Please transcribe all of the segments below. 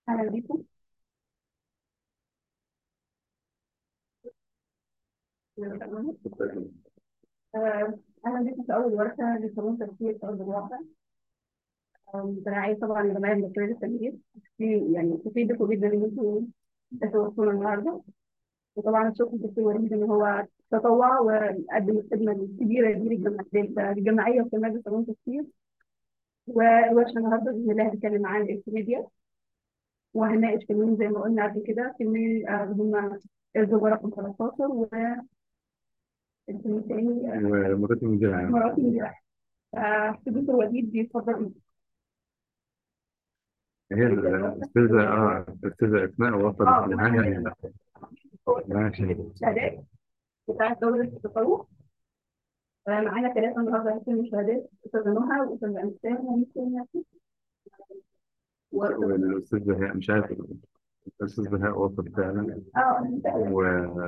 أهلا بيكم آه، أهلا بيكم في أول ورشة لقانون تفكير في أرض الواقع آه، برعاية طبعا الجمعية المصرية للتنمية في يعني تفيدكم جدا إن أنتم تتوصلوا النهاردة وطبعا الشكر للدكتور وليد إن هو تطوع وقدم الخدمة الكبيرة دي للجمع- للجمعية في مجلس قانون تفكير والورشة النهاردة بإذن الله هنتكلم عن الإنترميديا وهنناقش كمان زي ما قلنا قبل كده كمان آه، هم الزوجة رقم 13 و الفيلم التاني آه، ومرات المدير العام مراتي مدير دكتور وليد بيتفضل هي الأستاذة اه الأستاذة أسماء وصلت اه معايا معانا يعني ماشي الشهادات بتاعت دولة التطوع آه، معانا ثلاثة النهارده هيكونوا شهادات أستاذة نهى وأستاذة أمثال وممكن ياسين وأستاذة والأستاذ بهاء مش عارف الأستاذ بهاء وصل فعلا اه أنت و...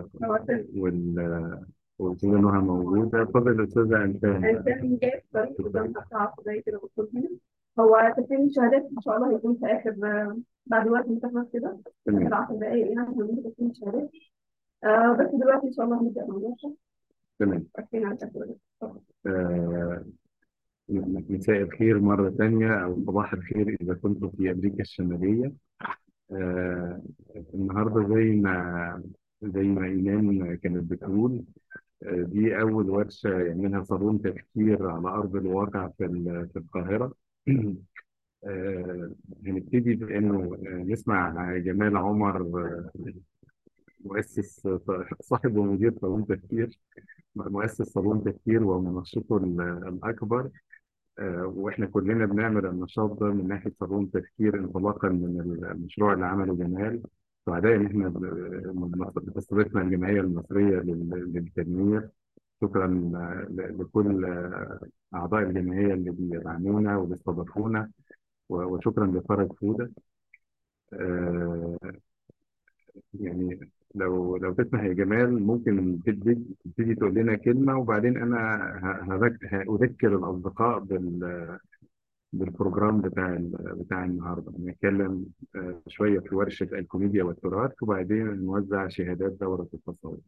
وال والأستاذة نهى موجودة فضل الأستاذة أنسان أمثال جاي في طريق قدام تحت عصر زي كده بصوا هنا هو تسليم الشهادات إن شاء الله هيكون في آخر آه، بعد وقت متخصص كده تمام آخر 10 دقايق يعني هنعمل تسليم الشهادات آه بس دلوقتي إن شاء الله هنبدأ المناقشة تمام واقفين على التسويق اتفضل. آه، مساء الخير مرة ثانية أو صباح الخير إذا كنتم في أمريكا الشمالية آه، النهاردة زي ما زي ما إيمان كانت بتقول آه، دي أول ورشة يعملها صالون تفكير على أرض الواقع في ال- في القاهرة آه، هنبتدي بإنه آه، نسمع جمال عمر آه، مؤسس صاحب ومدير صالون تفكير مؤسس صالون تفكير ومنشطه ال- الأكبر آه، واحنا كلنا بنعمل النشاط ده من ناحيه صالون تفكير انطلاقا من المشروع اللي عمله جمال سعداء ان احنا ب- بتستضيفنا الجمعيه المصريه لل- للتنميه شكرا آه، ل- لكل آه، اعضاء الجمعيه اللي بيدعمونا وبيستضيفونا و- وشكرا لفرج فوده آه، يعني لو لو تسمح يا جمال ممكن تبتدي تبتدي تقول لنا كلمه وبعدين انا ه- هذك- هأذكر الاصدقاء بال بالبروجرام بتاع ال- بتاع النهارده نتكلم آه، شويه في ورشه الكوميديا والتراث وبعدين نوزع شهادات دوره التصوير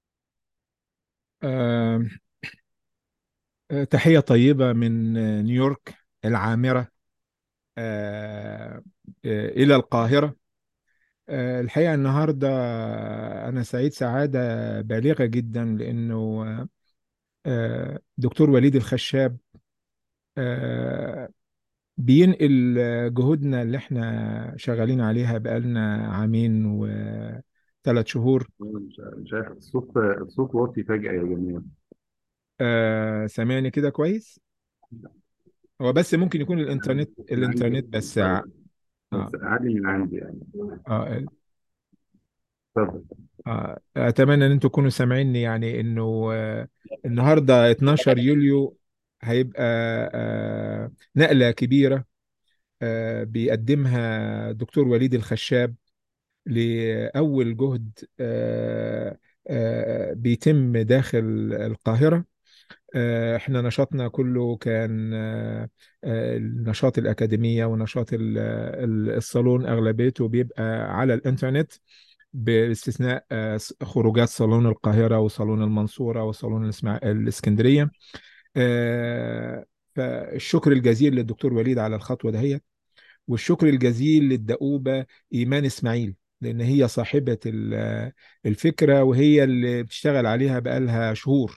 آه، آه، تحية طيبة من آه، نيويورك العامرة آه، آه، إلى القاهرة آه، الحقيقة النهاردة أنا سعيد سعادة بالغة جدا لأنه آه، دكتور وليد الخشاب آه، بينقل جهودنا اللي احنا شغالين عليها بقالنا عامين وثلاث شهور مش مش عارف الصوت الصوت واطي فجاه يا جمال آه، سامعني كده كويس هو بس ممكن يكون الانترنت من الانترنت عندي بس طيب اه بس عادي من عندي يعني اه اتفضل آه، اتمنى ان انتم تكونوا سامعيني يعني انه آه، النهارده 12 يوليو هيبقى آه، نقلة كبيرة آه، بيقدمها دكتور وليد الخشاب لأول جهد آه، آه، بيتم داخل القاهرة آه، احنا نشاطنا كله كان آه، آه، النشاط الأكاديمية ونشاط ال- ال- الصالون أغلبيته بيبقى على الإنترنت باستثناء آه، خروجات صالون القاهرة وصالون المنصورة وصالون الإسماع- الإسكندرية آه، فالشكر الجزيل للدكتور وليد على الخطوة دهيت والشكر الجزيل للدؤوبة إيمان إسماعيل لأن هي صاحبة ال- الفكرة وهي اللي بتشتغل عليها بقالها شهور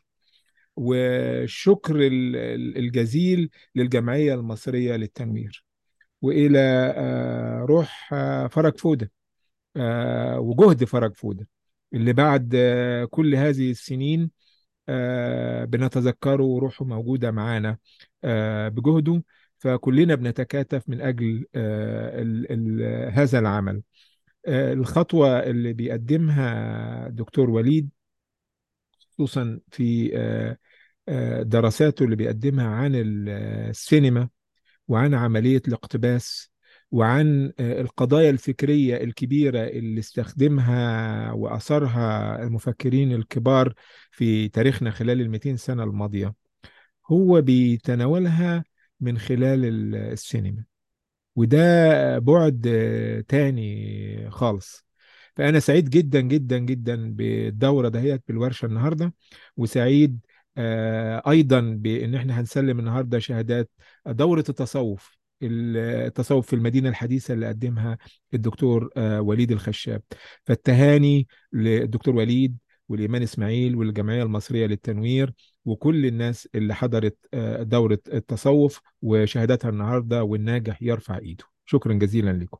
والشكر ال- ال- الجزيل للجمعية المصرية للتنوير وإلى آه، روح آه، فرج فودة آه، وجهد فرج فودة اللي بعد آه، كل هذه السنين آه، بنتذكره وروحه موجودة معانا آه، بجهده فكلنا بنتكاتف من أجل آه، ال- ال- هذا العمل آه، الخطوة اللي بيقدمها دكتور وليد خصوصا في آه، آه، دراساته اللي بيقدمها عن ال- السينما وعن عملية الاقتباس وعن آه، القضايا الفكرية الكبيرة اللي استخدمها وأثرها المفكرين الكبار في تاريخنا خلال ال 200 سنة الماضية هو بيتناولها من خلال ال- السينما وده بعد آه، تاني خالص فأنا سعيد جدا جدا جدا بالدورة دهيت بالورشة النهاردة وسعيد آه، أيضا بأن احنا هنسلم النهاردة شهادات دورة التصوف التصوف في المدينة الحديثة اللي قدمها الدكتور آه، وليد الخشاب فالتهاني للدكتور وليد والإيمان إسماعيل والجمعية المصرية للتنوير وكل الناس اللي حضرت آه، دورة التصوف وشهادتها النهاردة والناجح يرفع إيده شكرا جزيلا لكم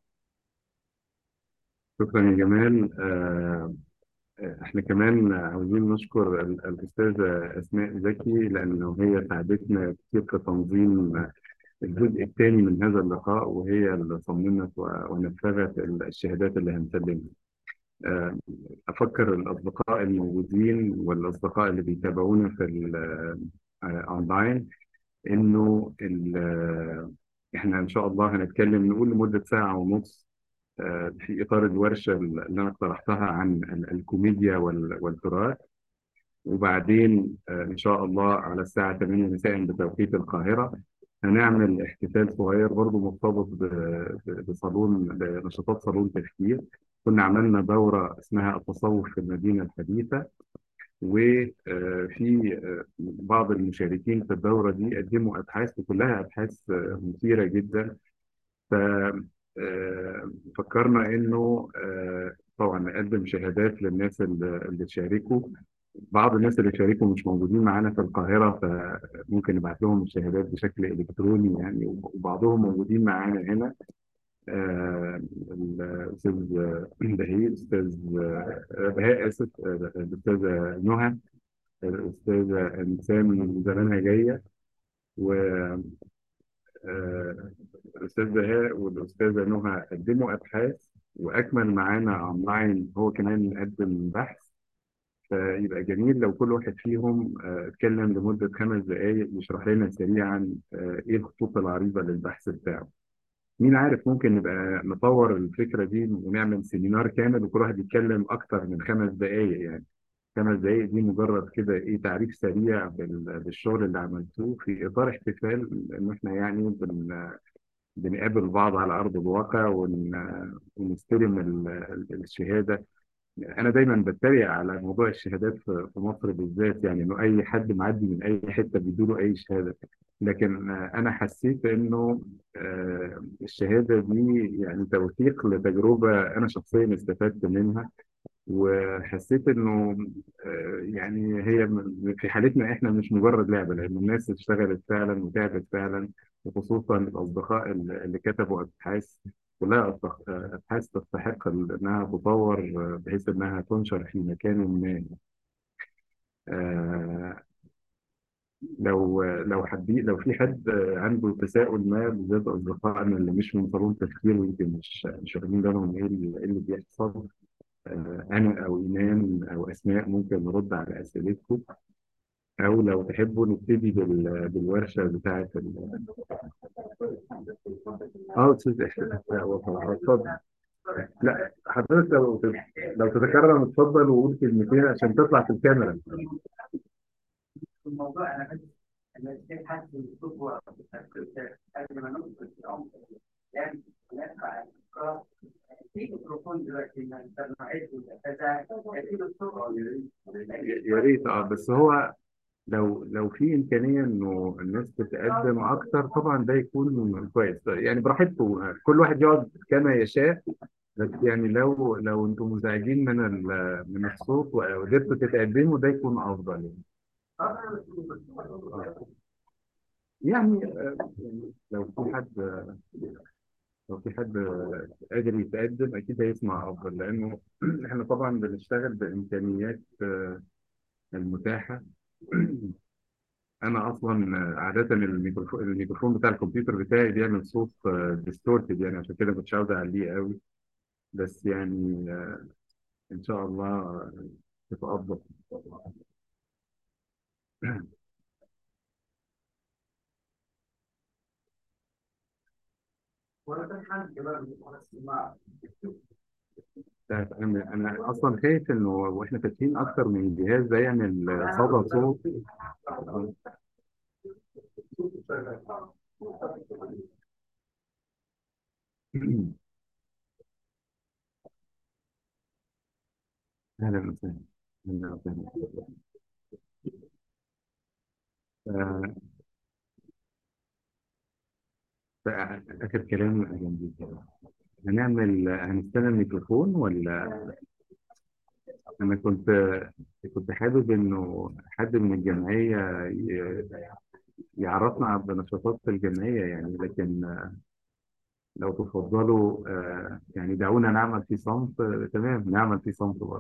شكرا يا جمال آه، احنا كمان عاوزين نشكر ال- الأستاذة أسماء زكي لأنه هي ساعدتنا كتير في تنظيم الجزء الثاني من هذا اللقاء وهي اللي صممت و- ونفذت الشهادات اللي هنسلمها آه، أفكر الأصدقاء الموجودين والأصدقاء اللي بيتابعونا في الأونلاين إنه ال- إحنا إن شاء الله هنتكلم نقول لمدة ساعة ونص آه، في إطار الورشة اللي أنا اقترحتها عن ال- الكوميديا وال- والتراث وبعدين آه، إن شاء الله على الساعة 8 مساء بتوقيت القاهرة هنعمل احتفال صغير برضه مرتبط ب- ب- بصالون بنشاطات صالون تفكير كنا عملنا دورة اسمها التصوف في المدينة الحديثة وفي بعض المشاركين في الدورة دي قدموا أبحاث وكلها أبحاث آه، مثيرة جدا ففكرنا إنه آه، طبعا نقدم شهادات للناس اللي اللي شاركوا بعض الناس اللي شاركوا مش موجودين معانا في القاهرة فممكن نبعت لهم الشهادات بشكل إلكتروني يعني وبعضهم موجودين معانا هنا آه، الأستاذ بهي الأستاذ آه، بهاء آسف آه، الأستاذة نهى الأستاذة أنسام من زمانها جاية والأستاذ بهاء والأستاذة نهى قدموا أبحاث وأكمل معانا أونلاين هو كمان مقدم بحث فيبقى جميل لو كل واحد فيهم آه، اتكلم لمدة خمس دقايق يشرح لنا سريعا آه، إيه الخطوط العريضة للبحث بتاعه. مين عارف ممكن نبقى نطور الفكرة دي ونعمل سيمينار كامل وكل واحد يتكلم أكتر من خمس دقايق يعني. خمس دقايق دي مجرد كده ايه تعريف سريع بال- بالشغل اللي عملتوه في اطار احتفال ان احنا يعني بن بنقابل بعض على ارض الواقع ون ونستلم ال- ال- الشهاده انا دايما بتريق على موضوع الشهادات في في مصر بالذات يعني انه اي حد معدي من اي حته بيدوله اي شهاده لكن آه، انا حسيت انه آه، الشهاده دي يعني توثيق لتجربه انا شخصيا استفدت منها وحسيت انه آه، يعني هي م- في حالتنا احنا مش مجرد لعبه لان الناس اشتغلت فعلا وتعبت فعلا وخصوصا الاصدقاء اللي اللي كتبوا ابحاث كلها أصدق- آه، ابحاث تستحق ال- انها تطور آه، بحيث انها تنشر في مكان ما آه، لو لو حد لو في حد آه، عنده تساؤل ما بالذات اصدقائنا اللي مش من صالون تفكير ويمكن مش مش واخدين بالهم ايه اللي إيه اللي بيحصل آه، أنا أو إيمان أو أسماء ممكن نرد على أسئلتكم أو لو تحبوا نبتدي بال- بالورشة بتاعة ال... آه أستاذ إحسان لا، هو طبعاً. اتفضل لا حضرتك لو لو تتكرم اتفضل وقول كلمتين عشان تطلع في الكاميرا في الموضوع انا بس انا ازاي حد يكتب ورقه قبل ما ندخل في العمق يعني نرفع الافكار في ميكروفون دلوقتي نقدر نعد كذا في دكتور يا ريت اه بس هو لو لو في إمكانية إنه الناس تتقدم أكتر طبعا ده يكون كويس يعني براحتكم كل واحد يقعد كما يشاء بس يعني لو لو أنتم مزعجين من ال- من الصوت وقدرتوا تتقدموا ده يكون أفضل يعني. يعني آه، يعني لو في حد لو في حد قادر يتقدم أكيد هيسمع أفضل لأنه إحنا طبعا بنشتغل بإمكانيات آه، المتاحة أنا أصلا آه، عادة الميكروفون الميكروفون بتاع الكمبيوتر بتاعي بيعمل صوت ديستورتد يعني عشان كده مش عاوز أعليه قوي بس يعني آه، إن شاء الله تتقبل ولا ده حد كمان مع طيب، أنا أنا أصلا خايف إنه وإحنا فاتحين أكتر من جهاز ده يعمل صدى صوت أهلا وسهلا أهلا وسهلا آه، آخر كلام جنبي كده هنعمل هنستنى الميكروفون ولا أنا كنت كنت حابب إنه حد من الجمعية ي- يعرفنا بنشاطات الجمعية يعني لكن لو تفضلوا آه، يعني دعونا نعمل في صمت آه، تمام نعمل في صمت برضه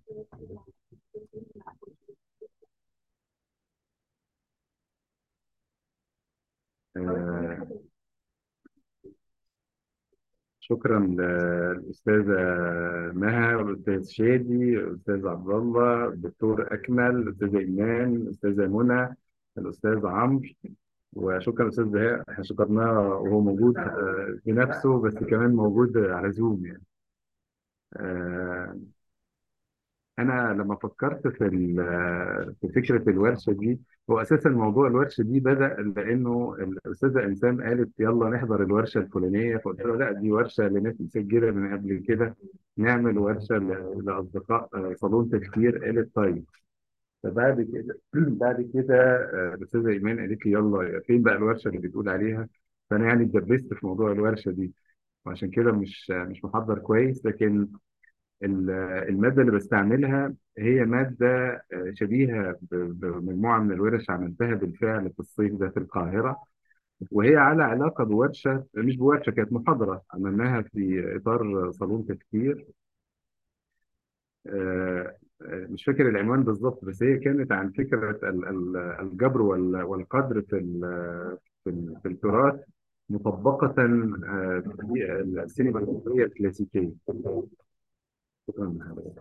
آه، شكرا للأستاذة مها والأستاذ شادي الأستاذ عبد الله الدكتور أكمل الأستاذة إيمان الأستاذة منى الأستاذ عمرو وشكرا للأستاذ بهاء احنا شكرناه وهو موجود آه، بنفسه بس كمان موجود على زوم يعني آه، أنا لما فكرت في ال- في فكرة الورشة دي هو أساسا موضوع الورشة دي بدأ لأنه الأستاذة إنسان قالت يلا نحضر الورشة الفلانية فقلت له لا دي ورشة لناس مسجلة من قبل كده نعمل ورشة ل- لأصدقاء آه، صالون تفكير قالت طيب فبعد كده بعد كده آه، الأستاذة إيمان قالت لي يلا فين بقى الورشة اللي بتقول عليها فأنا يعني اتدبست في موضوع الورشة دي وعشان كده مش مش محضر كويس لكن ال- المادة اللي بستعملها هي مادة آه، شبيهة ب- بمجموعة من الورش عملتها بالفعل في الصيف ده في القاهرة وهي على علاقة بورشة مش بورشة كانت محاضرة عملناها في إطار صالون تفكير آه، آه، مش فاكر العنوان بالظبط بس هي كانت عن فكرة ال- ال- الجبر وال- والقدر في ال- في ال- في التراث مطبقة آه، في السينما المصرية الكلاسيكية شكرا لحضرتك.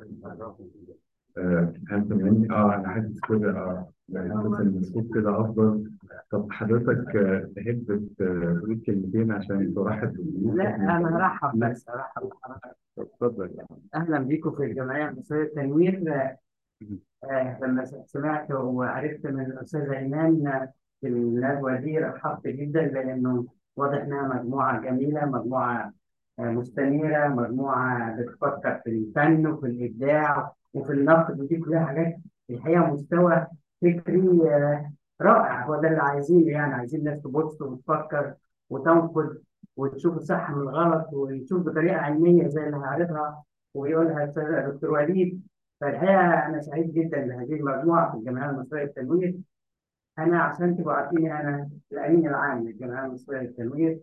آه، هل سامعني؟ اه انا حاسس كده اه يعني حاسس ان الصوت كده افضل طب حضرتك آه، تحب ت- تقول كلمتين عشان ترحب بالضيوف لا احنا انا هرحب بس هرحب بحضرتك طب اتفضل اهلا بيكم في الجمعيه المصريه للتنوير آه، لما سمعت وعرفت من الاستاذه ايمان آه، في الندوه دي رحبت جدا لانه واضح انها مجموعه جميله مجموعه آه، مستنيره مجموعه بتفكر في الفن وفي الابداع وفي النقد ودي كلها حاجات الحقيقه مستوى فكري آه، رائع هو ده اللي عايزينه يعني عايزين ناس تبص وتفكر وتنقد وتشوف الصح من الغلط وتشوف بطريقه علميه زي اللي هعرضها ويقولها الاستاذ دكتور وليد فالحقيقه انا سعيد جدا بهذه المجموعه في الجمعيه المصريه للتنوير انا عشان تبقوا عارفين انا الامين العام للجمعيه المصريه للتنوير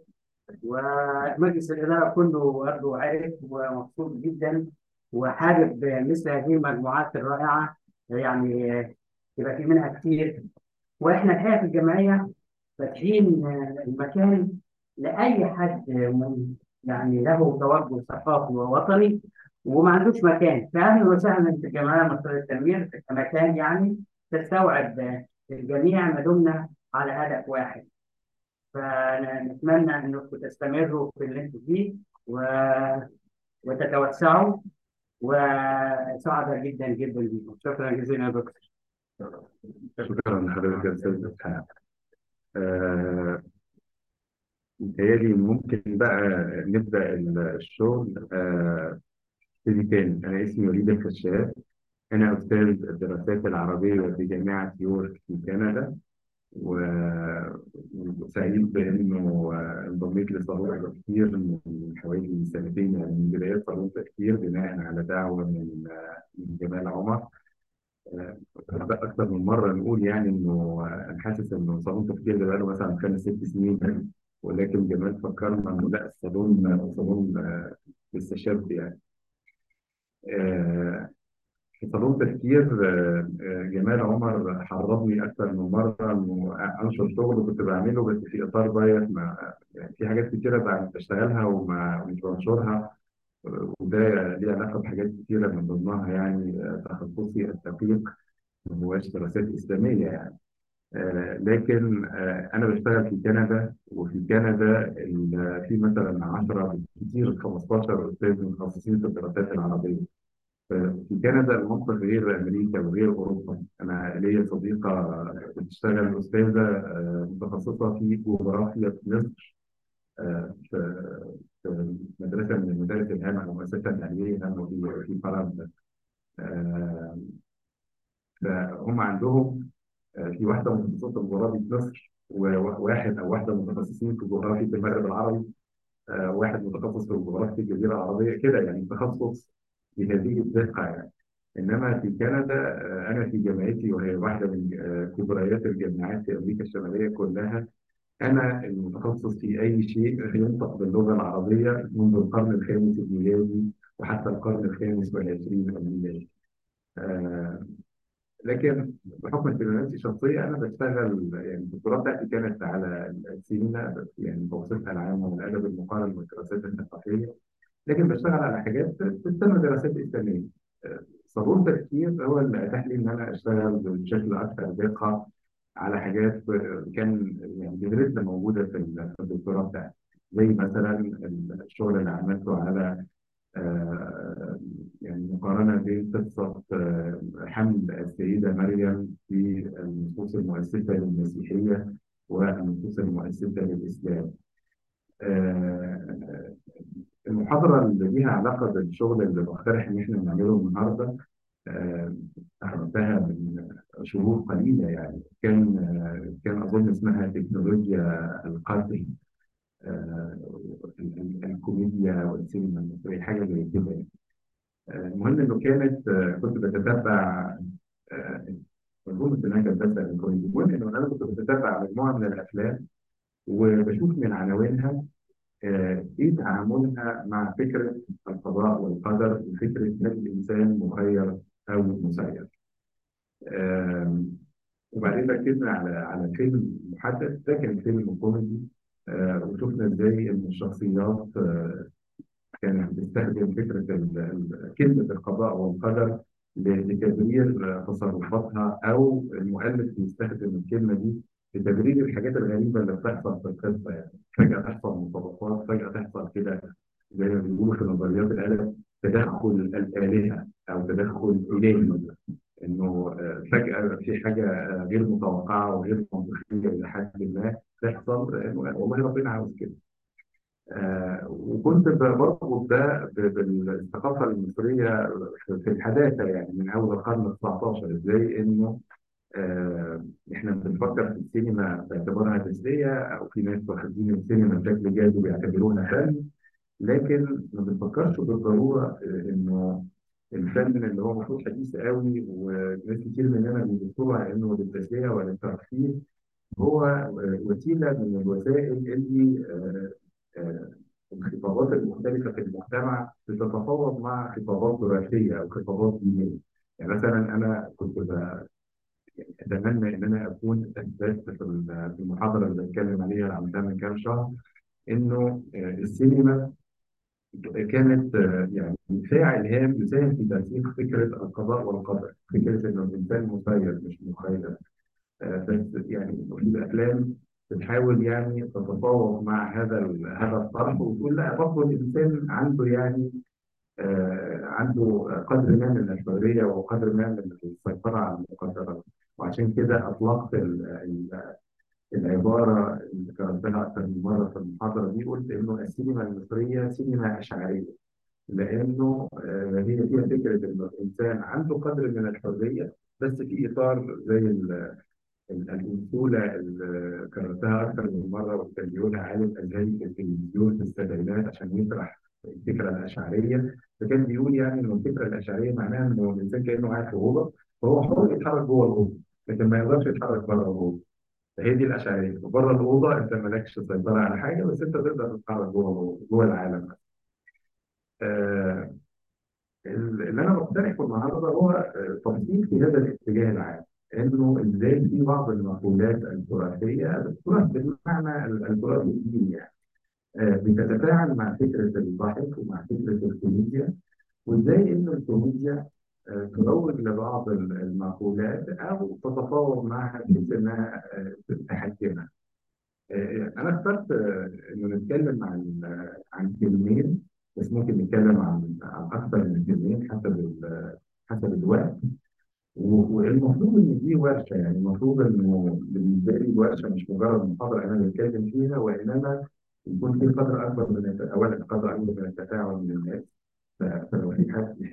ومجلس الاداره كله برضه عارف ومبسوط جدا وحابب مثل هذه المجموعات الرائعه يعني يبقى في منها كتير واحنا الحقيقه في الجمعيه فاتحين المكان لاي حد من يعني له توجه ثقافي ووطني وما عندوش مكان فاهلا وسهلا في الجمعيه المصريه للتنوير كمكان يعني تستوعب الجميع ما دمنا على هدف واحد فنتمنى انكم تستمروا في اللي انتم فيه و... وتتوسعوا وسعداء جدا جدا بكم شكرا جزيلا يا دكتور شكرا لحضرتك يا استاذ اسحاق آه، متهيألي ممكن بقى نبدأ الشغل آه، ابتدي تاني أنا اسمي وليد الخشاب أنا أستاذ الدراسات العربية بجامعة يورك في كندا و- وسعيد بإنه آه، انضميت لصالون تفكير من حوالي سنتين يعني من بداية صالون تفكير بناء على دعوة من آه، من جمال عمر آه، بقى أكثر من مرة نقول يعني إنه آه، أنا حاسس إنه صالون تفكير ده بقاله مثلا خمس ست سنين ولكن جمال فكرنا إنه لا الصالون صالون آه، لسه شاب يعني آه، في صالون تفكير آه، آه، جمال عمر حرضني أكثر من مرة إنه أنشر شغل كنت بعمله بس في إطار ضيق ما يعني في حاجات كتيرة بع- بشتغلها وما مش بنشرها وده ليه علاقة بحاجات كتيرة من ضمنها يعني آه، تخصصي الدقيق ما هوش دراسات إسلامية يعني آه، لكن آه، أنا بشتغل في كندا وفي كندا ال- في مثلا 10 كتير 15 أستاذ متخصصين في الدراسات العربية في كندا المنطق غير امريكا وغير اوروبا انا ليا صديقه بتشتغل استاذه آه، متخصصه في جغرافيا مصر آه، في في مدرسه من المدارس الهامه او مؤسسه تعليميه هامه في في فرنسا آه، فهم عندهم آه، في واحدة متخصصة في جغرافية مصر وواحد أو واحدة متخصصين في جغرافية المغرب العربي آه، واحد متخصص في جغرافيا الجزيرة العربية كده يعني تخصص بهذه الدقة يعني إنما في كندا آه، أنا في جامعتي وهي واحدة من آه، كبريات الجامعات في أمريكا الشمالية كلها أنا المتخصص في أي شيء ينطق باللغة العربية منذ القرن الخامس الميلادي وحتى القرن الخامس والعشرين الميلادي آه، لكن بحكم اهتماماتي الشخصية أنا بشتغل يعني الدكتوراه بتاعتي كانت على السينما يعني توصيفها العامة والأدب المقارن والدراسات الثقافية لكن بشتغل على حاجات تسمى دراسات إسلامية آه، صالون تفكير هو اللي أتاح لي إن أنا أشتغل بشكل أكثر دقة على حاجات كان يعني بذرتنا موجودة في ال- في الدكتوراه بتاعتي زي مثلا الشغل اللي عملته على آه، يعني مقارنة بين قصة آه، حمل السيدة مريم في النصوص المؤسسة للمسيحية والنصوص المؤسسة للإسلام. آه، المحاضرة اللي ليها علاقة بالشغل اللي بقترح إن إحنا نعمله النهاردة آه، أخذتها من شهور قليلة يعني كان آه، كان أظن اسمها تكنولوجيا القتل آه، ال- ال- الكوميديا والسينما المصرية حاجة زي كده يعني. آه، المهم إنه كانت آه، كنت بتتبع آه، أظن إنها كانت بس الكوميديا المهم إنه أنا كنت بتتبع مجموعة من الأفلام وبشوف من عناوينها آه، ايه تعاملها مع فكره القضاء والقدر وفكره هل الانسان مخير او مسير. آم، وبعدين ركزنا على على فيلم محدد ده كان فيلم كوميدي آه، وشفنا ازاي ان الشخصيات آه، كانت بتستخدم فكره ال- ال- كلمه القضاء والقدر ل- لتبرير آه، تصرفاتها او المؤلف بيستخدم الكلمه دي لتبرير الحاجات الغريبه اللي بتحصل في القصه يعني فجاه تحصل مطابقات فجاه تحصل كده زي ما بيقولوا في نظريات الادب تدخل الالهه او تدخل الهي انه آه، فجاه في حاجه آه، غير متوقعه وغير منطقيه الى حد ما تحصل آه، والله ربنا عاوز كده آه، وكنت ب- بربط ده ب- بالثقافه المصريه في الحداثه يعني من اول القرن ال 19 ازاي انه آه، احنا بنفكر في السينما باعتبارها تسليه او في ناس واخدين السينما بشكل جاد وبيعتبروها فن لكن ما بنفكرش بالضروره آه، انه الفن اللي هو المفروض حديث قوي وناس كتير مننا بيبصوا على انه للتسليه وللترفيه هو آه، وسيله من الوسائل اللي آه، آه، الخطابات المختلفه في المجتمع بتتفاوض مع خطابات تراثيه او خطابات دينيه. يعني مثلا انا كنت ب- اتمنى ان انا اكون اثبتت في ال- في المحاضره اللي بتكلم عليها اللي عملتها من كام شهر انه آه، السينما كانت آه، يعني فاعل هام يساهم في ترسيخ فكره القضاء والقدر، فكره انه الانسان مسير مش مخير، آه، بس يعني إنه في الافلام بتحاول يعني تتفاوض مع هذا ال- هذا الطرح وتقول لا برضه الانسان عنده يعني آه، عنده قدر ما من الحريه وقدر ما من السيطره على المقدرات وعشان كده اطلقت ال- ال- العباره اللي كررتها اكثر من مره في المحاضره دي قلت انه السينما المصريه سينما اشعريه لانه آه، هي فيها فكره انه الانسان عنده قدر من الحريه بس في اطار زي ال- ال- الأنثولة اللي كررتها أكثر من مرة وكان بيقولها عالم أزهري في التلفزيون في السبعينات عشان يطرح الفكرة الأشعرية فكان بيقول يعني إن الفكرة الأشعرية معناها إنه الإنسان كأنه قاعد في أوضة فهو حر يتحرك جوه الأوضة لكن ما يقدرش يتحرك بره الأوضة فهي دي الأشعرية بره الأوضة أنت مالكش سيطرة على حاجة بس أنت تقدر تتحرك جوه الأوضة جوه العالم آه اللي انا بقترحه النهارده هو آه، تفصيل في هذا الاتجاه العام انه ازاي في بعض المقولات التراثيه التراث بالمعنى ال- التراث الديني يعني آه، بتتفاعل مع فكره الضحك ومع فكره الكوميديا وازاي ان الكوميديا آه، تروج لبعض ال- المقولات او تتفاوض معها بحيث انها آه، تحكمها. آه، انا اخترت آه، انه نتكلم عن آه، عن كلمين بس ممكن نتكلم عن عن اكثر من كلمين حسب ال- حسب الوقت و- والمفروض ان دي ورشه يعني المفروض انه بالنسبه لي الورشه مش مجرد محاضره انا بتكلم فيها وانما يكون في قدر اكبر من الت- اولا قدر اكبر من التفاعل من الناس ف- فلو في حد يحب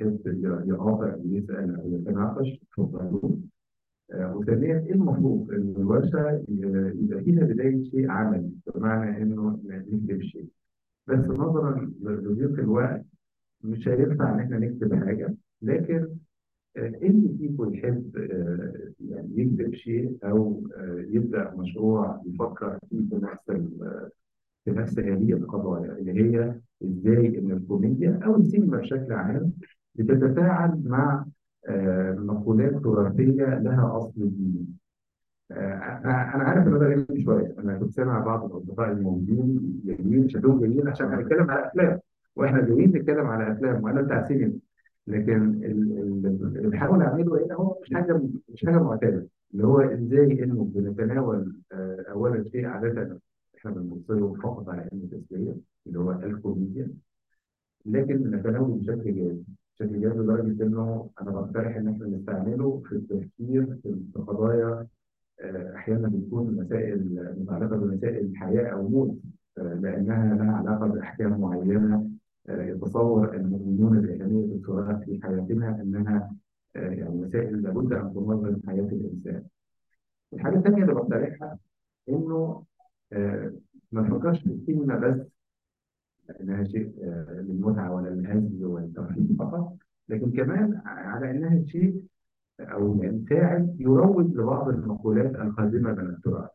يحب يقاطع ويسأل أو يتناقش اتفضلوا آه، وثانيا ايه المطلوب؟ ان الورشه ي- يبقى فيها بدايه شيء عملي بمعنى انه نكتب شيء بس نظرا لضيق الوقت مش هينفع ان احنا نكتب حاجه لكن آه، اللي فيكم يحب آه، يعني يكتب شيء او آه، يبدا مشروع يفكر فيه بنفس ال- في نفس هذه القضايا اللي هي ازاي ان الكوميديا او السينما بشكل عام بتتفاعل مع آه، مقولات تراثيه لها اصل ديني. آه، انا انا عارف ان ده غريب شويه انا كنت سامع بعض الاصدقاء الموجودين جايين شكلهم جايين عشان هنتكلم على افلام واحنا جايين نتكلم على افلام وانا بتاع سينما لكن ال- ال- اللي بحاول اعمله هنا هو مش حاجه مش حاجه معتاده اللي هو ازاي انه بنتناول آه، اولا شيء عاده احنا بنبص له فقط على انه تسليه اللي هو الكوميديا لكن نتناوله بشكل جاد بشكل جاد لدرجه انه انا بقترح ان احنا نستعمله في التفكير في في قضايا آه، احيانا بتكون مسائل متعلقه بمسائل الحياه او موت آه، لانها لها علاقه باحكام معينه آه، يتصور المؤمنون باهميه التراث في حياتنا انها آه، يعني مسائل لابد ان تنظم حياه الانسان. الحاجه الثانيه اللي بقترحها انه آه، ما نفكرش في السينما بس انها شيء آه، للمتعه ولا للهزل والترفيه فقط لكن كمان على انها شيء او يعني فاعل يروج لبعض المقولات القادمه من التراث.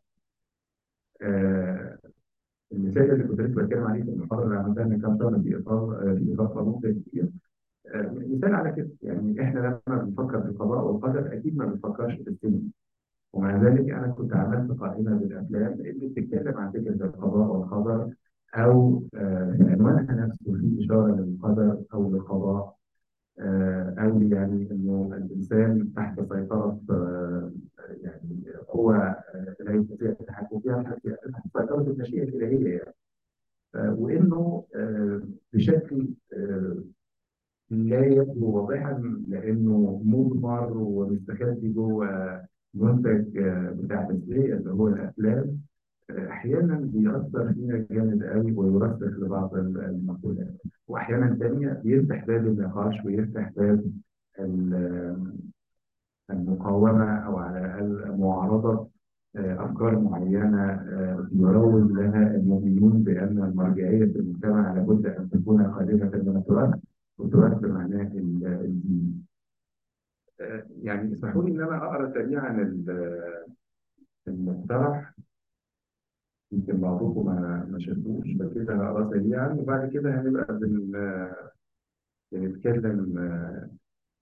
آه، المثال اللي كنت لسه بتكلم عليه في المحاضره اللي عملتها من كام شهر في اطار آه، في اطار قانون تشكيل آه، مثال على كده يعني احنا لما بنفكر في القضاء والقدر اكيد ما بنفكرش في السينما ومع ذلك انا كنت عملت قائمه بالافلام اللي بتتكلم عن فكره القضاء والقدر او آه، عنوانها نفسه فيه اشاره للقدر او للقضاء آه، او يعني انه الانسان تحت سيطره آه، يعني قوى آه، لا يستطيع التحكم فيها تحت تحت سيطره المشيئه الالهيه يعني آه، وانه آه، بشكل آه، لا يبدو واضحا لانه مضمر ومستخبي جوه منتج آه، بتاع تسليه اللي هو الافلام آه، احيانا بيأثر فينا جامد قوي ويرسخ لبعض ال- المقولات واحيانا تانية بيفتح باب النقاش ويفتح باب ال- المقاومه او على الاقل معارضه آه، افكار معينه آه، يروج لها المؤمنون بان المرجعيه في المجتمع لابد ان تكون خاليه من التراث والتراث بمعناه ال- الدين. آه، يعني اسمحوا لي ان انا اقرا سريعا ال- المقترح يمكن بعضكم ما ما شافوش فكده هقرا سريعا وبعد كده هنبقى بن آه، بنتكلم آه،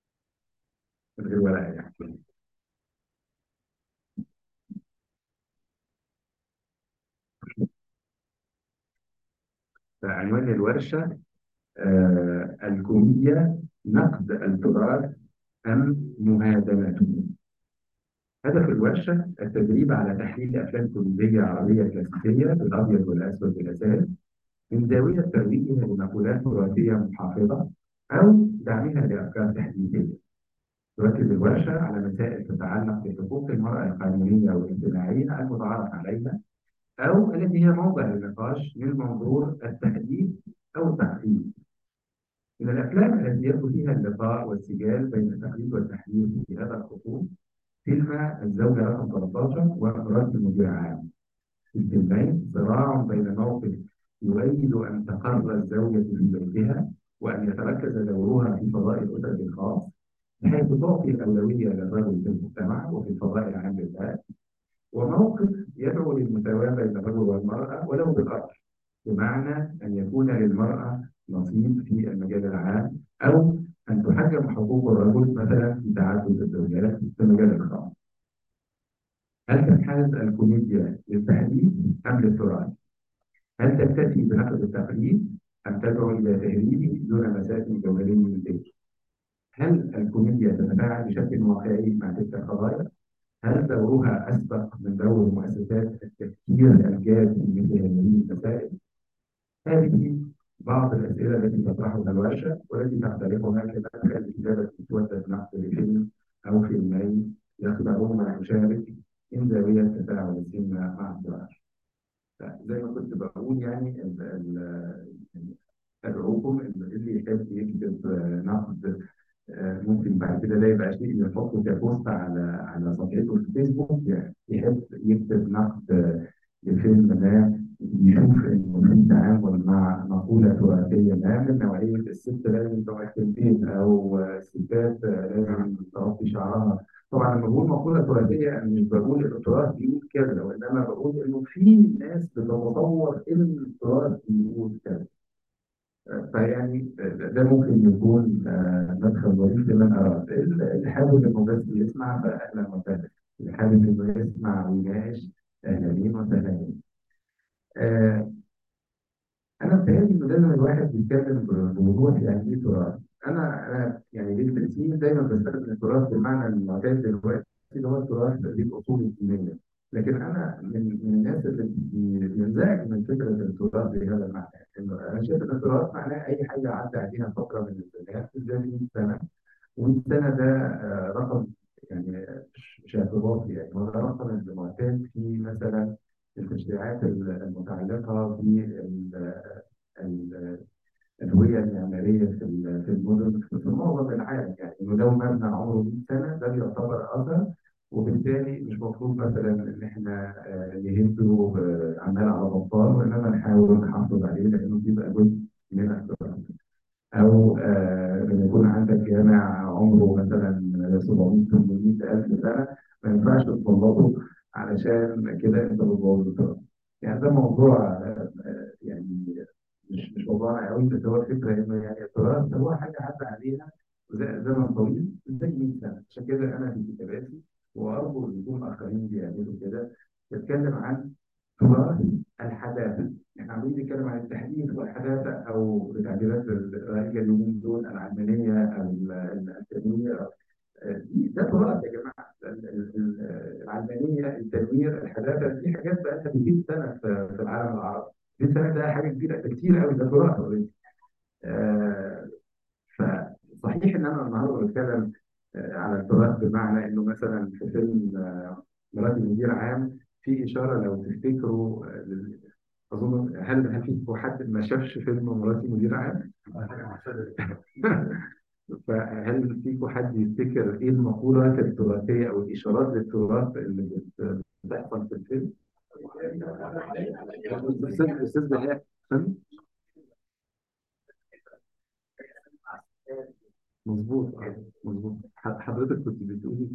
من غير ورقه يعني. فعنوان الورشه آه، الكوميديا نقد التراث أم مهادنته هدف الورشة التدريب على تحليل أفلام كوميدية عربية كلاسيكية بالأبيض والأسود بالأساس من زاوية ترويجها لمقولات تراثية محافظة أو دعمها لأفكار تحديثية. تركز الورشة على مسائل تتعلق بحقوق المرأة القانونية والاجتماعية المتعارف عليها أو التي هي موضع للنقاش من منظور التحديث أو التعقيد. من الأفلام التي يبدو فيها اللقاء والسجال بين التقليد والتحديث في هذا الخصوص فيلم الزوجة رقم 13 ورد مدير عام. في الفيلمين صراع بين موقف يؤيد أن تقر الزوجة في بيتها وأن يتركز دورها في فضاء الأسر الخاص بحيث تعطي الأولوية للرجل في المجتمع وفي الفضاء العام بالذات وموقف يدعو للمساواة بين الرجل والمرأة ولو بالأمر بمعنى أن يكون للمرأة نصيب في المجال العام أو أن تحجم حقوق الرجل مثلا في تعدد الزوجات في المجال الخاص. هل تنحاز الكوميديا للتحديث أم للتراث؟ هل تكتفي بنقد التقليد أم تدعو إلى تهريبه دون مساس جوهري من البيت؟ هل الكوميديا تتفاعل بشكل واقعي مع تلك القضايا؟ هل دورها أسبق من دور مؤسسات التفكير الجاد في مثل هذه المسائل؟ هذه بعض الأسئلة التي تطرحها الورشة والتي تختلفها كمثل كتابة مسودة نقد لفيلم أو فيلمين يخضعون المشارك من زاوية تفاعل السينما مع التراث. زي ما كنت بقول يعني ال- ال- أدعوكم اللي يحب يكتب نقد ممكن بعد كده ده يبقى شيء يحطه كبوست على على صفحته في الفيسبوك يعني يحب يكتب نقد آه، لفيلم ده يشوف انه في تعامل مع مقوله تراثيه ما من نوعيه الست لازم تقعد في البيت او آه، الستات آه، لازم تغطي شعرها طبعا لما بقول مقوله تراثيه انا مش بقول ان التراث بيقول كذا وانما بقول انه في ناس بتتصور ان التراث بيقول كذا فيعني ده ممكن يكون آه، مدخل ظريف لمن أراد اللي حابب إنه بس يسمع فأهلا وسهلا اللي حابب إنه يسمع ويناقش أهلا وسهلا آه، أنا بتهيألي إنه لازم الواحد يتكلم بوضوح يعني إيه تراث أنا أنا يعني ليه 30 سنين دايما بستخدم التراث بالمعنى المعتاد دلوقتي اللي هو التراث ذي الأصول الدينية لكن أنا من من الناس اللي بي- بينزعج من فكرة التراث بهذا المعنى إنه أنا شايف إن التراث معناه أي حاجة عدى عليها فترة من الزمان بالذات 100 سنة و100 سنة ده آه، رقم يعني مش مش اعتباطي يعني هو ده رقم المعتاد في مثلا التشريعات المتعلقة بال الهوية المعمارية في ال- في المدن في معظم العالم يعني إنه لو مبنى عمره 100 سنة ده بيعتبر أثر وبالتالي مش مفروض مثلا إن إحنا آه، نهده آه، عمال على بطال وإنما نحاول نحافظ عليه لأنه بيبقى جزء من التراث. أو آه، لما يكون عندك جامع عمره مثلا 700 800 ألف سنة ما ينفعش تطلقه علشان كده أنت بتبوظ التراث. يعني ده موضوع آه، آه، يعني مش مش موضوعنا قوي بس هو الفكره انه يعني التراث هو حاجه عدى عليها ز- زمن طويل زي 100 سنه عشان كده انا في كتاباتي وارجو ان يكون اخرين بيعملوا كده بتكلم عن تراث الحداثه احنا عمالين نتكلم عن التحديث والحداثه او بتعبيرات الرائجه اليومين دول العلمانيه ال- التنوير آه، دي ده تراث يا جماعه ال- ال- ال- العلمانيه التنوير الحداثه دي حاجات بقى لها 200 سنه في في العالم العربي 200 سنه ده حاجه كبيره ده كتير قوي ده تراث already. آه، فصحيح ان انا النهارده بتكلم آه، على التراث بمعنى انه مثلا في فيلم آه، مراتي مدير عام في اشاره لو تفتكروا آه، لل- اظن هل هل في حد ما شافش فيلم مراتي مدير عام؟ فهل فيكم حد يفتكر ايه المقولات التراثيه او الاشارات للتراث اللي بت- بتحصل في الفيلم؟ الاستاذ الاستاذ بهاء فهمت؟ مظبوط آه، مظبوط ح- حضرتك كنت بتقولي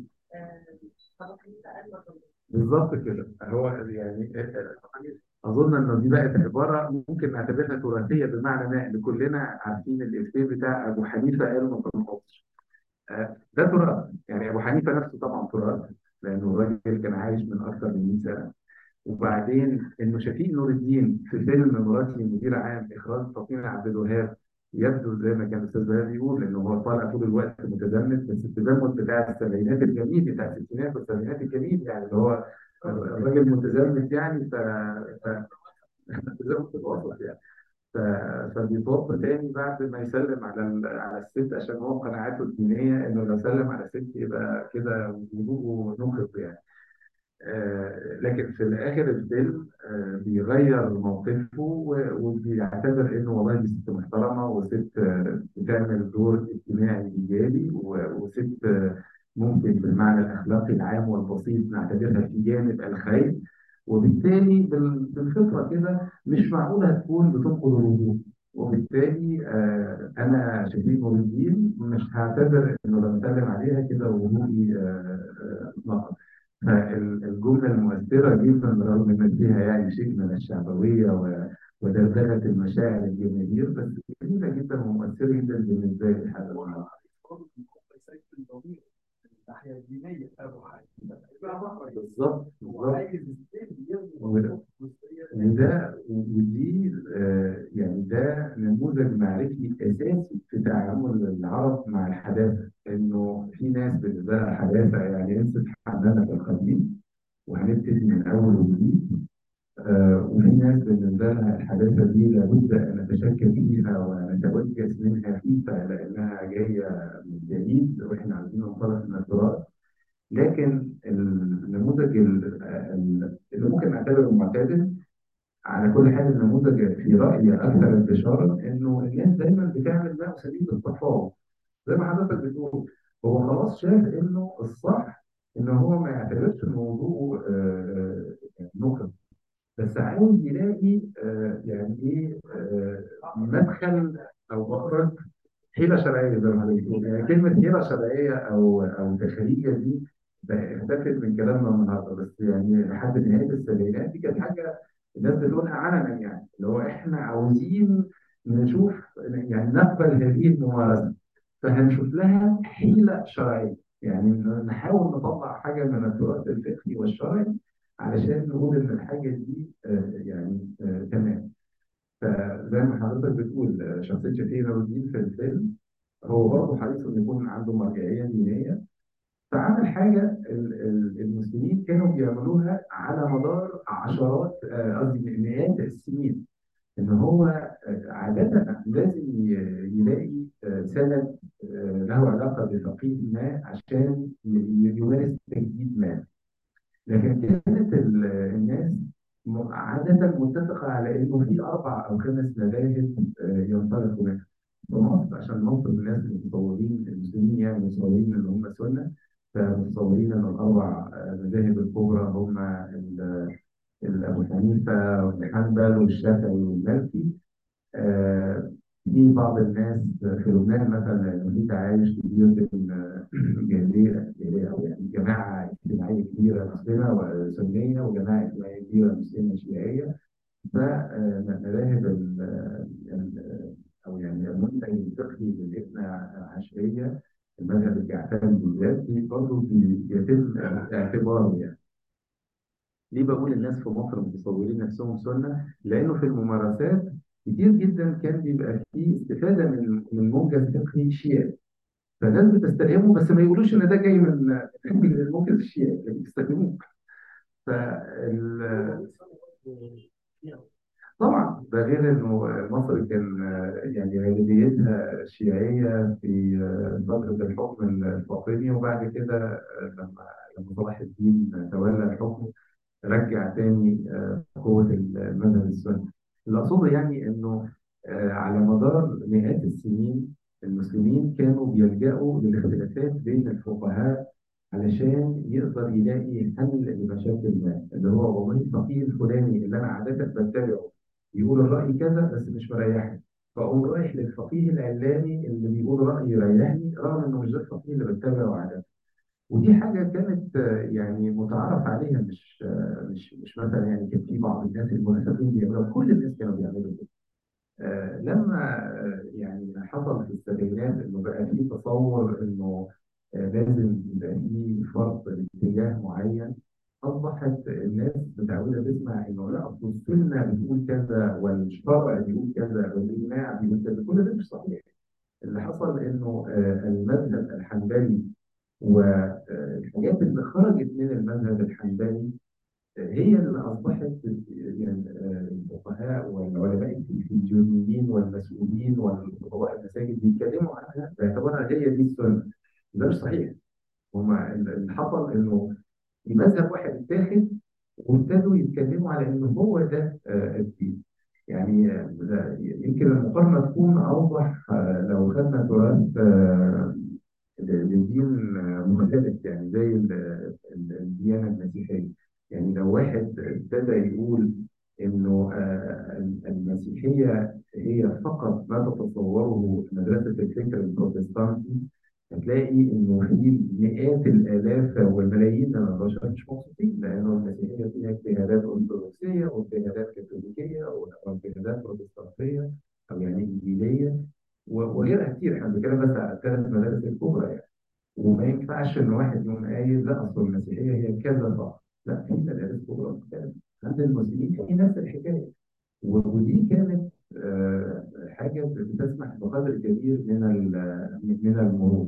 بالظبط كده هو يعني اظن انه دي بقت عباره ممكن نعتبرها تراثيه بمعنى ما ان كلنا عارفين الافيه بتاع ابو حنيفه قال ما تنقضش آه، ده تراث يعني ابو حنيفه نفسه طبعا تراث لانه الراجل كان عايش من اكثر من 100 سنه وبعدين انه شفيق نور الدين في فيلم مراتي مدير عام اخراج فاطمه عبد الوهاب يبدو زي ما كان الاستاذ بهاء بيقول انه هو طالع طول الوقت متزمت بس التزمت بتاع السبعينات الجميل بتاع الستينات والسبعينات الجميل يعني اللي هو الراجل متزمت يعني ف ف- التزمت في الوسط يعني ف... فبيتوفى تاني بعد ما يسلم على ال... على الست عشان هو قناعاته الدينيه انه لو سلم على الست يبقى كده وضوءه نقض يعني. آه، لكن في الاخر الفيلم آه، بيغير موقفه و- وبيعتبر انه والله دي ست محترمه وست آه، بتعمل دور اجتماعي ايجابي و- وست آه، ممكن بالمعنى الاخلاقي العام والبسيط نعتبرها في جانب الخير وبالتالي بال- بالفطره كده مش معقول هتكون بتنقض الوضوء وبالتالي آه، انا شديد نور الدين مش هعتبر انه لما اسلم عليها كده وضوئي آه، آه، نقض فالجملة المؤثرة جدا رغم إن فيها يعني شيء من الشعبوية و- ودغدغة المشاعر الجماهير بس جميلة جدا ومؤثرة جدا بالنسبة لي هذا الأمر. الناحية الدينية أبو حنيفة بالظبط بالظبط عايز السن وده وده ودي آه، يعني ده نموذج معرفي اساسي في تعامل العرب مع الحداثه انه في ناس بالنسبه لها الحداثه يعني انسى حمامه القديم وهنبتدي من اول وجديد آه، وفي ناس بالنسبه لها الحداثه دي لابد ان نتشكل فيها ونتوجس منها فيها لانها جايه من بعيد واحنا عايزين ننطلق من التراث لكن النموذج ال- ال- اللي ممكن نعتبره معتدل على كل حال النموذج في رأيي أكثر انتشارا إنه الناس دايما بتعمل ما أساليب التفاوض زي ما حضرتك بتقول هو خلاص شاف انه الصح ان هو ما يعتبرش الموضوع آه، آه، نقد بس عاوز يلاقي آه، يعني ايه آه، مدخل او مخرج حيله شرعيه زي ما حضرتك بتقول يعني كلمه حيله شرعيه او او تخريجه دي اختفت من كلامنا النهارده بس يعني لحد نهايه السبعينات دي كانت حاجه الناس بتقولها علنا يعني اللي هو احنا عاوزين نشوف يعني نقبل هذه الممارسه فهنشوف لها حيله شرعيه يعني نحاول نطلع حاجه من التراث الفقهي والشرعي علشان نقول ان الحاجه دي آه، يعني آه، تمام فزي ما حضرتك بتقول آه، شخصيه شفيق نور الدين في الفيلم هو برضه حريص انه يكون عنده مرجعيه دينيه فعمل حاجه ال- ال- المسلمين كانوا بيعملوها على مدار عشرات آه، قصدي مئات السنين ان هو آه، عاده لازم ي- يلاقي آه، سند آه، له علاقه بفقيه ما عشان ي- يمارس تجديد ما لكن كانت ال- الناس م- عادة متفقة على إنه في أربع أو خمس مذاهب آه، ينطلقوا منها. في مصر عشان مصر الناس المتصورين المسلمين يعني متصورين إن هم سنة فمتصورين إن الأربع آه، مذاهب الكبرى هم ال- ال- أبو حنيفة والحنبل والشافعي والمالكي. آه، في بعض الناس في لبنان مثلا لأنه في تعايش كبير بين آه، جالية جالية أو يعني جماعة اجتماعية كبيرة مسلمة وسنية وجماعة اجتماعية كبيرة مسلمة شيعية فمذاهب ال- ال- أو يعني المنتج الفقهي للاثنى عشرية المذهب الجعفري بالذات دي برضه بي- بيتم اعتباره يعني ليه بقول الناس في مصر متصورين نفسهم سنة؟ لأنه في الممارسات كتير جدا كان بيبقى فيه استفادة من من موجز فقهي شيعي فالناس بتستلهمه بس ما يقولوش إن ده جاي من من الموجز الشيعي لكن بيستخدموه فال طبعا ده غير انه مصر كان آه، يعني غالبيتها شيعيه في آه، فتره الحكم الفاطمي وبعد كده آه، لما لما صلاح الدين تولى الحكم رجع تاني آه، قوه المذهب السني. اللي اقصده يعني انه آه، على مدار مئات السنين المسلمين كانوا بيلجأوا للاختلافات بين الفقهاء علشان يقدر يلاقي حل لمشاكل ما اللي هو والله الفقيه الفلاني اللي انا عاده بتبعه يقول الرأي كذا بس مش مريحني فأقوم رايح للفقيه العلاني اللي بيقول رأي يريحني رغم إنه مش ده الفقيه اللي بتبعه عادة ودي حاجة كانت آه، يعني متعارف عليها مش آه، مش مش مثلا يعني كان في بعض الناس المنافقين بيعملوها كل الناس كانوا بيعملوا كده آه، لما آه، يعني حصل في السبعينات انه بقى في تصور انه آه، لازم يبقى في فرض لاتجاه معين اصبحت الناس متعوده تسمع انه لا اصل السنه بتقول كذا والشرع بيقول كذا والاجماع بيقول كذا كل ده مش صحيح اللي حصل انه آه، المذهب الحنبلي والحاجات اللي خرجت من المذهب الحنبلي هي اللي اصبحت يعني آه، الفقهاء والعلماء الفيديونيين والمسؤولين والخطباء المساجد بيتكلموا عنها باعتبارها هي دي السنه ده مش صحيح هما اللي حصل انه في مذهب واحد اتاخد وابتدوا يتكلموا على انه هو ده آه، الدين يعني آه، ده يمكن المقارنه تكون اوضح آه، لو خدنا تراث آه، لدين آه، مختلف يعني زي ال- ال- الديانه المسيحيه يعني لو واحد ابتدى يقول انه آه، المسيحيه هي فقط ما تتصوره مدرسه الفكر البروتستانتي هتلاقي انه في مئات الالاف والملايين من البشر مش مبسوطين لانه المسيحيه فيها اجتهادات ارثوذكسيه واجتهادات كاثوليكيه واجتهادات بروتستانتيه او يعني انجيليه و- وغيرها كتير احنا بنتكلم بس على الثلاث مدارس الكبرى يعني وما ينفعش ان واحد يقوم قايل لا اصل المسيحيه هي كذا فقط لا في مدارس كبرى مختلفه عند المسلمين في نفس الحكايه و- ودي كانت آه، حاجه بتسمح بقدر كبير من ال- من المرور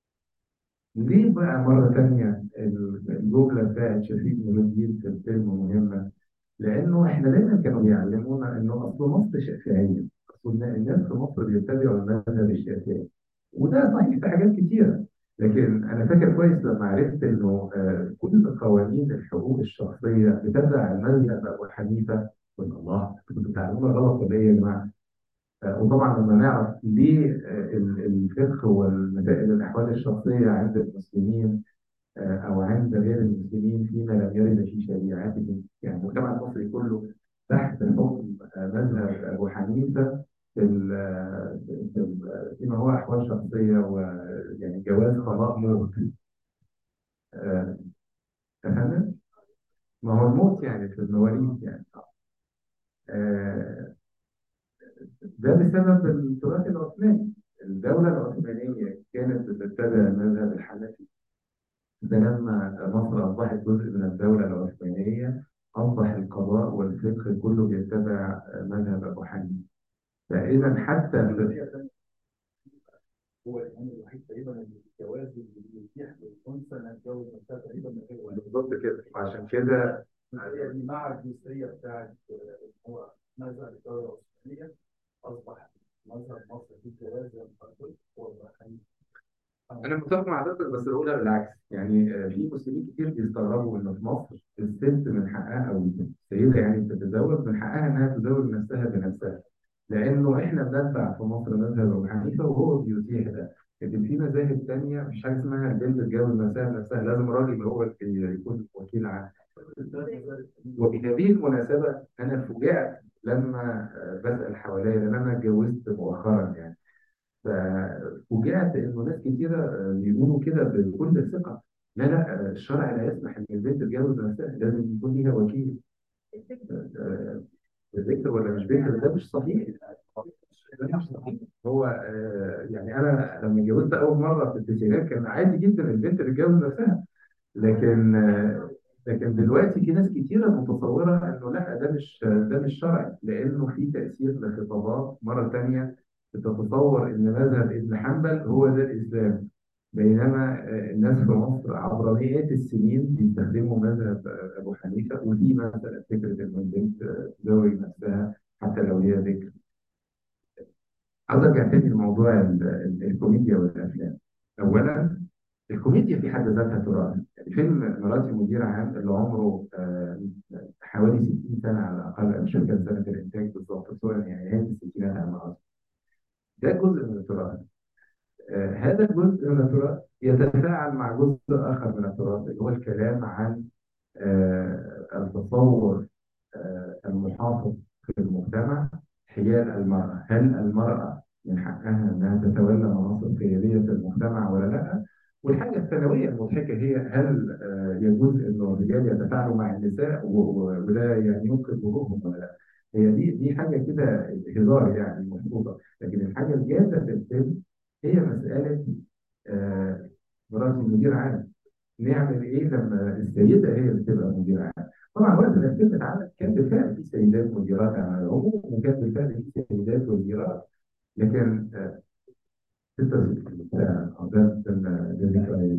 ليه بقى مرة تانية الجملة بتاعت شفيق نور الدين في الفيلم مهمة؟ لأنه إحنا دايما كانوا بيعلمونا إنه أصل مصر شافعية، أصل الناس في مصر بيتبعوا المذهب الشافعي، وده صحيح في حاجات كتيرة، لكن أنا فاكر كويس لما عرفت إنه آه، كل قوانين الحقوق الشخصية بتتبع المذهب أبو حنيفة قلت الله أنتوا كنتوا بتعلمونا غلط ولا إيه يا جماعة؟ آه، وطبعا لما نعرف ليه آه، ال- الفقه والمسائل الأحوال الشخصية عند المسلمين آه، أو عند غير المسلمين فيما لم يرد في شريعتهم يعني المجتمع المصري كله تحت حكم آه، مذهب أبو حنيفة في ال- آه، في ال- فيما هو أحوال شخصية ويعني جواز قضاء موت آه، تفهم؟ ما هو الموت يعني في المواريث يعني آه، ده بسبب التراث العثماني الدولة العثمانية كانت بتتبع المذهب الحنفي ده لما مصر أصبحت جزء من الدولة العثمانية أصبح القضاء والفقه كله بيتبع مذهب أبو حنيفة فإذا حتى في هو الإمام الوحيد تقريبا اللي الجواز اللي يتيح للأنثى إنها تتجوز نفسها تقريبا من غير ولد. بالظبط كده عشان كده يعني مع الجزئية بتاعت آه، إن هو مذهب الدولة العثمانية أصبح مذهب مصر في الجواز زي ما قلت هو أبو حنيفة. أنا متفق مع حضرتك بس الأولى بالعكس يعني آه، في مسلمين كتير بيستغربوا إن في مصر الست من حقها أو السيدة يعني بتتزوج من حقها إنها تزوج نفسها بنفسها لأنه إحنا بنتبع في مصر مذهب أبو حنيفة وهو بيتيح ده لكن في مذاهب تانية مش حاجة اسمها البنت تتجوز نفسها بنفسها لازم الراجل هو اللي يكون وكيل عنها وبهذه المناسبة أنا فوجئت لما آه، بسأل حواليا لأن أنا اتجوزت مؤخرا يعني ففوجئت إنه ناس كتيرة آه، بيقولوا كده بكل ثقة لا لا آه، الشرع لا يسمح إن البنت تتجوز نفسها لازم يكون ليها وكيل آه، ذكر ولا مش ذكر ده مش صحيح ده مش صحيح هو آه، يعني أنا لما اتجوزت أول مرة في التسعينات كان عادي جدا البنت تتجوز نفسها لكن آه، لكن دلوقتي في ناس كتيرة متصورة انه لا ده مش ده مش شرعي لانه في تأثير لخطابات مرة تانية بتتصور ان مذهب ابن حنبل هو ده الاسلام بينما آه، الناس في مصر عبر مئات السنين بيستخدموا مذهب آه، ابو حنيفة ودي مثلا فكرة ان البنت آه، تزوج نفسها حتى لو هي ذكر عاوز ارجع تاني لموضوع ال- ال- الكوميديا والافلام اولا الكوميديا في حد ذاتها تراث يعني فيلم مراتي مدير عام اللي عمره آه، حوالي 60 سنه على الاقل أنا مش فاكر سنه الانتاج بالظبط بس هو يعني نهايه الستينات على ما اظن ده جزء من التراث آه، هذا الجزء من التراث يتفاعل مع جزء اخر من التراث اللي هو الكلام عن آه، التصور آه، المحافظ في المجتمع حيال المرأة هل المرأة من حقها أنها تتولى مناصب قيادية في المجتمع ولا لا والحاجة الثانوية المضحكة هي هل آه، يجوز أنه الرجال يتفاعلوا مع النساء و- و- وده يعني ينقذ وجوههم ولا لا هي دي دي حاجة كده هزار يعني مفروضة لكن الحاجة الجادة في الفيلم هي مسألة آه، مراتي مدير عام نعمل ايه لما السيده هي اللي تبقى مدير عام طبعا وقت ما الفيلم اتعمل كان بالفعل في سيدات مديرات على العموم وكان بالفعل في سيدات وزيرات لكن آه، 66 سنه أو ده ده ده ذكرى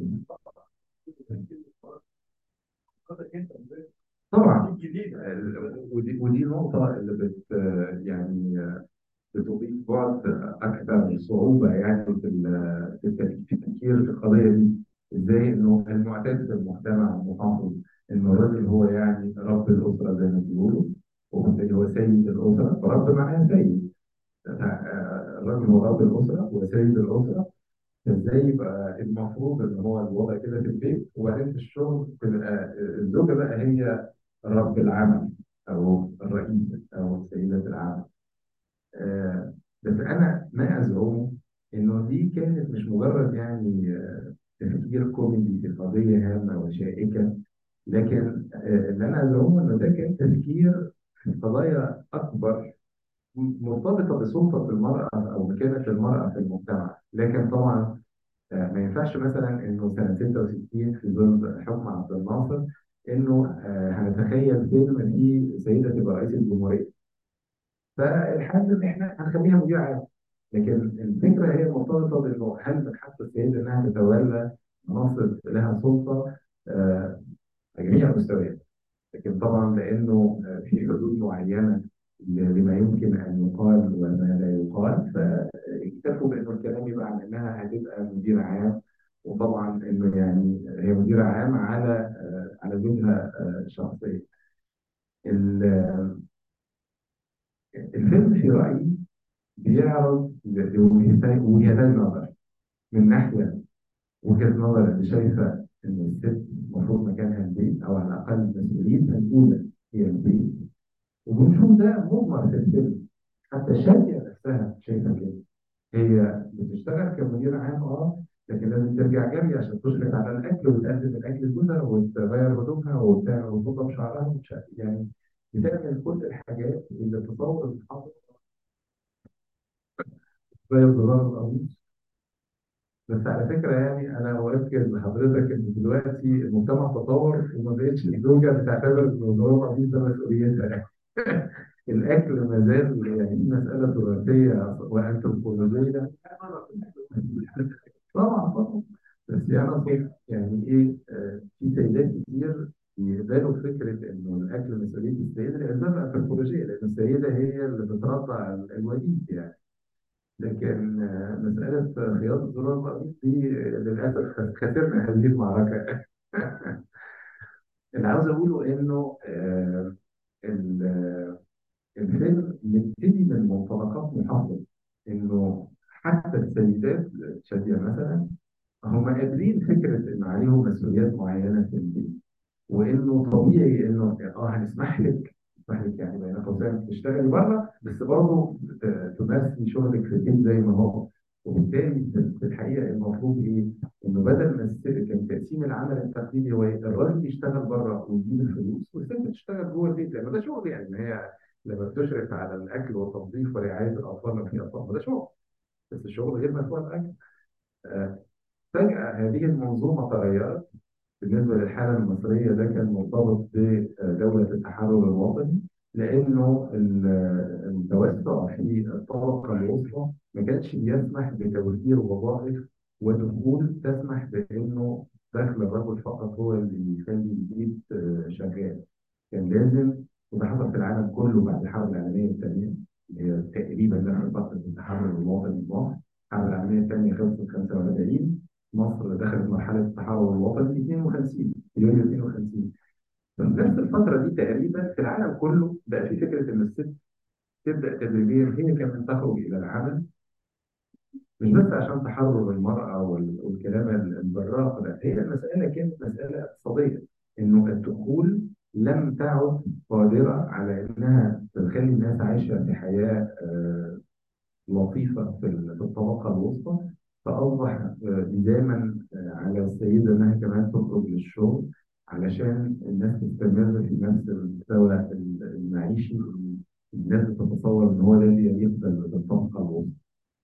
طبعا آه، ودي ودي نقطه اللي بت آه، يعني آه، بتضيف بعد اكثر صعوبه يعني في ال- في التفكير في التفكير في القضيه دي ازاي انه المعتاد في المجتمع المحافظ انه الراجل هو يعني رب الاسره زي ما بيقولوا وبالتالي هو سيد الاسره فرب معناه سيد آه، الراجل هو رب الاسره وسيد الاسره فازاي يبقى المفروض ان هو الوضع كده في البيت وبعدين في الشغل تبقى الزوجه بقى هي رب العمل او الرئيسه او سيده العمل آه، بس انا ما ازعمه انه دي كانت مش مجرد يعني آه، تفكير كوميدي في قضيه هامه وشائكه لكن آه، اللي انا ازعمه انه ده كان تفكير في قضايا اكبر م- مرتبطه بسلطه المراه او مكانه المراه في المجتمع لكن طبعا آه، ما ينفعش مثلا انه سنه 66 في ظل حكم عبد الناصر انه آه، هنتخيل فيلم فيه سيده تبقى رئيس الجمهوريه فالحل ان احنا هنخليها مدير عام لكن الفكره هي مرتبطه بانه هل من حق السيده انها تتولى مناصب لها سلطه آه، على جميع المستويات لكن طبعا لانه آه، في حدود معينه ل- لما يمكن ان يقال وما لا يقال فاكتفوا بانه الكلام يبقى عن انها هتبقى مدير عام وطبعا انه يعني هي مديره عام على آه، على زوجها آه، شخصيا. ال- الفيلم في رايي بيعرض وجهتين وجهتين نظر من ناحية وجهة نظر اللي شايفة إن الست المفروض مكانها البيت أو على الأقل مسؤوليتها الأولى هي البيت وبنشوف ده مضمر في الفيلم حتى شادية نفسها شايفة كده هي بتشتغل كمدير عام اه لكن لازم ترجع جري عشان تشرف على الاكل وتقدم الاكل لجوزها وتغير هدومها وبتاع وتنظف شعرها ومش عارف- يعني بتعمل كل الحاجات اللي تطور الحاضر زي الزرار القميص بس على فكره يعني انا اؤكد لحضرتك ان دلوقتي المجتمع تطور وما بقتش الزوجه بتعتبر ان الزرار القميص ده مسؤوليتها الاكل ما زال يعني دي مساله تراثيه وانثروبولوجيه طبعا طبعا بس يعني أقصد يعني ايه آه، في سيدات كتير يقبلوا فكره انه الاكل مسؤوليه السيده لاسباب انثروبولوجيه لان السيده هي اللي بترضع الوليد يعني لكن آه، مساله خياطه زرار القميص دي آه، للاسف خسرنا هذه المعركه اللي عاوز اقوله انه آه، ال- الفيلم بيبتدي من منطلقات محافظه انه حتى السيدات شاديه مثلا هم قادرين فكره ان عليهم مسؤوليات معينه في البيت وانه طبيعي انه اه هنسمح لك نسمح لك يعني بين قوسين تشتغلي بره بس برضه ت- تمارسي شغلك في البيت زي ما هو وبالتالي في الحقيقه المفروض ايه؟ انه بدل ما الست كان تقسيم العمل التقليدي هو إيه؟ الراجل يشتغل بره ويجيب الفلوس والست تشتغل جوه البيت لان ده شغل يعني ما هي لما بتشرف على الاكل والتنظيف ورعايه الاطفال لو في اطفال ده شغل بس الشغل غير مدفوع الاكل آه، فجاه هذه المنظومه تغيرت بالنسبة للحالة المصرية ده كان مرتبط بدولة التحرر الوطني لأنه ال- التوسع في الطبقة الوسطى ما كانش بيسمح بتوفير وظائف ودخول تسمح بأنه دخل الرجل فقط هو اللي يخلي البيت آه، شغال كان لازم وده حصل في العالم كله بعد الحرب العالمية الثانية اللي هي تقريبا نفس فترة التحرر الوطني في مصر الحرب العالمية الثانية خلصت 45 مصر دخلت مرحلة التحرر الوطني 52 يوليو 52 في نفس الفترة دي تقريبا في العالم كله بقى في فكرة إن الست تبدأ تدريجيا هي كمان تخرج إلى العمل مش بس عشان تحرر المرأة وال- والكلام ال- البراق لا هي المسألة كانت مسألة اقتصادية إنه الدخول لم تعد قادرة على إنها تخلي الناس عايشة في حياة آه، لطيفة في ال- في الطبقة الوسطى فأصبح آه، لزاما آه، على السيدة إنها كمان تخرج للشغل علشان الناس تستمر في نفس المستوى ال- المعيشي اللي الناس بتتصور إن هو ده اللي يليق بال- بالطبقة الوسطى.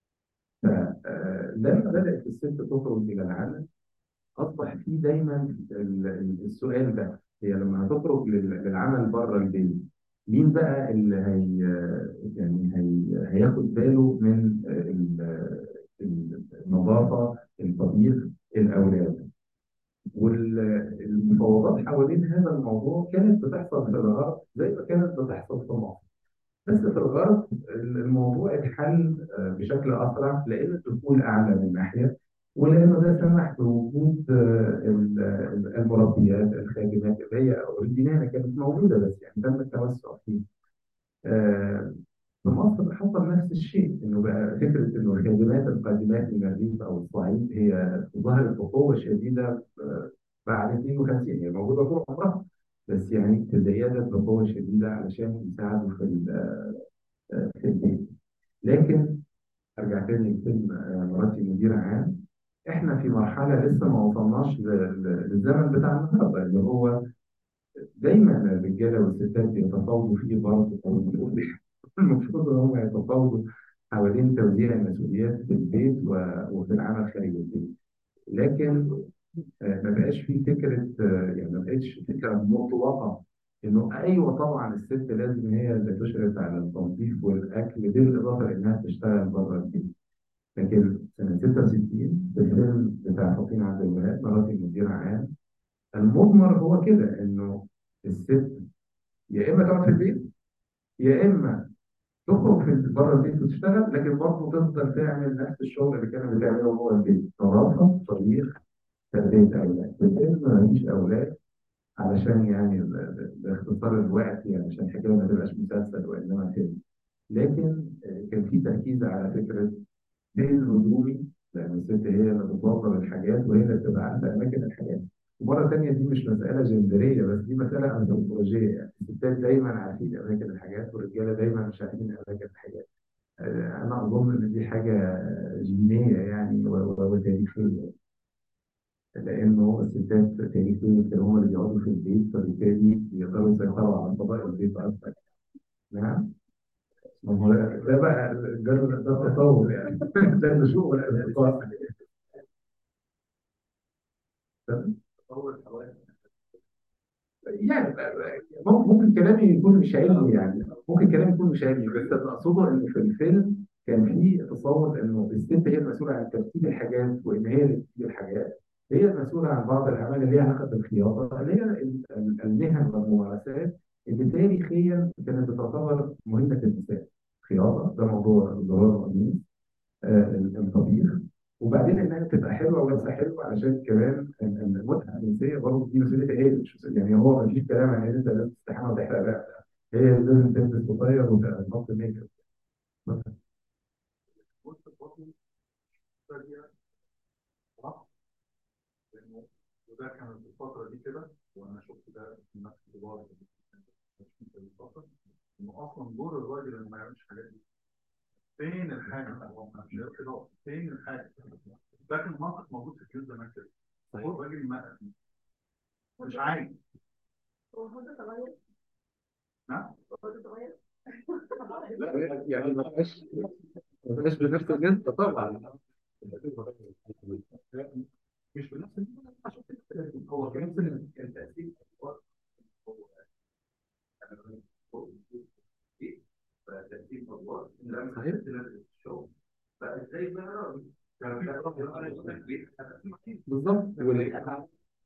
فلما بدأت الست تخرج إلى العمل أصبح في دايما ال- ال- السؤال ده هي لما هتخرج لل- للعمل بره البيت مين بقى اللي هي يعني هي هياخد باله من ال- ال- النظافة الطبيخ الأولاد والمفاوضات حوالين هذا الموضوع كانت بتحصل في الغرب زي ما كانت بتحصل في مصر بس في الغرب الموضوع اتحل آه، بشكل اسرع لان الدخول اعلى من ناحيه ولانه ده سمح بوجود آه، ال- ال- المربيات الخادمات اللي هي اوريجينالها كانت موجوده بس يعني تم التوسع فيه. آه، في مصر حصل نفس الشيء انه بقى فكره انه الخادمات القادمات من الريف او الصعيد هي ظهرت بقوه شديده آه، بعد 52 هي موجوده طول عمرها بس يعني تزايدت بقوه شديده علشان يساعدوا في ال- في البيت لكن ارجع تاني لفيلم آه، مراتي مدير عام احنا في مرحله لسه ما وصلناش ل- ل- للزمن بتاع النهارده اللي هو دايما الرجاله والستات بيتفاوضوا فيه برضه أو بنقول المفروض ان هم يتفاوضوا حوالين توزيع المسؤوليات في البيت و- وفي العمل خارج البيت لكن آه، ما بقاش في فكره آه، يعني ما بقتش فكره مطلقه انه ايوه طبعا الست لازم هي اللي تشرف على التنظيف والاكل بالاضافه لانها تشتغل بره البيت لكن سنه 66 في الفيلم بتاع فاطمه عبد الوهاب مراتي مدير عام المضمر هو كده انه الست يا اما تقعد في البيت يا اما تخرج في بره البيت وتشتغل لكن برضه تفضل تعمل نفس الشغل اللي كانت بتعمله جوه البيت نظافه طبيخ تربيه اولاد في الفيلم مفيش اولاد علشان يعني ب- ب- باختصار الوقت يعني عشان الحكايه ما تبقاش مسلسل وانما فيلم لكن آه، كان في تركيز على فكره فين الهجومي لان الست هي اللي بتوفر الحاجات وهي اللي بتبقى عارفه اماكن الحاجات ومره ثانيه دي مش مساله جندريه بس دي مساله انثروبولوجيه يعني الستات دايما عارفين اماكن الحاجات والرجاله دايما مش عارفين اماكن الحاجات آه، انا اظن ان دي حاجه جينيه يعني و- و- وتاريخيه لانه الستات تاريخيا كانوا هم اللي بيقعدوا في البيت فبالتالي يقدروا يسيطروا على قضاء البيت اكثر نعم ما هو ده بقى ده ده التطور يعني ده النشوء والانتقال تطور الحوادث يعني ممكن ممكن كلامي يكون مش علمي يعني ممكن كلامي يكون مش علمي بس اللي اقصده ان في الفيلم كان في تصور انه الست هي المسؤوله عن ترتيب الحاجات وان هي اللي بتجيب الحاجات هي المسؤوله عن بعض الاعمال اللي ليها علاقه بالخياطه اللي هي ال- ال- المهن والممارسات اللي تاريخيا كانت بتعتبر مهمه النساء خياطه ده موضوع الزرار والقميص آه، الطبيخ وبعدين انها تبقى حلوه ولابسه حلوه علشان كمان ال- ال- المتعه الجنسيه برضه دي مسؤوليه هي مش مسؤولية- يعني هو ما فيش كلام عن ان انت لازم تستحمى وتحرق بقى هي اللي لازم تلبس قصير وتحط ميك اب بص برضه دي صح لانه وده كان في الفتره دي كده وانا شفت ده في الناس الكبار في الفتره انه اصلا دور الراجل انه ما يعملش الحاجات دي فين الحاجه هو مش هيروح يدور فين الحاجه ده كان منطق موجود في الجيل زمان كده هو الراجل ما مش عايز هو هو ده تغير نعم هو ده تغير لا يعني ما بقاش ما بقاش بنفس الجنس طبعا مش بنفس ال- عشان كده هو كان نفس ال- كان تأثير هو فتأثير الله لما صحيح. تنزل الشغل فازاي بقى كان في بالظبط وال-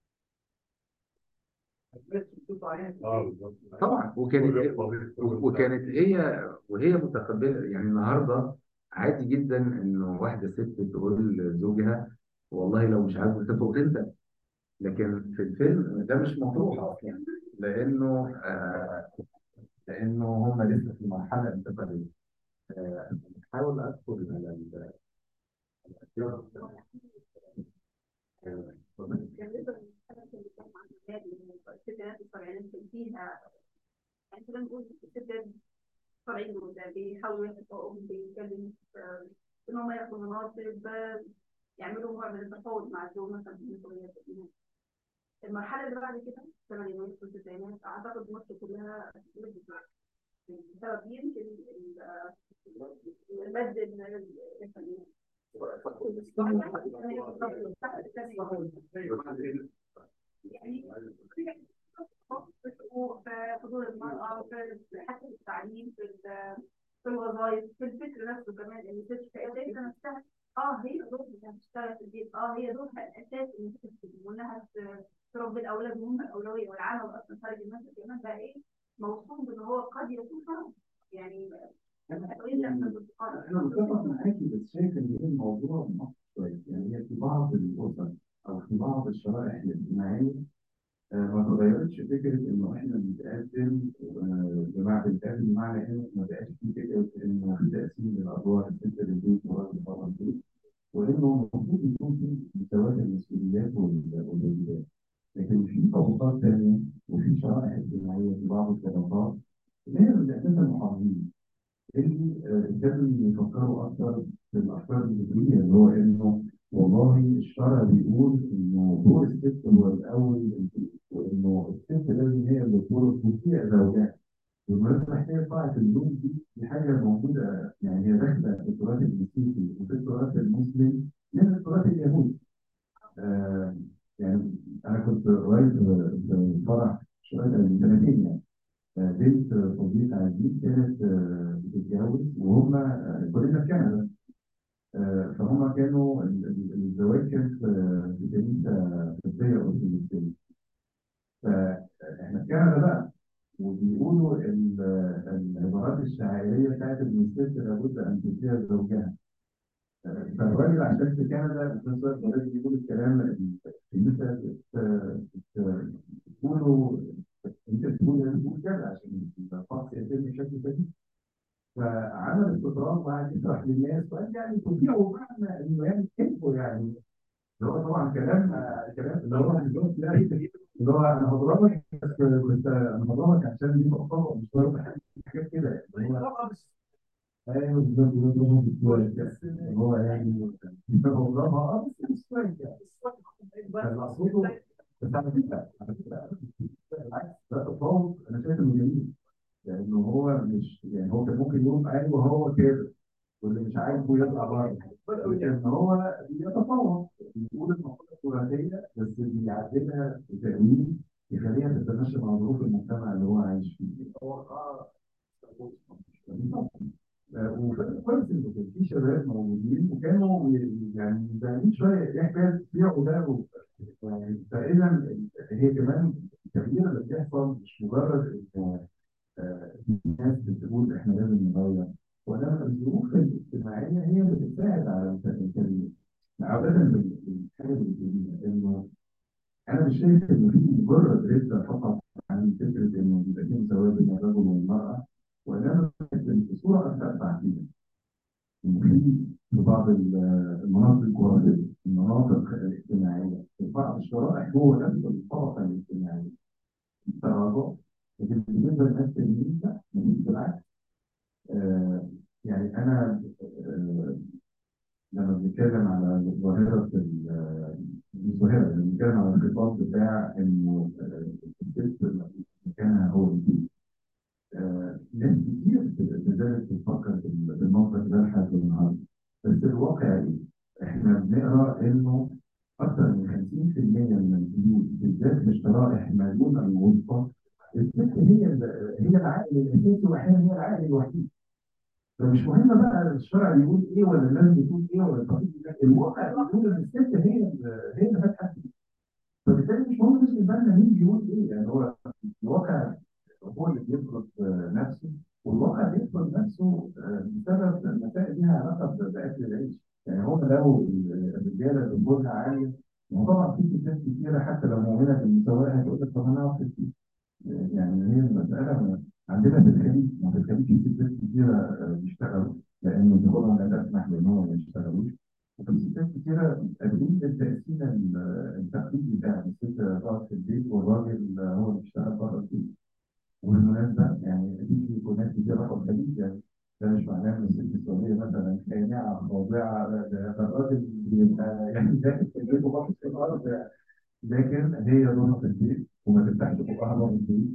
اه بالظبط طبعا وكانت وكانت هي وهي متقبله يعني النهارده عادي جدا انه واحده ست تقول لزوجها والله لو مش عاجبك تفوق انت لكن في الفيلم ده مش مطروح اصلا لانه آه لانه هم لسه في مرحله انتقاليه آه بحاول ادخل على ال- آه، كان لسه الحاجات اللي بتتكلم عن الولاد الستينات والسبعينات كان فيها يعني خلينا نقول الستات طالعين وده بيحاولوا يحققوا بيتكلموا في ان هم ياخدوا مناصب يعملوا نوع من التفاوض مع الزوج مثلا في المسؤوليات المرحله اللي بعد كده الثمانينات والتسعينات اعتقد مصر كلها لبست بسبب يمكن ال- المد يعني في حقوق في حضور المرأة في حتى في التعليم في ال- في الوظائف في الفكر نفسه كمان ان الست شايفة نفسها اه هي دورها انها تشتغل في البيت اه هي دورها الاساسي انها تخدم وانها ت- تربي الاولاد هم الاولويه والعمل اصلا خارج المنزل كمان بقى ايه موصوم بان هو قد يكون فرض يعني تقريبا انا متفق معاكي بس شايف ان ايه الموضوع معقد شويه يعني هي في بعض الاسر او في بعض الشرائح الاجتماعيه آه، ما تغيرتش فكره انه احنا بنتقدم آه، بمعنى بنتقدم بمعنى انه ما بقاش في فكره انه في تقسيم للادوار الست للبيت والراجل بره البيت وانه المفروض يكون في مساواه المسؤوليات وال- والواجبات لكن في طبقات ثانيه وفي شرائح اجتماعيه في بعض الطبقات اللي هي اللي اساسا محافظين اللي آه، ابتدوا يفكروا اكتر في الافكار الفكريه اللي هو انه والله الشرع بيقول انه دور الست هو الاول البيت، وانه الست لازم هي اللي تكون تطيع زوجها بالمناسبه حكايه طاعه الزوج دي دي حاجه موجوده يعني هي داخله في التراث المسيحي وفي التراث المسلم من التراث اليهودي. آه يعني انا كنت قريب في فرح شويه من سنتين يعني آه، بنت صديق عزيز كانت آه، بتتجوز وهم آه، كلنا في كندا آه، فهم كانوا ال- ال- الزواج كان في في كنيسه قبطيه ارثوذكسيه فاحنا في كندا بقى وبيقولوا ال- العبارات الشعائريه بتاعت ان الست لابد ان تطيع زوجها آه، فالراجل عشان في كندا في نفس الوقت لازم يقول الكلام الكنيسه بت- بت- بتقولوا انت بتقول لازم تقول كذا عشان الفحص يتم بشكل سليم فعمل استطراد وقعد يشرح للناس وقال يعني تطيعوا معنى انه يعني كذبوا يعني اللي هو طبعا كلام كلام اللي هو دلوقتي لا اللي هو انا هضربك بس كنت انا هضربك عشان دي مقطوعه مش ضرب حاجات كده يعني اللي هو ايوه بالظبط بالظبط بالظبط اللي هو يعني انت هضربها اه بس مش كويس يعني فالمقصود بس على فكره على فكره بالعكس ده تفاوض انا شايف انه جميل لانه هو مش يعني هو كان ممكن يقول ايوه هو كده واللي مش عاجبه يطلع بره لكن هو بيتفاوض بيقول المقولة التراثية بس بيعدلها بتأويل يخليها تتماشى مع ظروف المجتمع اللي هو عايش فيه. وكان كويس انه كان في شباب موجودين وكانوا يعني زعلانين شويه ايه حكايه بيعوا ده و- يعني فاذا هي كمان التغيير اللي بيحصل مش مجرد انه آه، الناس بتقول احنا لازم نغير وانما الظروف الاجتماعيه هي اللي بتساعد على التغيير. عودة للحاجة الجديدة إنه أنا مش شايف إنه في مجرد رزق فقط عن فكرة إنه يبقى في مساواة بين الرجل والمرأة وإنما الصورة أكثر تعقيدا. إنه في في بعض ال- المناطق الجغرافية، المناطق الاجتماعية، في بعض الشرائح جوه نفس الطبقة الاجتماعية. تراجع لكن بالنسبة للناس التانيين لا مفيش بالعكس. آه يعني أنا آه لما بنتكلم على ظاهرة ال- مش ظاهرة لما بنتكلم على الخطاب بتاع إنه آه، الست مكانها هو البيت. آه، ناس كتير بدأت تفكر بال- بالمنطق ده لحد النهارده. بس الواقع إيه؟ إحنا بنقرا إنه أكثر من 50% من البيوت بالذات في الشرائح ما دون الوسطى الست هي ال- هي العائل الأساسي وأحيانا هي العائل الوحيد. فمش مهم بقى الشرع بيقول ايه ولا الناس بتقول ايه ولا التقليد لا، الواقع بيقول ان الست هي ال- هي اللي فاتحه فبالتالي مش مهم نسمع بالنا مين بيقول ايه يعني هو الواقع هو اللي بيفرض آه، نفسه والواقع بيفرض نفسه آه، بسبب مسائل ليها علاقه باكل العيش يعني هو لو ال- الرجاله اللي دخولها عاليه وطبعا في ستات كتيره حتى لو مؤمنه بالمساواه هتقول لك طب انا اقف في يعني هي المسألة عندنا في الخليج ما في الخليج في ستات كتيرة آه، بيشتغلوا لأنه دخولهم لا تسمح بأنهم ما يشتغلوش وفي ستات كتيرة قادرين بالتقسيم ال- التقليدي ده الست تقعد في البيت والراجل آه، هو اللي بيشتغل بره البيت وبالمناسبة يعني في ناس كتير راحوا الخليج يعني ده مش معناه ان الست السعودية مثلا خانعة خاضعة لا، ده ده الراجل بيبقى يعني داخل في البيت وباصص في الأرض يعني. لكن هي دورها في البيت وما تفتحش بقها بره البيت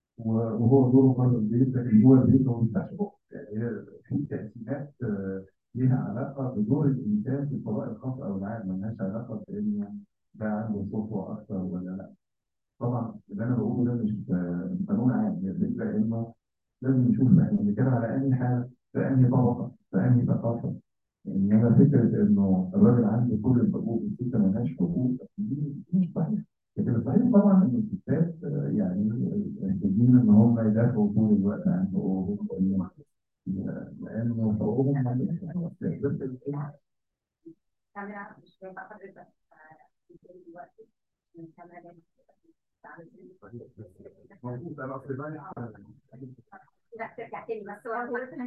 وهو دوره بره البيت لكن جوه البيت هو بيفتح بقه يعني هي في تقسيمات آه، ليها علاقه بدور الانسان في القضاء الخاص او العام ملهاش علاقه بان ده عنده سلطه اكثر ولا لا طبعا اللي انا بقوله ده مش آه، مش قانون عام هي الفكره انه لازم نشوف احنا بنتكلم على انهي حاله في انهي طبقه في انهي ثقافه انما فكره انه الراجل عنده كل الحقوق والست ملهاش حقوق دي دي مش صحيح لكن الصحيح طبعا ان الستات آه، يعني محتاجين ان هم يدافعوا طول الوقت عن حقوقهم لأنه لانه حقوقهم ما بس كاميرا مش هيبقى حضرتك آه، دلوقتي من كاميرا موجود انا اصل بالي لا ترجع تاني بس هو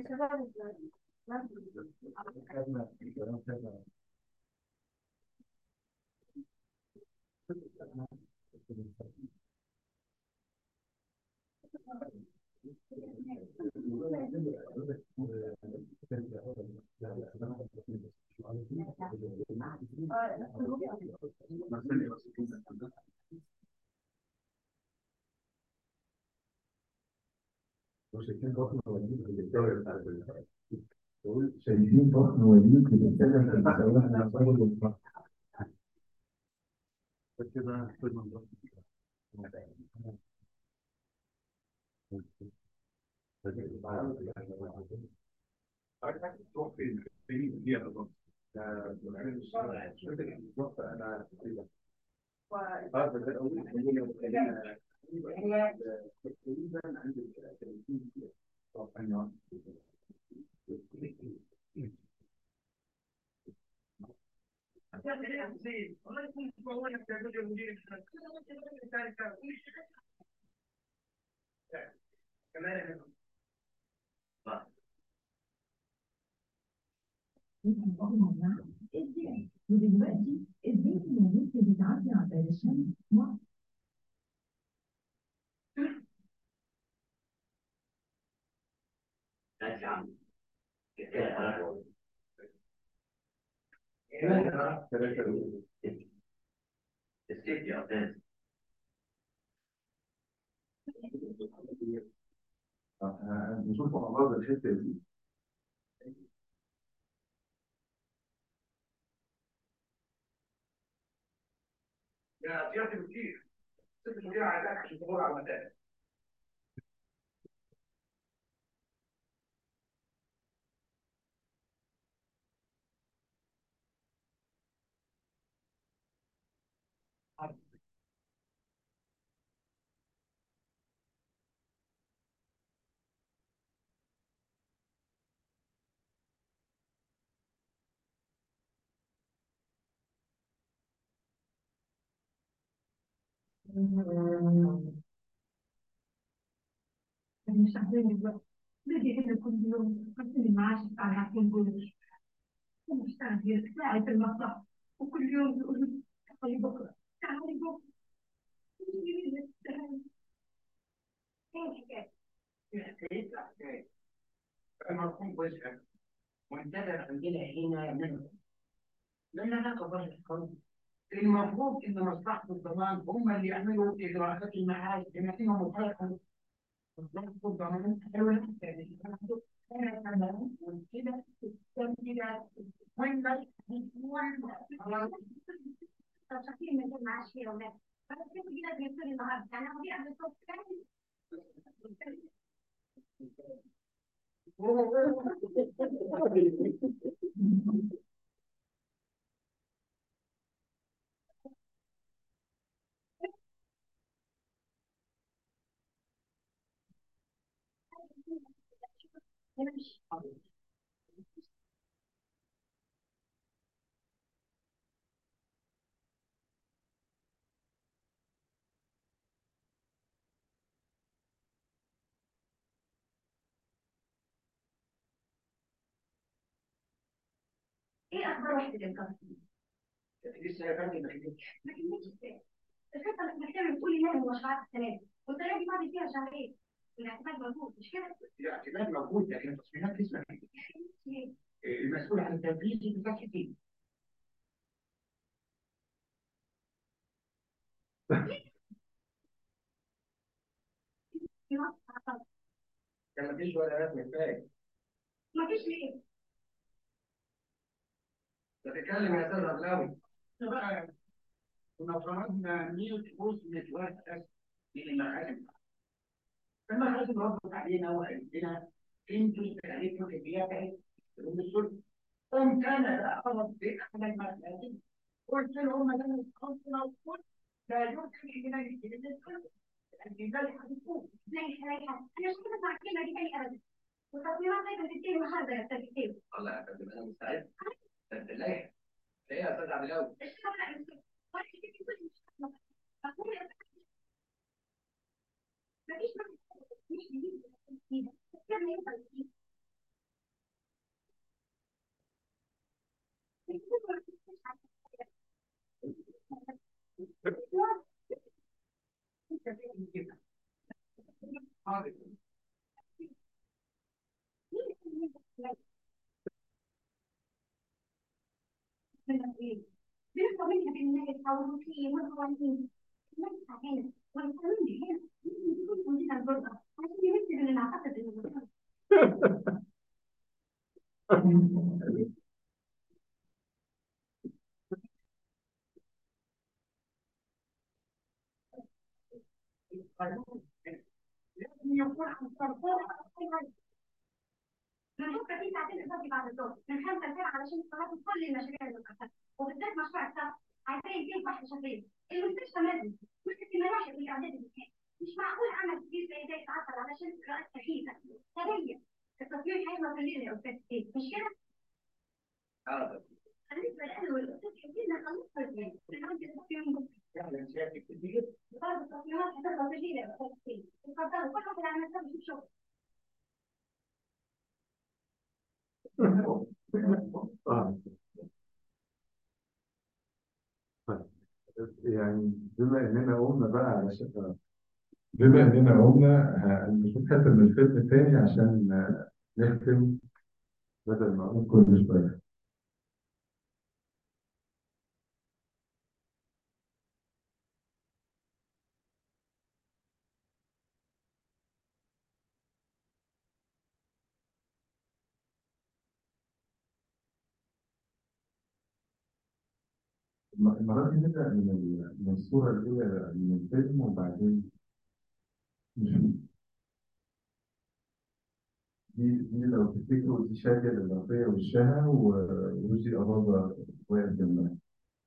شايفين بطن وليد بتتكلم في المساواة بين الرجل والمرأة كده خدمة تروح فين؟ فين فيها بالظبط؟ مش فاكر بالظبط انا اه بس الاول تقريبا عند ال 30 كده طب ايوه ازاي ودلوقتي ازاي الناس بتعدي على الشمس مصر آه، نشوف مع بعض الحتة دي يا سيادة المدير ست المدير عايزاك عشان تدور على المكان أنا مش عارفين دلوقتي باجي هنا كل يوم بقسم المعاش بتاع العقل كله أنا بشتغل في ساعة في المصلحة وكل يوم بيقولوا لي تعالي بكرة تعالي بكرة ايه الحكايه؟ المرحوم جوزها منتدب عندنا هنا منه لما نقض الحكم المفروض ان مصلحه الضمان هم اللي يعملوا اجراءات المعاش بما انهم مخالفه مصلحه الضمان حلوه انا كمان كده كده وين طب شايفين من غير معاش فيه ولا بس كيف جينا بيقول النهارده يعني هو قبل الصبح كان ايه اخبار واحد الانقاذ؟ لسه يا فندم ما كتبتش ما كملتش ازاي؟ الخطه اللي بتعمل بتقولي لها المشروعات السنه دي والطريقه دي فاضل فيها شهرين والاعتماد موجود مش كده؟ الاعتماد موجود لكن التصميمات لسه ما كتبتش ليه؟ المسؤول عن التنفيذ بتاع الدين في مصر حصل كان مفيش ولا رسم كفايه ما فيش ليه؟ بتتكلم يا استاذ عبلاوي بقى كنا فرضنا 100 فلوس متوسط في المخازن المخازن ردت علينا وقالت لنا انتوا استهلكتوا كميات اهي من السلطه قمت انا بقى خلاص بيت على المخازن قلت لهم انا كنت موجود لا يمكن ان يجي السلطه لذلك هتكون زي حاجه انا مش كده مع الكلمه دي تاني ابدا والتصميمات لازم تنتهي النهارده يا استاذ كتير الله يا فندم انا مستعد بس اللائحه ايه يا استاذ عبلاوي اشتغل على نفسك واحد كده يقول لي مش هتطلع. أقول يا أستاذ، مفيش معنى مش جديد جديد بس كان ينفع جديد حاضر بيرفعوا منها بالناس او في والقوانين الناس هنا والقانون هنا يكون عندنا الجرأة عشان يمثل ان نعتقد انه لازم يكون عن ترفوع من بكره في ساعتين اضافي بعد الظهر من خمسه لسبعه علشان تخلصوا كل المشاريع اللي بتحصل وبالذات مشروع السبت عايزين فيه واحد شهرين المستشفى لازم مش في مراحل الاعداد المكان مش معقول عمل كبير زي ده يتعطل علشان اجراءات سخيفه سريه التصوير هيخلص الليله يا استاذ سيف مش كده؟ حاضر بالنسبه لاهل والاستاذ حسين خلصنا الاثنين احنا عندنا تصوير بكره فعلا سيادتك كتير بعض التصويرات هتخلص الليله يا استاذ سيف اتفضلوا كل واحد على مكتبه يشوف شغل اه طيب. يعني بما اننا قمنا بقى على شكل بما اننا قمنا ه- نشوف حته من الفيلم التاني عشان آه، نختم بدل ما اقول كل شويه الم- المرة دي نبدأ من ال- من الصورة الأولى من الفيلم وبعدين نشوف دي دي لو تفتكروا دي شادية الإضافية وشها وروزي أباظة واقف جنبها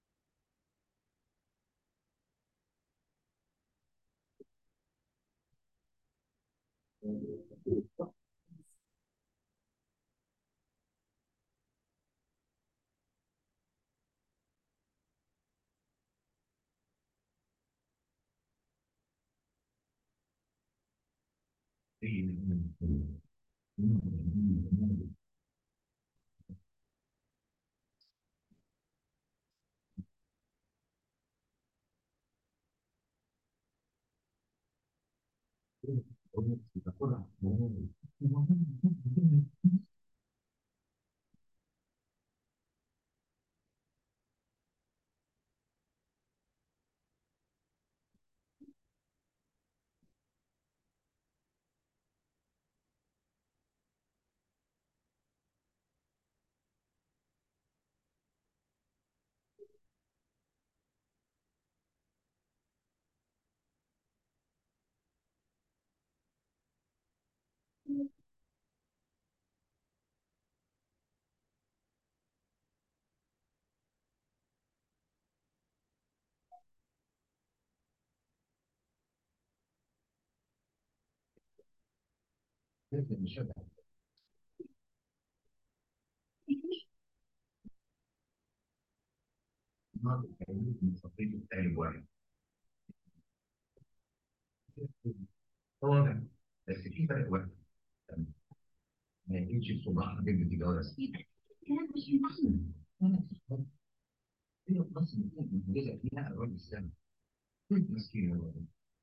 طبعا بس في فرق واحد ما يجيش الصباح بين التجارة الكلام مش ينفع هي بس بتكون منجزة فيها ألوان السنة مسكين يا ولد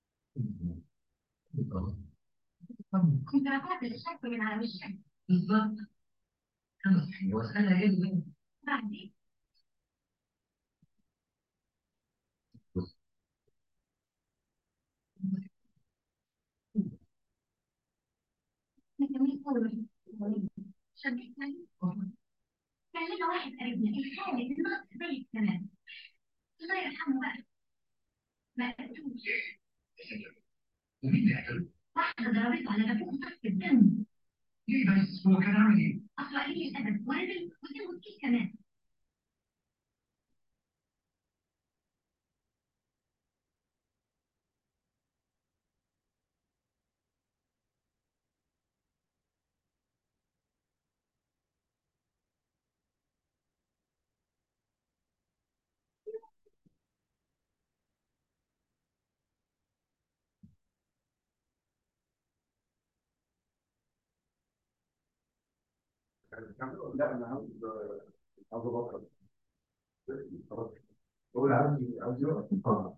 كنت رفعت الشك من على وشك بالظبط أنا صحيح وأسألها إيه اللي بعدين نكمل قول شبكتني كان لنا واحد قريبنا الحالة بالنص زي الكلام الله يرحمه بقى ما قتلوش ومين اللي قتله؟ واحدة ضربته على نافوخه تحت الدم ليه بس هو كان عامل إيه؟ أصل قليل الأدب ونزل وكان وكيل كمان لا أنا عاوز عاوز أبطل خلاص بقول عاوز عاوز يقف اتفضل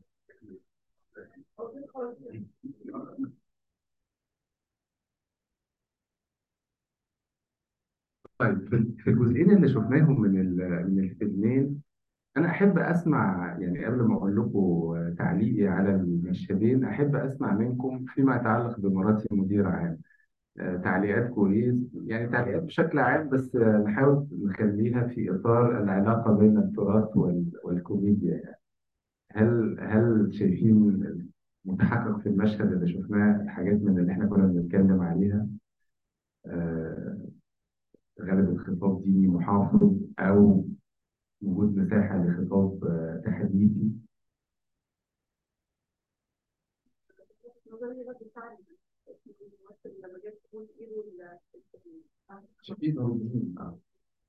طيب في في الجزئين اللي شفناهم من ال- من الفيلمين انا احب اسمع يعني قبل ما اقول لكم تعليقي على المشهدين احب اسمع منكم فيما يتعلق بمراتي مدير عام آه، تعليقات كويس يعني تعليقات بشكل عام بس آه، نحاول نخليها في اطار العلاقه بين التراث وال- والكوميديا يعني هل هل شايفين متحقق في المشهد اللي شفناه حاجات من اللي احنا كنا بنتكلم عليها آه، غالب الخطاب ديني محافظ او وجود مساحه لخطاب آه، تحديثي شفيق نور الدين اه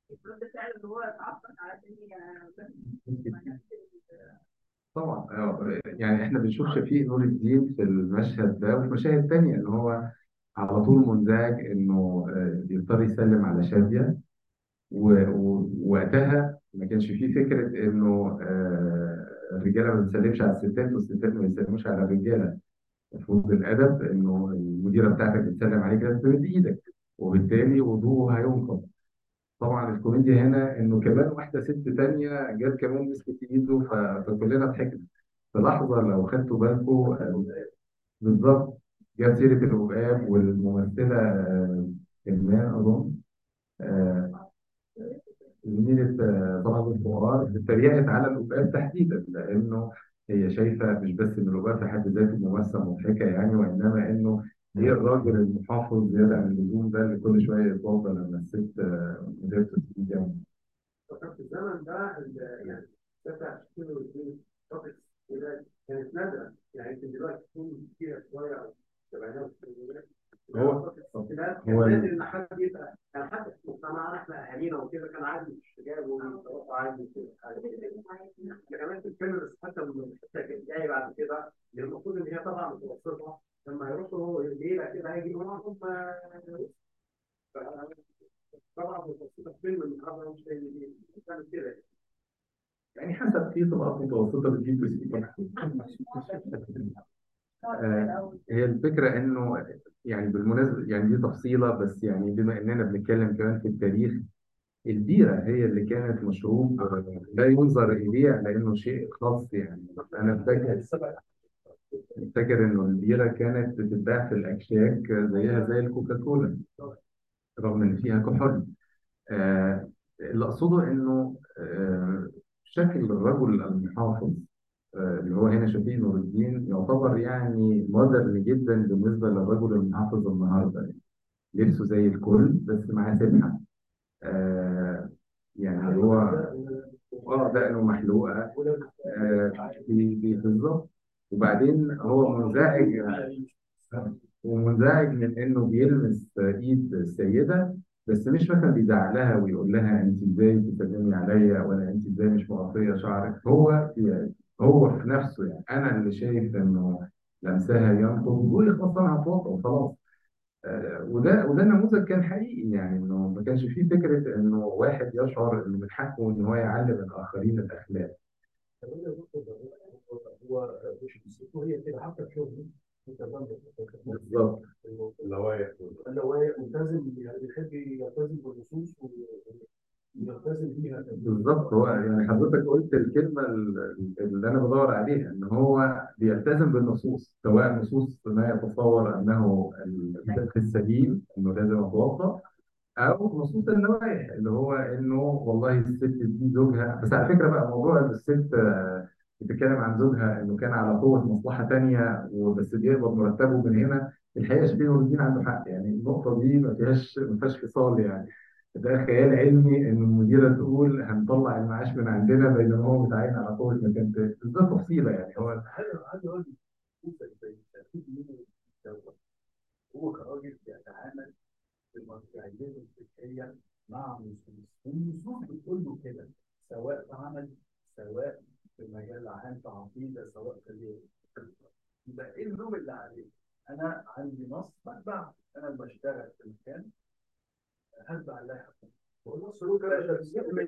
طبعا آه، يعني احنا بنشوف شفيق نور الدين في المشهد ده وفي مشاهد تانية ان هو على طول منزعج انه آه، بيضطر يسلم على شادية و- و- ووقتها ما كانش فيه فكرة إنه آه، الرجالة ما بتسلمش على الستات والستات ما بيسلموش على الرجالة المفروض الأدب إنه المديرة بتاعتك بتسلم عليك لازم تمد إيدك وبالتالي وضوءه هينقض طبعا الكوميديا هنا إنه كمان واحدة ست تانية جت كمان مسكت إيده ف- فكلنا ضحكنا في لحظة لو خدتوا بالكم آه، بالظبط جاب سيرة العقاب والممثلة آه، كمان أظن آه، زميلة آه، طلعت الفقراء اتريقت على العقاب تحديدا لأنه هي شايفة مش بس إن العقاب في حد ذاته ممثل مضحكة يعني وإنما إنه هي الراجل المحافظ زيادة عن اللزوم ده اللي كل شوية يتوضى لما الست آه، مديرة التسجيل يعني في الزمن ده ال- يعني تسع شهور واثنين توبكس كده كانت نادرة يعني يمكن دلوقتي تكون كتيرة شوية أو سبعينات والثمانينات هو كان هو لازم ان حد يبقى كان حتى في مجتمعنا احنا اهالينا وكده كان عادي الحجاب والطلاق عادي وكده كمان في الفيلم بس حتى من الحته اللي جايه بعد كده اللي المفروض ان هي طبعا متوسطه لما يروحوا الليله كده هيجي معاهم طبعا متوسطه فيلم النهارده مش زي دي كانت كده يعني حسب في طبقات متوسطة بتجيب وسيلة آه، هي الفكرة إنه يعني بالمناسبة يعني دي تفصيلة بس يعني بما إننا بنتكلم كمان في التاريخ البيرة هي اللي كانت مشروب آه، لا ينظر إليه على إنه شيء خاص يعني أنا فاكر فاكر إنه البيرة كانت بتتباع في الأكشاك زيها زي الكوكاكولا رغم إن فيها كحول آه، اللي أقصده إنه آه، شكل الرجل المحافظ آه، اللي هو هنا شفيق نور الدين يعتبر يعني مودرن جدا بالنسبة للرجل المحافظ النهارده يعني لبسه زي الكل بس معاه سبحة آه يعني هو اه دقنه محلوقة آه بي- بي- بالظبط وبعدين هو منزعج ومنزعج من انه بيلمس ايد السيده بس مش مثلا بيزعلها ويقول لها انت ازاي بتسلمي عليا ولا انت ازاي مش مغطيه شعرك هو يعني هو في نفسه يعني انا اللي شايف انه لمسها ينقض ويقول خلاص انا هتوضى وخلاص آه، وده وده نموذج كان حقيقي يعني انه ما كانش فيه فكره انه واحد يشعر انه من حقه ان هو يعلم الاخرين الاخلاق هو مش قصته هي كده حتى في شغله بالظبط اللوائح اللواء ملتزم يعني بيحب يلتزم بالنصوص ويلتزم بيها بالظبط هو يعني حضرتك قلت الكلمة ال- اللي أنا بدور عليها إن هو بيلتزم بالنصوص سواء نصوص ما يتصور أنه الفقه السليم إنه لازم أتوضأ أو نصوص النوايا اللي هو إنه والله الست دي زوجها بس على فكرة بقى موضوع إن الست آه، بتتكلم عن زوجها إنه كان على قوة مصلحة تانية وبس بيقبض مرتبه من هنا الحقيقة شفيق نور الدين عنده حق يعني النقطة دي ما فيهاش ما فيهاش فصال يعني ده خيال علمي ان المديره تقول هنطلع المعاش من عندنا بينما هو متعين على قوه مكان تاني بس ده تفصيله يعني هو عايز اقول لك زي تأكيد من الدولة هو كراجل بيتعامل بالمرجعية الفكرية مع النصوص والنصوص بتقول له كده سواء في عمل سواء في المجال العام في عقيدة سواء في غيره يبقى ايه اللوم اللي عليه؟ انا عندي نص بتبع انا بشتغل في مكان هتبع اللائحة والنص له كده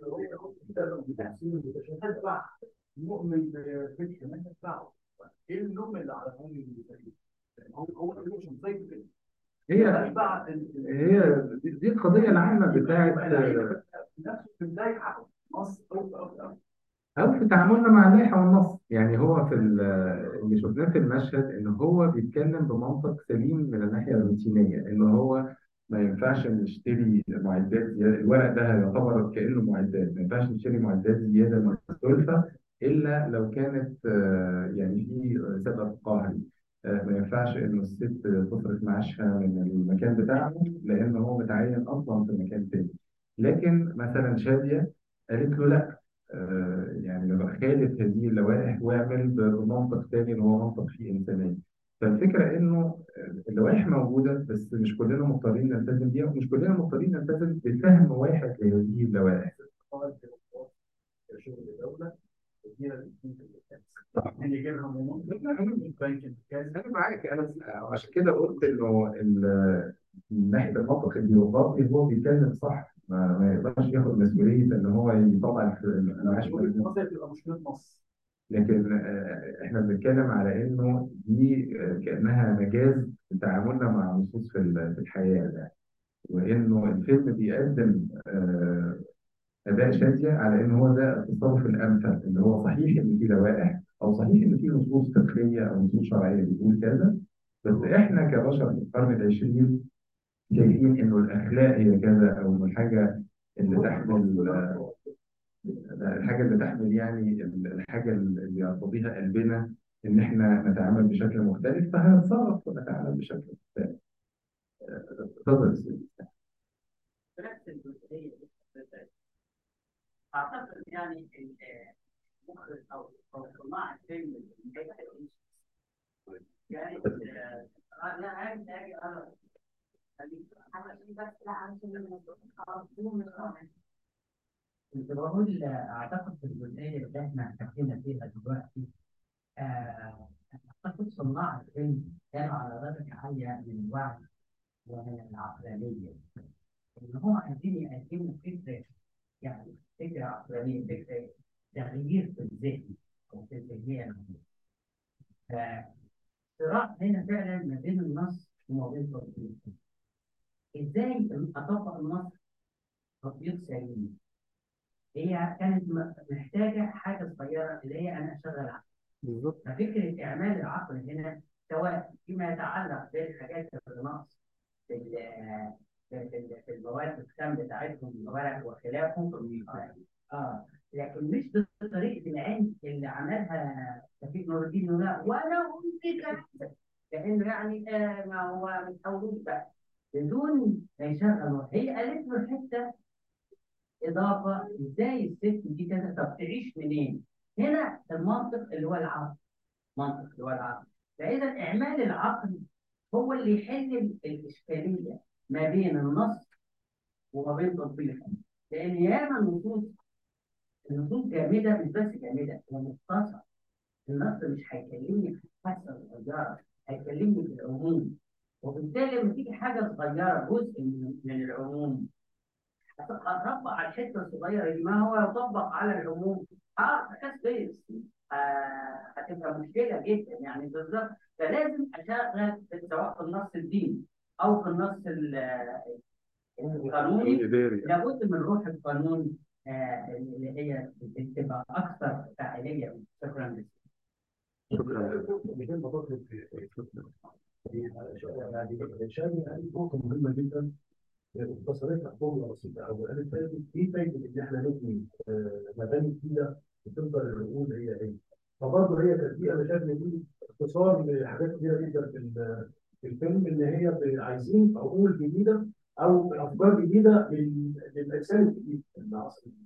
هتبع مؤمن بفكر ما يتبعه ايه اللوم اللي على هم المسلمين؟ هو هو مش زي كده هي هتبع ال- هي دي دي القضيه العامه بتاعت نفسه في اللائحة نص أو أو أو او في تعاملنا مع اللائحه والنص يعني هو في ال- اللي شفناه في المشهد ان هو بيتكلم بمنطق سليم من الناحيه الروتينيه ان هو ما ينفعش نشتري معدات زياده الورق ده يعتبر كانه معدات ما ينفعش نشتري معدات زياده من السلفه الا لو كانت آه، يعني في سبب قهري آه، ما ينفعش انه الست تصرف معاشها من المكان بتاعه لان هو متعين اصلا في مكان تاني لكن مثلا شاديه قالت له لا آه، يعني لما خالف هذه اللوائح واعمل بمنطق تاني اللي هو منطق فيه انسانيه فالفكره انه اللوائح موجوده بس مش كلنا مضطرين نلتزم بيها ومش كلنا مضطرين نلتزم بفهم واحد لهذه اللوائح قال في الوقت شغل الدولة وفيها الاثنين في الكاس من يجيبها من بنك الكاس انا معاك انا عشان كده قلت انه ال- من ناحيه المنطق البيروقراطي هو بيتكلم صح ما, ما يقدرش ياخد مسؤوليه ان هو يطلع المعاش مشكله مصر تبقى مشكله مصر لكن آه، احنا بنتكلم على انه دي آه، كانها مجاز في تعاملنا مع النصوص في ال- في الحياه ده وانه الفيلم بيقدم آه، اداء شاذية على ان هو ده التصرف الامثل اللي هو صحيح ان في لوائح او صحيح ان في نصوص فقهيه او نصوص شرعيه بتقول كذا بس احنا كبشر في القرن العشرين شايفين انه الاخلاق هي كذا او إنه الحاجه اللي تحمل آه، الحاجه اللي تحمل يعني الحاجه اللي يرتضيها قلبنا ان احنا نتعامل بشكل مختلف فهنتصرف ونتعامل بشكل مختلف. آه، اتفضل يا سيدي. نفس الجزئيه دي اعتقد يعني المخرج او او صناع الفيلم اللي يعني آه، انا عايز اجي انا بس لا عشان خلاص كنت بقول اعتقد في الجزئيه اللي احنا حكينا فيها دلوقتي آه، اعتقد صناع الفيلم كانوا على درجه عاليه من الوعي ومن العقلانيه ان هم عايزين يقدموا فكره يعني فكره عقلانيه فكره تغيير في الذهن او في الذهنيه فصراع هنا فعلا ما بين النص وما بين التطبيق ازاي اطبق النص تطبيق سليم هي كانت م- محتاجه حاجه صغيره اللي هي انا اشغل عقل بالظبط ففكره اعمال العقل هنا سواء فيما يتعلق بالحاجات اللي ناقص في ال- في ال- في المواد الخام بتاعتهم الورق وخلافه اه لكن مش بطريقه العلم اللي عملها توفيق نور الدين ولا ولا ممكن كمان لانه يعني آه ما هو متحولوش بقى بدون ما يشغل هي قالت له حته اضافه ازاي الست دي كذا طب تعيش منين؟ هنا المنطق اللي هو العقل منطق اللي هو العقل فاذا اعمال العقل هو اللي يحل ال- الاشكاليه ما بين النص وما بين تطبيقه لان ياما النصوص النصوص جامده مش بس جامده هي مختصره النص مش هيكلمني في حاسه صغيره هيكلمني في العموم وبالتالي لما تيجي حاجه صغيره جزء من من العموم هتطبق على الحته الصغيره دي ما هو يطبق على العموم اه كاس بيس آه هتبقى مشكله جدا يعني بالظبط فلازم اشغل سواء في النص الديني او في النص ال- القانوني الإداري لابد من روح القانون آه اللي هي تبقى اكثر فاعليه شكرا لك شكرا مثل ما قلت في يعني شامل قالت نقطة مهمة جدا اختصرتها جملة بسيطة أو قالت لازم إيه فايدة إن إحنا نبني آه، مباني جديدة وتفضل العقول هي هي فبرضه هي كانت دي أنا شايف إن دي اختصار لحاجات كتيرة جدا في ال- في الفيلم إن هي ب- عايزين عقول جديدة أو أفكار جديدة لل- للإنسان الجديد العصر الجديد.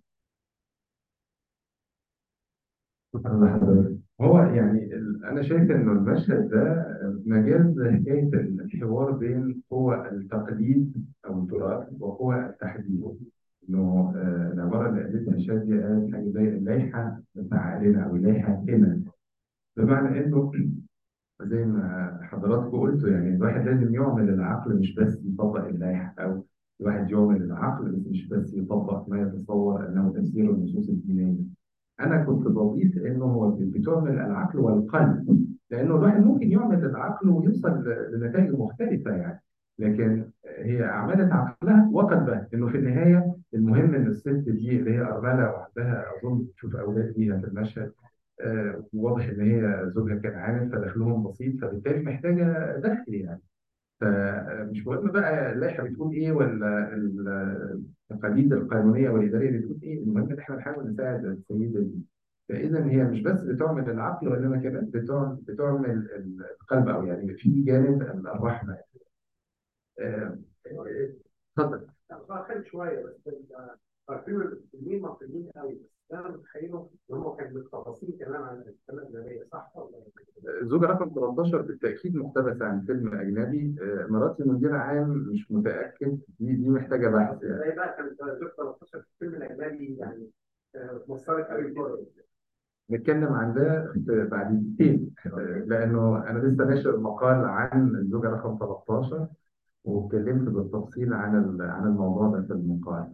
شكرا لحضرتك. هو يعني ال- أنا شايف إنه المشهد ده مجاز حكاية الحوار بين قوى التقليد أو التراث وقوى التحديث. إنه آه، العبارة اللي قالتها شادية قالت حاجة زي اللائحة مفعلنا أو اللائحة هنا بمعنى إنه زي ما حضراتكم قلتوا يعني الواحد لازم يعمل العقل مش بس يطبق اللائحة أو الواحد يعمل العقل بس مش بس يطبق ما يتصور أنه تفسير النصوص الدينية. انا كنت بضيف انه هو بتعمل العقل والقلب لانه الواحد ممكن يعمل العقل ويوصل ل- لنتائج مختلفه يعني لكن هي عملت عقلها وقلبها انه في النهايه المهم ان الست دي اللي هي ارمله وعندها اظن تشوف اولاد ليها في المشهد آه، واضح ان هي زوجها كان عامل فدخلهم بسيط فبالتالي محتاجه دخل يعني فمش مهم بقى اللائحه بتقول ايه ولا ال- التقاليد القانونيه والاداريه بتقول ايه المهم ان احنا نحاول نساعد السيده دي فاذا هي مش بس بتعمل العقل وانما كمان بتعمل بتعمل القلب او يعني في جانب الرحمه آه، اتفضل خد شويه بس ال- عارفين المسلمين مصريين قوي بس انا متخيله ان هم كانوا متخصصين كمان عن السنه الاجنبيه صح ولا لا؟ زوجة رقم 13 بالتأكيد مقتبسة عن فيلم أجنبي آه، مراتي مدير عام مش متأكد دي دي محتاجة بحث يعني زي بقى كانت زوج 13 في الفيلم الاجنبي يعني آه، اتمثلت قوي كده نتكلم عن ده في- بعد دقيقتين آه، لأنه أنا لسه ناشر مقال عن الزوجة رقم 13 واتكلمت بالتفصيل عن ال- عن الموضوع ده في المقال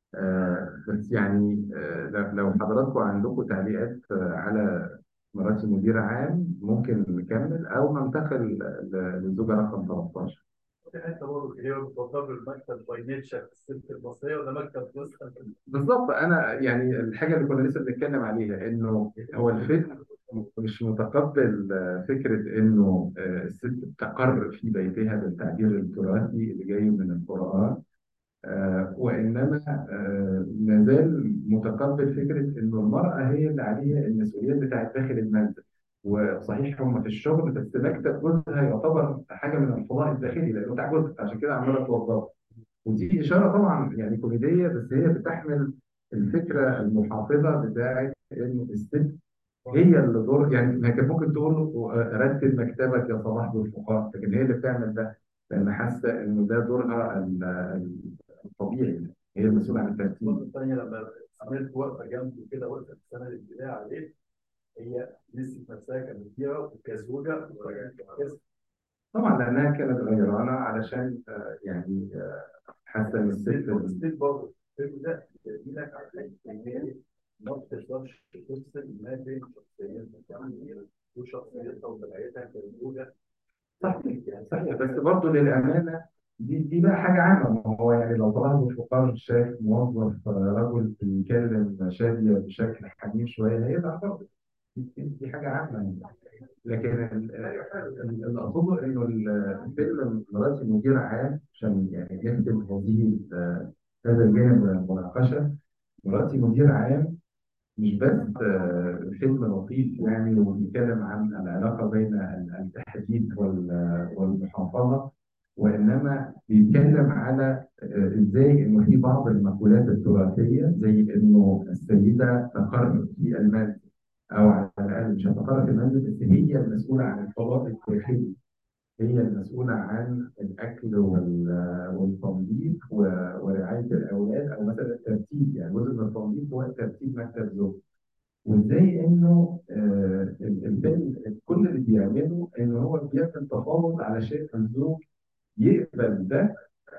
آه، بس يعني آه، لو لو حضراتكم عندكم تعليقات آه، على مراتي مدير عام ممكن نكمل أو ننتقل ل- للزوجة رقم 13 في حته برضه كتير بتفضل المكتب باي نيتشر الست المصريه ولا مكتب جوزها بالظبط أنا يعني الحاجة اللي كنا لسه بنتكلم عليها إنه هو الفيلم مش متقبل آه، فكرة إنه آه، الست تقر في بيتها بالتعبير التراثي اللي جاي من القرآن آه، وإنما آه، ما زال متقبل فكرة إنه المرأة هي اللي عليها المسؤوليات بتاعت داخل المنزل وصحيح هم في الشغل بس مكتب جوزها يعتبر حاجة من الفضاء الداخلي لأنه بتاع جوزها عشان كده عمالة توظفه ودي إشارة طبعا يعني كوميدية بس هي بتحمل الفكرة المحافظة بتاعت إنه الست هي اللي دور يعني ما كان ممكن تقول له آه، رتب مكتبك يا صلاح بالفقار لكن هي اللي بتعمل ده لأن حاسة إنه ده دورها ال- ال- الطبيعي هي المسؤولة عن الترتيب النقطه الثانيه لما عملت واقفه جنبه كده واقفه في السنه الابتدائيه عليه هي نسيت نفسها كمديره وكزوجه وكذا طبعا لأنها كانت غيرانة علشان آه، يعني آه، حاسة إن الست الستيل برضه الفيلم ده بيديلك على ان هي ما بتقدرش تفصل ما بين شخصيتها كمديره وشخصيتها وطبيعتها كزوجه صحيح صحيح بس برضه للأمانة دي دي بقى حاجة عامة ما هو يعني لو طلع له فقار شايف موظف آه، رجل بيكلم شادية بشكل حميم شوية هيزعل برضه دي دي حاجة عامة يعني. لكن ال- ال- اللي أقصده إنه الفيلم مراتي مدير عام عشان يعني يخدم هذه ال- هذا الجانب من المناقشة مراتي مدير عام مش بس آه، فيلم لطيف يعني وبيتكلم عن العلاقة بين ال- التحديد وال- والمحافظة وإنما بيتكلم على آه، إزاي إنه في بعض المقولات التراثية زي إنه السيدة تقر في المنزل أو على الأقل مش هتقر في المنزل بس هي المسؤولة عن الفضاء الداخلي هي المسؤولة عن الأكل وال- والتنظيف و- ورعاية الأولاد أو مثلا الترتيب يعني جزء من التنظيف هو ترتيب مكتب زوج وازاي انه آه، ال- الفيلم كل اللي بيعمله ان هو بيعمل تفاوض علشان الزوج يقبل ده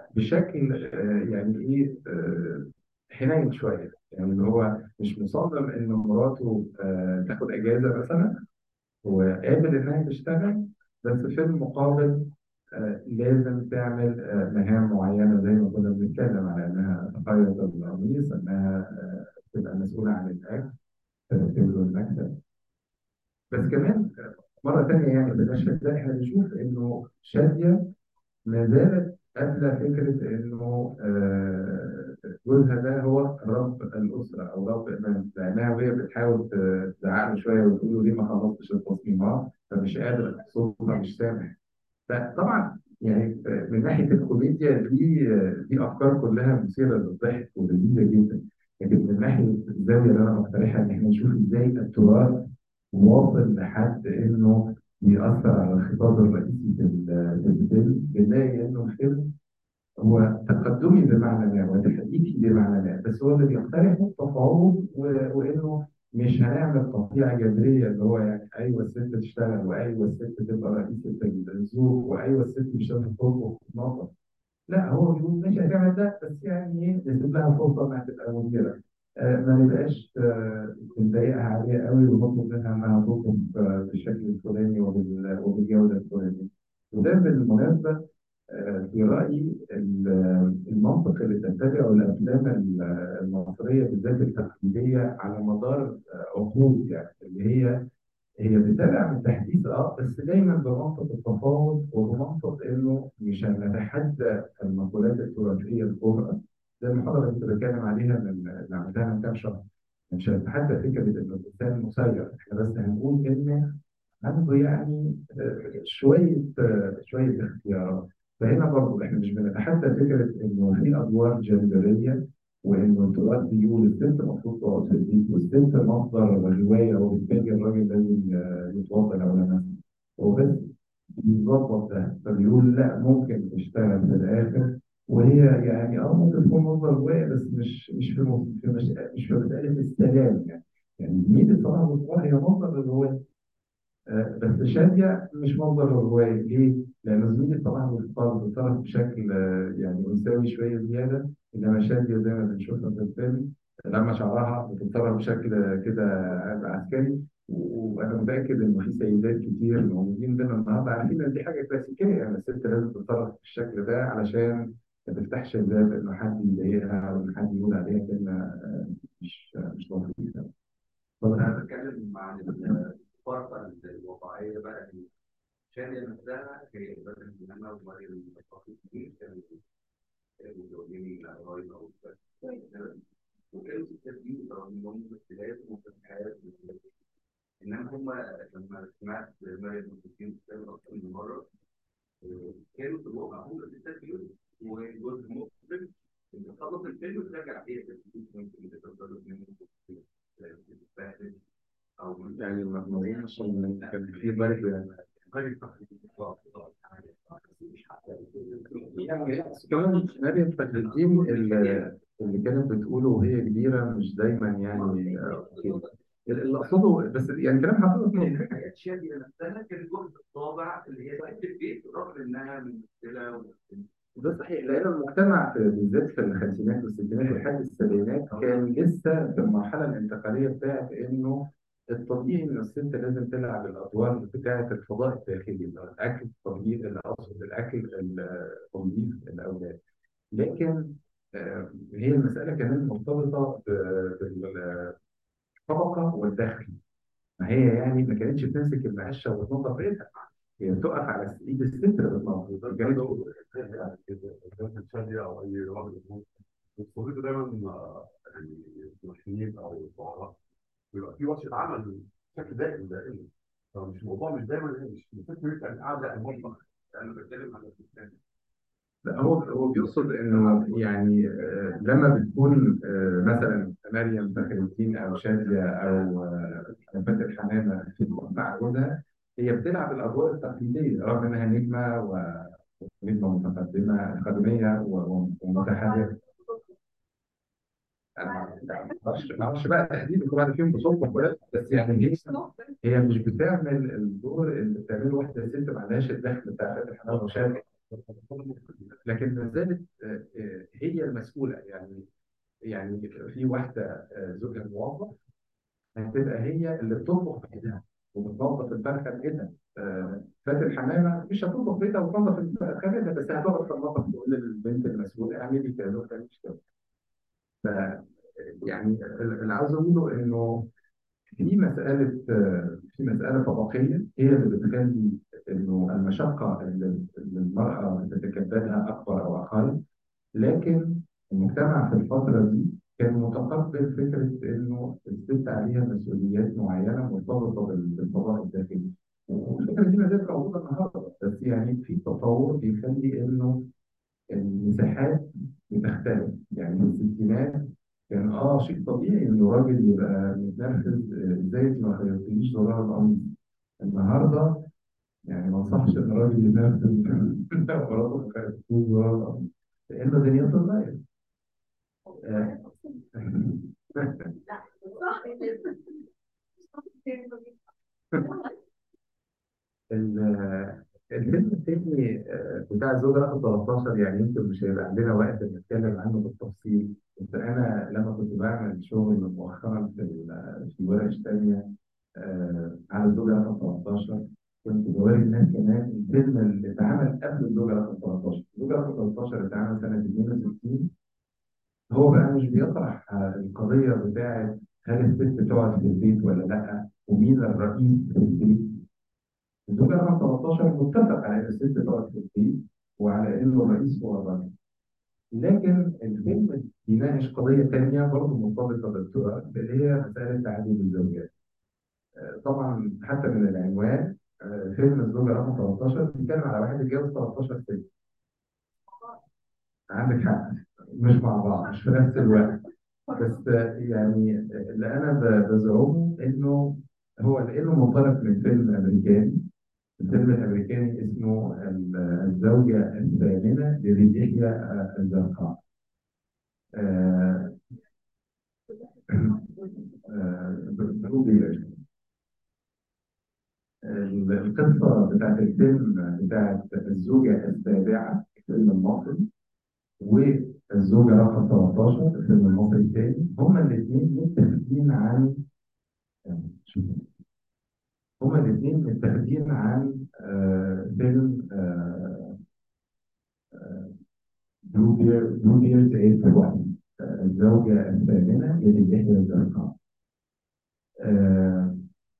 بشكل آه، يعني ايه آه، حنين شويه يعني اللي هو مش مصمم ان مراته آه، تاخد اجازه مثلا هو قابل انها تشتغل بس في المقابل آه، لازم تعمل آه، مهام معينه زي ما كنا بنتكلم على انها تخيط القميص انها آه، تبقى مسؤوله عن الاكل ترتب له المكتب بس كمان مرة تانية يعني في المشهد ده احنا بنشوف انه شادية ما زالت قابلة فكرة انه آه، جوزها ده هو رب الأسرة أو رب المنزل لأنها وهي بتحاول تزعق له شوية وتقول له ليه ما خلصتش التصميمات فمش قادر صوتها مش سامع فطبعا يعني من ناحية الكوميديا دي دي أفكار كلها مثيرة للضحك ولذيذة جدا لكن من ناحية الزاوية اللي أنا بقترحها إن إحنا نشوف إزاي التراث واصل لحد إنه يأثر على الخطاب الرئيسي في ال- في الفيلم بنلاقي إنه الفيلم هو تقدمي بمعنى ما وتحديثي بمعنى ما بس هو اللي بيقترحه التفاوض و- وإنه مش هنعمل قطيعة جذرية اللي هو يعني أيوه الست تشتغل وأيوه الست تبقى رئيسة الزوج وأيوه الست مش لازم تطبخ وتنظف لا هو بيقول ماشي هتعمل ده بس يعني ايه نسيب لها فرصه انها تبقى مديره آه ما نبقاش آه نضايقها عليها قوي ونطلب منها انها تطلب آه بالشكل الفلاني وبال- وبالجوده الفلانيه وده بالمناسبه آه في رايي ال- المنطق اللي تتبعه الافلام ال- المصريه بالذات التقليديه على مدار آه، عقود يعني اللي هي هي بتتابع من تحديث اه بس دايما بمنطق التفاوض وبمنطق انه مش هنتحدى المقولات التراثيه الكبرى زي المحاضره اللي كنت بتكلم عليها من اللي عملتها من كام شهر مش هنتحدى فكره ان الانسان مسير احنا بس هنقول ان عنده يعني آه، شويه آه، شويه اختيارات فهنا برضه احنا مش بنتحدى فكره انه في ادوار جندريه وانه التراث بيقول الست المفروض تقعد في البيت والست مصدر روايه وبالتالي الراجل لازم آه، يتوضا لو لمسها هو بس بيظبط ده فبيقول لا ممكن تشتغل في الاخر وهي يعني اه ممكن تكون مصدر روايه بس مش مش في مس- في مش, مش في مساله السلام يعني يعني مين الصراحه والله هي مصدر الروايه آه، بس شادية مش مصدر الرواية ليه؟ لأن زميلي طبعا بيتصرف بيتصرف بشكل آه، يعني أنثوي شوية زيادة إنما شادية زي ما بنشوفها في الفيلم لما شعرها بتتصرف بشكل كده عسكري و- وأنا متأكد إن في سيدات كتير موجودين بينا النهاردة عارفين إن دي حاجة كلاسيكية يعني الست لازم تتصرف بالشكل ده علشان ما تفتحش الباب إنه حد يضايقها أو إن حد يقول عليها كلمة آه، مش مش لطيفة. طب انا بتكلم عن الفرقه الواقعيه بقى شادية نفسها هي بدل ان انا ومريم المتفقين كتير كانوا كانوا متوجهين لقرايب او كده. وكانوا ستين رغم ان هم اختلاف وفتحات انما هم لما سمعت مريم المتفقين بتتكلم اكتر من مره آه، كانوا في الواقع هم ستات بيقولوا وجزء مخرج انت تخلص الفيلم وترجع فيه ممكن تقدر منه تتفاهم او يعني ما ما اظنش ان كان في برضه يعني غير تقليدي يعني كمان مريم فخر الدين اللي اللي كانت بتقوله وهي كبيرة مش دايما يعني آه، كده. اللي أقصده بس يعني كلام حضرتك مظبوط. الحاجات شادية نفسها كانت واخدة الطابع اللي هي بقت في البيت رغم انها ممثلة و- ده صحيح لأن المجتمع في- بالذات في الخمسينات والستينات ولحد السبعينات كان لسه في المرحلة الانتقالية بتاعت إنه الطبيعي إن الست لازم تلعب الأدوار بتاعت الفضاء الداخلي اللي هو الأكل التطبيق اللي أقصد الأكل ال- تنظيف الأولاد لكن آه، هي المسألة كمان مرتبطة ب- بالطبقة والدخل ما هي يعني ما كانتش بتمسك المقشة وتنظف بيتها هي بتقف على ايد الست اللي بتنظف كانت شادية أو أي واحد منهم بتصادفوا دايما آه، يعني الممثلين أو الشعراء بيبقى في ورشة عمل بشكل دائم دائما فمش الموضوع مش دايما مش مش فكرة يعني قاعدة في المطبخ انا بتكلم على الفستان لا هو هو بيقصد انه يعني آه، لما بتكون آه، مثلا مريم فخر الدين او شاديه او آه، فاتن حمامه في مع جوزها هي بتلعب الادوار التقليديه رغم انها نجمه ونجمه متقدمه خدميه و- و- ومتحرره انا ما اعرفش ما اعرفش بقى تحديد كل واحد فيهم بصوت ولا بس يعني هي هي مش بتعمل الدور اللي بتعمله واحده ست ما عندهاش الدخل بتاع فاتن حمامه وشاديه لكن ما زالت آه، آه، هي المسؤوله يعني يعني في واحده آه، زوجها موظف هتبقى هي اللي بتطبخ بايدها وبتنظف الفرخه بايدها آه، فاتن حمامه مش هتطبخ بايدها وتنظف الفرخه بايدها بس هتقعد في المطبخ تقول للبنت المسؤوله اعملي كذا وما تعمليش كذا ف يعني اللي عاوز اقوله انه في مسألة في مسألة طبقية هي اللي بتخلي إنه المشقة اللي اللي المرأة بتتكبدها أكبر أو أقل لكن المجتمع في الفترة دي كان متقبل فكرة إنه الست عليها مسؤوليات معينة مرتبطة بال- بالفضاء الداخلي والفكرة دي ما زالت موجودة النهاردة بس يعني في تطور بيخلي إنه المساحات بتختلف يعني في الستينات كان اه شيء طبيعي انه راجل يبقى متنرفز آه، ازاي انت ما خيرتنيش زرار القميص النهارده يعني ما انصحش ان الراجل يتنرفز لو مراته ما خيرتنيش زرار القميص لان الدنيا بتتغير آه، ال- الفيلم التاني آه، بتاع الزوجة رقم 13 يعني يمكن مش هيبقى عندنا وقت نتكلم عنه بالتفصيل بس أنا لما كنت بعمل شغل مؤخرا في ال- في ورش تانية آه، على الزوجة رقم 13 كنت بوري الناس كمان الفيلم اللي اتعمل قبل الزوجة رقم 13 الزوجة رقم 13 اتعمل سنة 62 هو بقى مش بيطرح آه، القضية بتاعت هل الست تقعد في البيت ولا لأ ومين الرئيس في البيت الزوجة رقم 13 متفق على ان الست تقعد في البيت وعلى انه الرئيس هو الرجل لكن الفيلم بيناقش قضية تانية برضه مرتبطة بالتراث اللي هي مسألة تعديل الزوجات. آه، طبعا حتى من العنوان آه، فيلم الزوجة رقم 13 بيتكلم على واحد اتجوز 13 ست. عندك حق مش مع بعض مش في نفس الوقت بس آه، يعني آه، اللي انا ب- بزعمه انه هو لانه منطلق من فيلم امريكاني الفيلم الامريكاني اسمه ال- الزوجة الثامنة لذي يحيى آه، الزرقاء. آه، آه، برو بيلر. ال- القصة بتاعت الفيلم بتاعت الزوجة السابعة الفيلم المصري والزوجة رقم 13 الفيلم المصري الثاني هما الاثنين متفقين عن هما الاثنين متفقين عن آه، فيلم آه، آه، بلو بير بلو بيرز ايت واحد الزوجة الثامنة التي يحيى الزرقاء آه،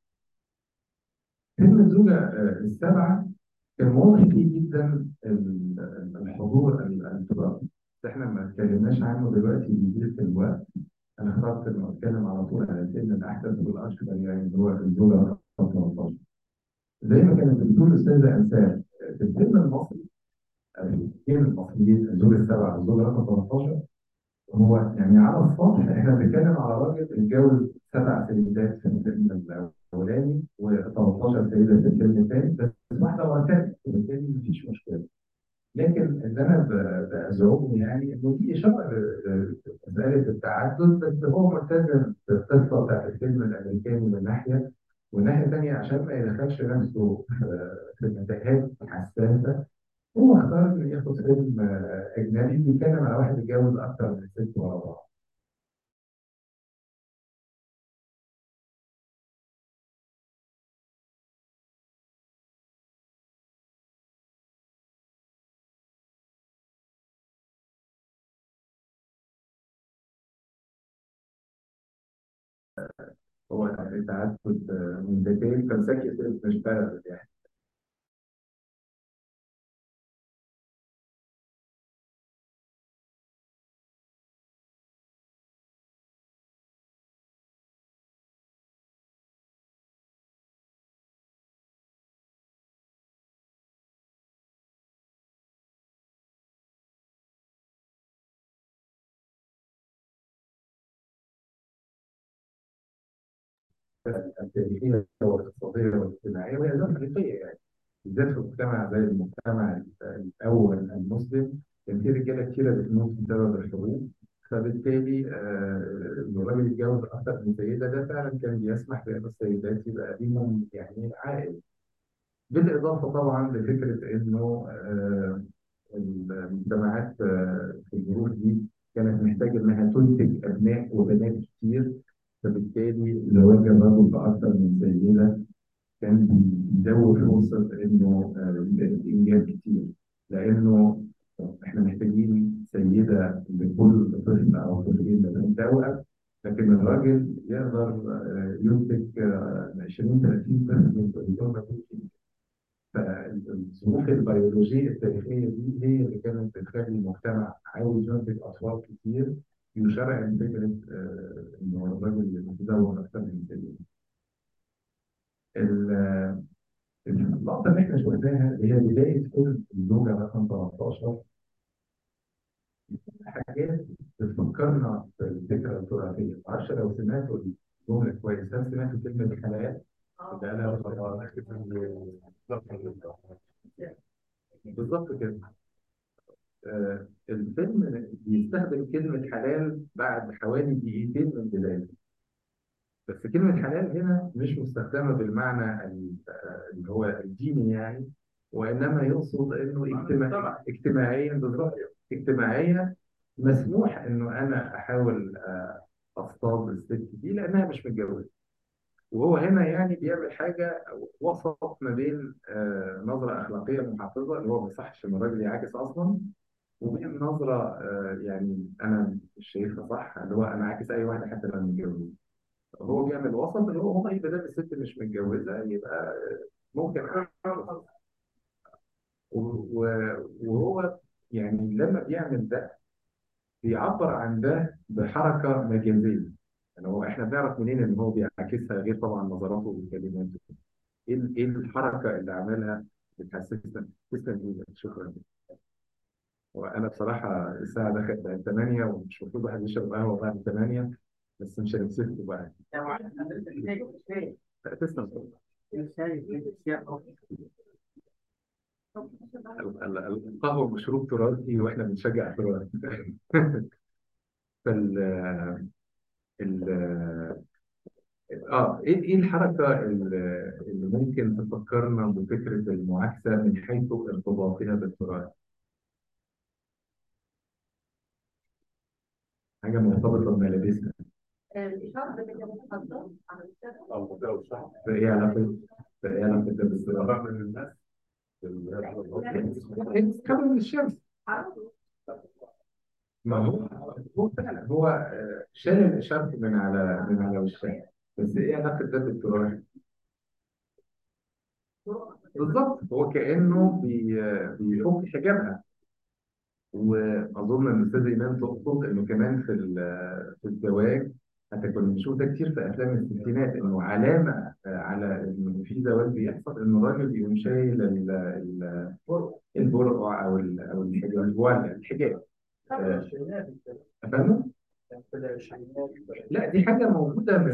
فيلم الزوجة آه، السبعة كان واضح فيه جدا ال- الحضور ال- التراثي بس احنا ما اتكلمناش عنه دلوقتي بيجي في الوقت انا اخترت انه اتكلم على طول على الفيلم الاحدث والاشهر يعني اللي هو الزوجة رقم 13 زي ما كانت بتقول الاستاذة انسان في الفيلم المصري أو في الفيلم المصريين الزوجة السبعة والزوجة رقم 13 هو يعني على السطح احنا بنتكلم على راجل اتجوز سبع سيدات في الفيلم الاولاني و13 سيده في الفيلم الثاني بس واحده ورا الثانيه وبالتالي مفيش مشكله لكن اللي انا ب- بزعمه يعني انه دي اشاره ل- لمساله التعدد بس هو ملتزم بالقصه بتاعت الفيلم الامريكاني من ناحيه والناحيه الثانيه عشان ما يدخلش نفسه في في متاهات حساسه هو اختار انه ياخد فيلم آه، اجنبي بيتكلم على واحد اتجوز اكتر من ست ورا بعض هو التعدد آه، من ذاتين فمسكي فيلم مش بلد يعني التاريخيه والاقتصاديه والاجتماعيه وهي ذات حقيقيه يعني بالذات في مجتمع زي المجتمع الاول المسلم كان في رجاله كتيره بتموت بسبب الحروب فبالتالي آه، إن الراجل يتجوز اكثر من سيده ده فعلا كان بيسمح بان السيدات يبقى ليهم يعني عائل بالاضافه طبعا لفكره انه آه، المجتمعات آه، في الظروف دي كانت محتاجه انها تنتج ابناء وبنات كتير فبالتالي زواج الرجل باكثر من سيده كان بيزود فرصه انه آه، يبقى الانجاب كتير لانه احنا محتاجين سيده لكل طفل او طفلين من توأم لكن الراجل يقدر آه، ينتج آه، 20 30 طفل من بدون ما يكون فيه فالظروف البيولوجية التاريخية دي هي اللي كانت بتخلي المجتمع عاوز ينتج أطفال كتير يشرع فكرة آه، إنه الراجل يتزوج أكثر من سيدة. ال- اللقطة اللي إحنا شفناها هي بداية فيلم الزوجة رقم 13 حاجات بتفكرنا بالفكرة التراثية، معرفش لو سمعتوا الجملة كويس، هل سمعتوا كلمة الحلال؟ ده أنا بالظبط كده. آه، الفيلم بيستخدم كلمة حلال بعد حوالي دقيقتين من بدايته بس كلمة حلال هنا مش مستخدمة بالمعنى ال- آه، اللي هو الديني يعني وإنما يقصد إنه اجتماع اجتماعيا بالظبط اجتماعيا مسموح إنه أنا أحاول آه، أصطاد الست دي لأنها مش متجوزة وهو هنا يعني بيعمل حاجة وسط ما بين آه، نظرة أخلاقية محافظة اللي هو ما يصحش إن الراجل يعاكس أصلا وبين نظرة آه، يعني أنا مش شايفها صح اللي هو أنا عاكس أي واحدة حتى لو متجوزة هو بيعمل وسط اللي هو والله يبقى ده الست مش متجوزة يبقى آه، ممكن أعمل. و- و- وهو يعني لما بيعمل ده بيعبر عن ده بحركة مجازية يعني هو احنا بنعرف منين ان هو بيعكسها غير طبعا نظراته وكلماته ايه ال- ايه الحركة اللي عملها بتحسسنا تسلم ايدك شكرا وانا بصراحه الساعه دخلت بقت 8 ومش المفروض واحد يشرب قهوه بعد 8 بس مش هنمسكه بقى يا معلم حضرتك ازاي ازاي لا، تسلم طبعا. ازاي ازاي ال- ال- القهوه مشروب تراثي واحنا بنشجع التراث فال ال اه ايه ايه الحركه اللي اللي ممكن تفكرنا بفكره المعاكسه من حيث ارتباطها بالتراث؟ حاجه مرتبطه بملابسنا الإشارة بتبقى متخصصة على السبب او ده الشعب فايه علاقه فايه علاقه ده بالتراث؟ رغم ان الناس اللي هي الحضارات كم من الشمس ما هو هو فعلا هو آه، شال الاشارة من على من على وشها بس ايه علاقه ده بالتراث؟ بالظبط هو كانه بي بيفك حجابها واظن ان الاستاذ ايمان تقصد انه كمان في ال- في الزواج حتى كنا بنشوف ده كتير في افلام الستينات انه علامه آه، على انه في زواج بيحصل انه الراجل يقوم شايل ال- ال- البرقع او ال- او الحجاب الفوال- الحجاب آه، فاهمه؟ لا دي حاجه موجوده من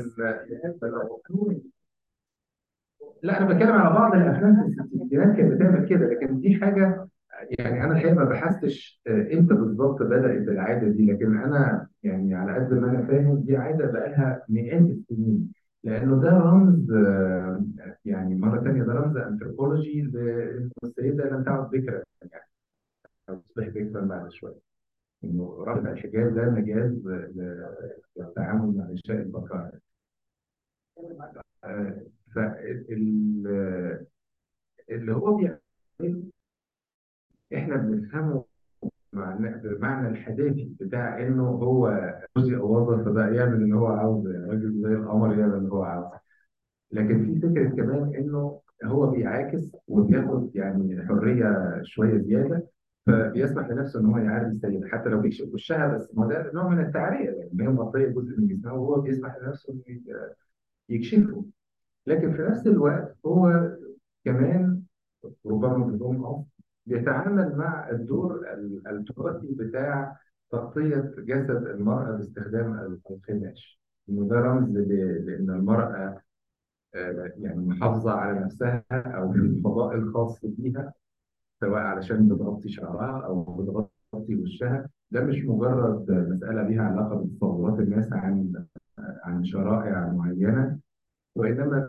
لا انا بتكلم على بعض الافلام في الستينات كانت بتعمل كده لكن دي حاجه يعني انا الحقيقه ما بحثتش آه، امتى بالظبط بدات العاده دي لكن انا يعني على قد ما انا فاهم دي عاده بقالها مئات السنين لانه ده رمز آه، يعني مره ثانيه ده رمز انثروبولوجي لان السيده لم تعد بكرا يعني او تصبح بكرا بعد شويه انه رفع الحجاب ده مجاز ل- للتعامل مع نساء البقاء فال اللي هو بيعمل احنا بنفهمه معنى بمعنى الحداثي بتاع انه هو جزء وظف فبقى يعمل اللي هو عاوزه يعني راجل زي القمر يعمل اللي هو عاوزه لكن في فكره كمان انه هو بيعاكس وبياخد يعني حريه شويه زياده فبيسمح لنفسه ان هو يعري السيده حتى لو بيكشف وشها بس ما ده نوع من التعريه يعني هي مغطيه جزء من جسمها وهو بيسمح لنفسه انه يكشفه لكن في نفس الوقت هو كمان ربما بدون قصد بيتعامل مع الدور ال- التراثي بتاع تغطية جسد المرأة باستخدام الخماش إنه ده رمز ل- لأن المرأة آه، يعني محافظة على نفسها أو في الفضاء الخاص بيها سواء علشان بتغطي شعرها أو بتغطي وشها ده مش مجرد مسألة ليها علاقة بتصورات الناس عن عن شرائع معينة وإنما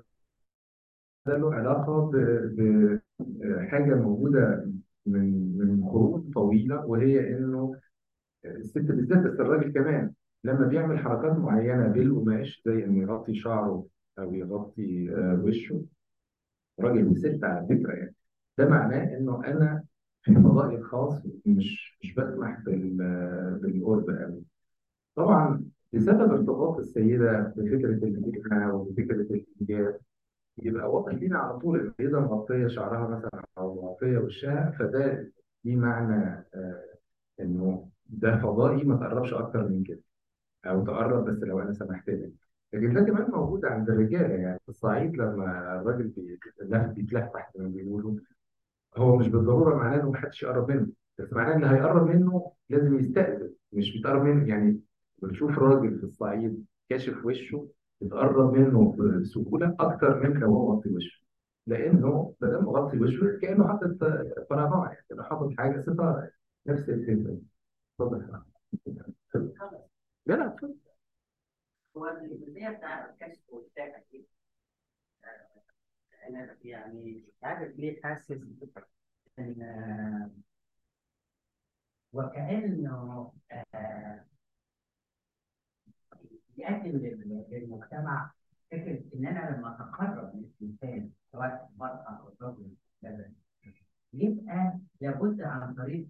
ده له علاقة ب- بحاجة موجودة من من قرون طويلة وهي إنه الست بالذات بس الراجل كمان لما بيعمل حركات معينة بالقماش زي إنه يغطي شعره أو يغطي آه، وشه راجل وست على فكرة يعني ده معناه إنه أنا في فضائي الخاص مش مش بسمح بال- بالقرب قوي طبعا بسبب ارتباط السيدة بفكرة الهجرة وبفكرة الإنجاب يبقى واضح لينا على طول ان اذا مغطيه شعرها مثلا او مغطيه وشها فده دي معنى آه انه ده فضائي ما تقربش اكتر من كده او تقرب بس لو انا سمحت لك لكن ده كمان موجود عند الرجاله يعني في الصعيد لما الراجل بيتلف- بيتلفح زي ما بيقولوا هو مش بالضروره معناه انه محدش يقرب منه بس معناه ان اللي هيقرب منه لازم يستأذن مش بيتقرب منه يعني بنشوف راجل في الصعيد كاشف وشه بتقرب منه بسهوله اكتر من لو هو مغطي وشه لانه ما دام مغطي وشه كانه حاطط فراغات يعني كانه حاطط حاجه ستاره نفس الفكره اتفضل لا لا اتفضل هو الجزئيه بتاع الكشف والشائع دي آه، انا يعني مش عارف ليه حاسس ان آه، وكانه آه، بيقدم لل- للمجتمع فكره ان انا لما اتقرب من الانسان سواء المراه او الرجل كذا يبقى لابد عن طريق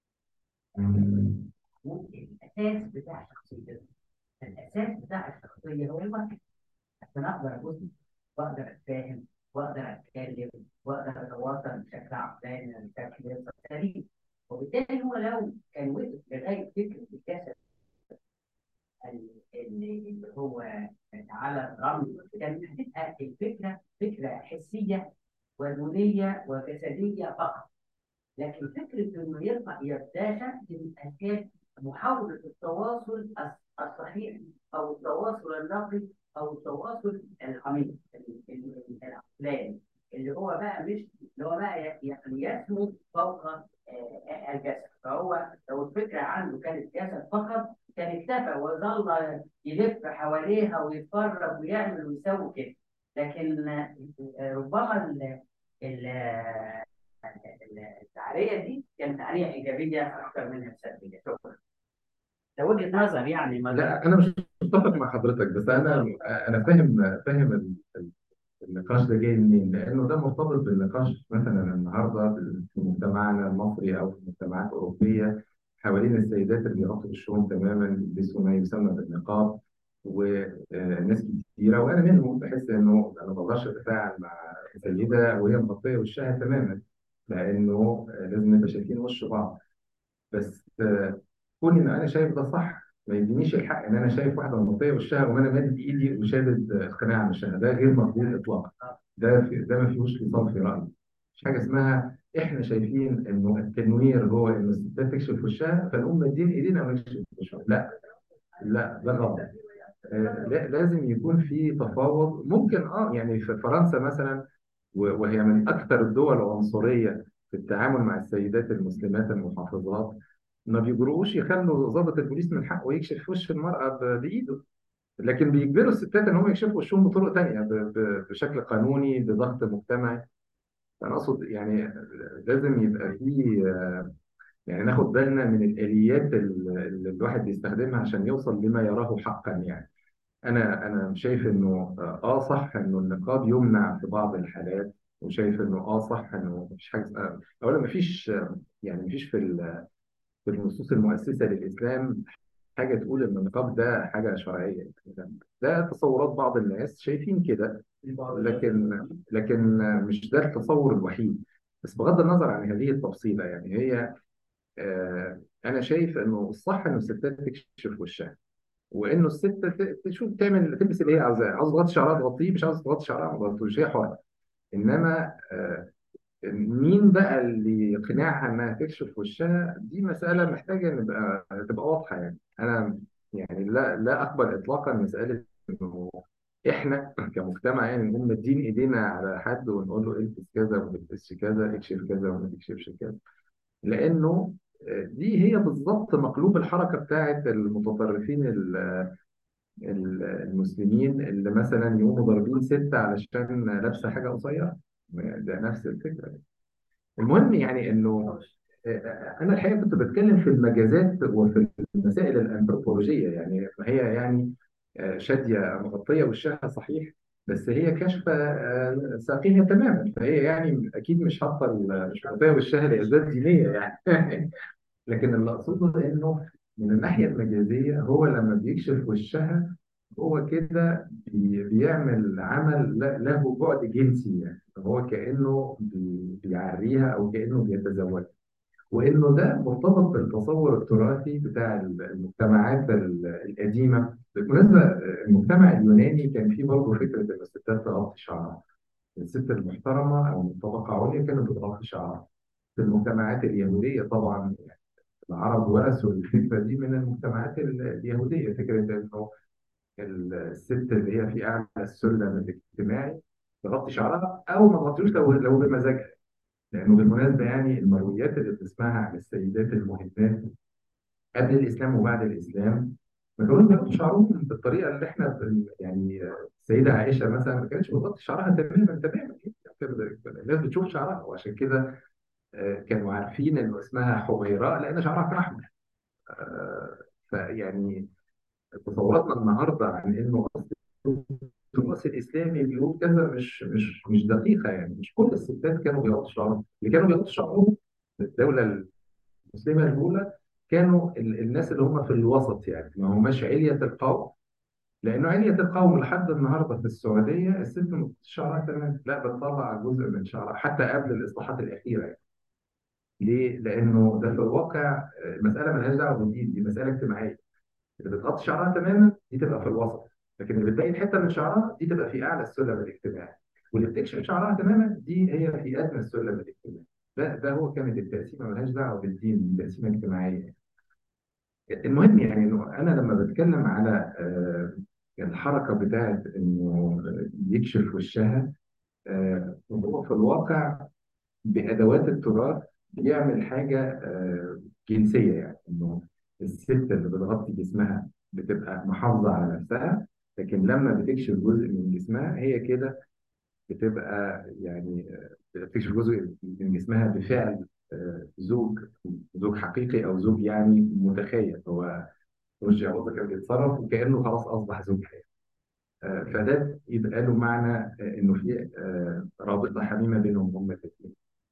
الاساس بتاع شخصيته الاساس بتاع الشخصيه هو الوحي عشان اقدر ابص واقدر اتفاهم واقدر اتكلم واقدر اتواصل بشكل عقلاني بشكل سليم وبالتالي هو لو كان وقف لغايه فكره الجسد ال- اللي اللي هو على الرمل كانت هتبقى الفكره فكره حسيه ولونيه وجسديه فقط لكن فكره انه يرفع يبداها تبقى كانت محاوله التواصل الص- الصحيح او التواصل النقي او التواصل العميق ال- ال- ال- العقلاني اللي هو بقى مش اللي هو بقى ي- يعني يسمو فوق آه، آه، الجسد فهو لو الفكره عنده كانت جسد فقط كان اكتفى وظل يلف حوالين حواليها ويتفرج ويعمل ويسوي كده لكن آه، ربما ال- ال- ال- التعرية دي كانت تعرية إيجابية أكثر منها سلبية شكرا ده وجهة نظر يعني ما لا انا مش متفق مع حضرتك بس انا انا فاهم فاهم ال- ال- النقاش ده جاي منين لانه ده مرتبط بالنقاش مثلا النهارده في مجتمعنا المصري او في مجتمعات اوروبيه حوالين السيدات اللي بيغطوا وشهم تماما يلبسوا ما يسمى بالنقاب وناس كتيره وانا منهم بحس انه انا ما بقدرش اتفاعل مع سيده وهي مغطيه وشها تماما لانه لازم نبقى شايفين وش بعض بس آه، كون ان انا شايف ده صح ما يدينيش الحق ان انا شايف واحده مغطيه وشها وانا مادد ايدي وشادد آه، قناع عن وشها ده غير مقبول اطلاقا ده في ده ما فيهوش نظام في رايي مش حاجه اسمها احنا شايفين انه التنوير هو ان الستات تكشف وشها فنقوم مادين ايدينا ونكشف وشها لا لا ده غلط آه، لا- لازم يكون في تفاوض ممكن اه يعني في فرنسا مثلا و- وهي من اكثر الدول عنصريه في التعامل مع السيدات المسلمات المحافظات ما بيجرؤوش يخلوا ضابط البوليس من حقه يكشف وش المرأة ب- بإيده لكن بيجبروا الستات ان هم يكشفوا وشهم بطرق تانية ب- ب- بشكل قانوني بضغط مجتمعي انا اقصد يعني لازم يبقى في يعني ناخد بالنا من الآليات ال- اللي الواحد بيستخدمها عشان يوصل لما يراه حقا يعني انا انا شايف انه اه صح انه النقاب يمنع في بعض الحالات وشايف انه اه صح انه مفيش حاجه اسمها- اولا مفيش يعني مفيش في ال- في النصوص المؤسسه للاسلام حاجه تقول ان النقاب ده حاجه شرعيه ده تصورات بعض الناس شايفين كده لكن لكن مش ده التصور الوحيد بس بغض النظر عن هذه التفصيله يعني هي آه، انا شايف انه الصح انه الستات تكشف وشها وانه الست ت- تشوف تعمل تلبس اللي هي عاوزاه عاوز تغطي شعرها تغطيه مش عاوز تغطي شعرها ما تغطيش هي حره انما آه، مين بقى اللي يقنعها انها تكشف وشها دي مساله محتاجه نبقى تبقى واضحه يعني انا يعني لا لا اقبل اطلاقا مساله انه احنا كمجتمع يعني نقوم مدين ايدينا على حد ونقول له البس كذا وما تلبسش كذا اكشف كذا وما تكشفش كذا لانه آه، دي هي بالظبط مقلوب الحركه بتاعت المتطرفين ال- ال- المسلمين اللي مثلا يقوموا ضاربين ست علشان لابسه حاجه قصيره ده نفس الفكره المهم يعني انه آه، انا الحقيقه كنت بتكلم في المجازات وفي المسائل الانثروبولوجيه يعني هي يعني آه، شاديه مغطيه وشها صحيح بس هي كاشفه آه، ساقيها تماما فهي يعني اكيد مش حاطه ال- مش مغطيه وشها لاسباب دينيه يعني لكن اللي اقصده انه من الناحيه المجازيه هو لما بيكشف وشها هو كده بي- بيعمل عمل ل- له بعد جنسي يعني هو كانه بي- بيعريها او كانه بيتزوج وانه ده مرتبط بالتصور التراثي بتاع المجتمعات ال- القديمه بالمناسبه المجتمع اليوناني كان فيه برضه فكره ان الستات تغطي شعرها الست المحترمه او من طبقه عليا كانت بتغطي شعرها في المجتمعات اليهوديه طبعا العرب ورثوا الفكره دي من المجتمعات ال- اليهوديه فكره انه الست اللي هي في اعلى السلم الاجتماعي تغطي شعرها او ما تغطيوش لو لو بمزاجها لانه بالمناسبه يعني المرويات اللي بتسمعها عن السيدات المهمات قبل الاسلام وبعد الاسلام ما كانوش بيغطوا شعرهم بالطريقه اللي احنا بن- يعني السيده عائشه مثلا ما كانتش بتغطي شعرها تماما تماما الناس بتشوف شعرها وعشان كده آه، كانوا عارفين انه اسمها حميراء لان شعرها كان احمر آه، فيعني تصوراتنا النهارده عن انه اصل التراث الاسلامي بيقول كذا مش مش مش دقيقه يعني مش كل الستات كانوا بيغطوا شعرهم اللي كانوا بيغطوا شعرهم في الدوله المسلمه الاولى كانوا ال- الناس اللي هم في الوسط يعني ما هماش علية القوم لانه علية القوم لحد النهارده في السعوديه الست ما بتغطيش شعرها تمام لا بتطلع جزء من شعرها حتى قبل الاصلاحات الاخيره يعني. ليه؟ لانه ده في الواقع آه، المساله ملهاش دعوه بالدين دي مساله اجتماعيه اللي بتغطي شعرها تماما دي تبقى في الوسط لكن اللي بتبين حته من شعرها دي تبقى في اعلى السلم الاجتماعي واللي بتكشف شعرها تماما دي هي في ادنى السلم الاجتماعي ده ده هو كانت التقسيمه ملهاش دعوه بالدين دي تقسيمه اجتماعيه المهم يعني انه انا لما بتكلم على آه، الحركه بتاعت انه يكشف وشها آه، هو في الواقع بادوات التراث بيعمل حاجه آه، جنسيه يعني انه الست اللي بتغطي جسمها بتبقى محافظه على نفسها لكن لما بتكشف جزء من جسمها هي كده بتبقى يعني آه، بتكشف جزء من جسمها بفعل آه، زوج زوج حقيقي او زوج يعني متخيل هو رشدي أباظة كان بيتصرف وكأنه خلاص أصبح زوج حقيقي آه، فده يبقى له معنى آه، إنه في آه، رابطة حميمة بينهم هما الاثنين.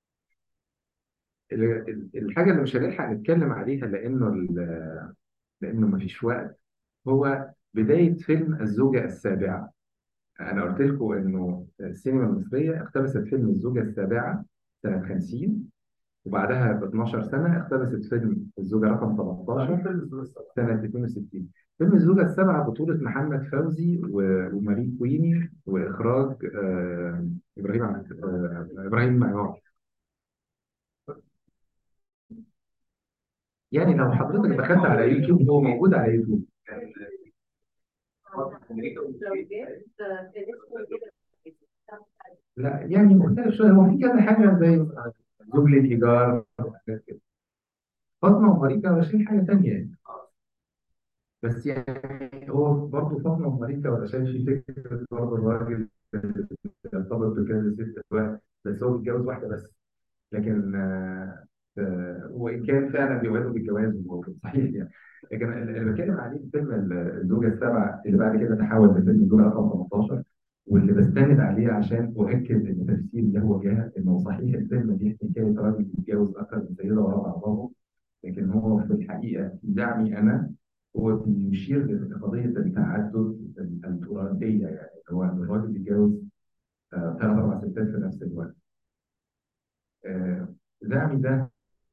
ال- ال- الحاجة اللي مش هنلحق نتكلم عليها لأنه ال- لأنه مفيش وقت هو بداية فيلم الزوجة السابعة. أنا قلت لكم إنه السينما المصرية اقتبست فيلم الزوجة السابعة سنة 50 وبعدها ب 12 سنة اقتبست فيلم الزوجة رقم 13 سنة 62 فيلم الزوجة السابعة بطولة محمد فوزي و- وماري كويني وإخراج آه، إبراهيم عبد- آه، إبراهيم معيار يعني لو حضرتك دخلت على يوتيوب هو موجود على يوتيوب لا يعني مختلف شوية هو في كذا حاجة زي زوج للإيجار وحاجات كده. فاطمة وماريكا ماشيين حاجة تانية يعني بس يعني هو برضه فاطمة وماريكا ولا شايف في فكرة برضه الراجل يرتبط بكذا ست أزواج بس هو بيتجوز واحدة بس لكن آه، آه، وإن كان فعلا بيوعدوا بالجواز وهو صحيح يعني لكن اللي بتكلم عليه في فيلم الزوجة السابعة اللي بعد كده تحول لفيلم الزوجة رقم 18 واللي بستند عليه عشان أؤكد إن تفسير اللي هو جه إنه صحيح الفيلم دي حكاية راجل بيتجوز أكثر من سيدة ورا بعضهم لكن هو في الحقيقة في دعمي أنا هو بيشير لقضية التعدد التراثية يعني هو إن الراجل بيتجوز ثلاث أربع ستات في نفس الوقت آه، دعمي ده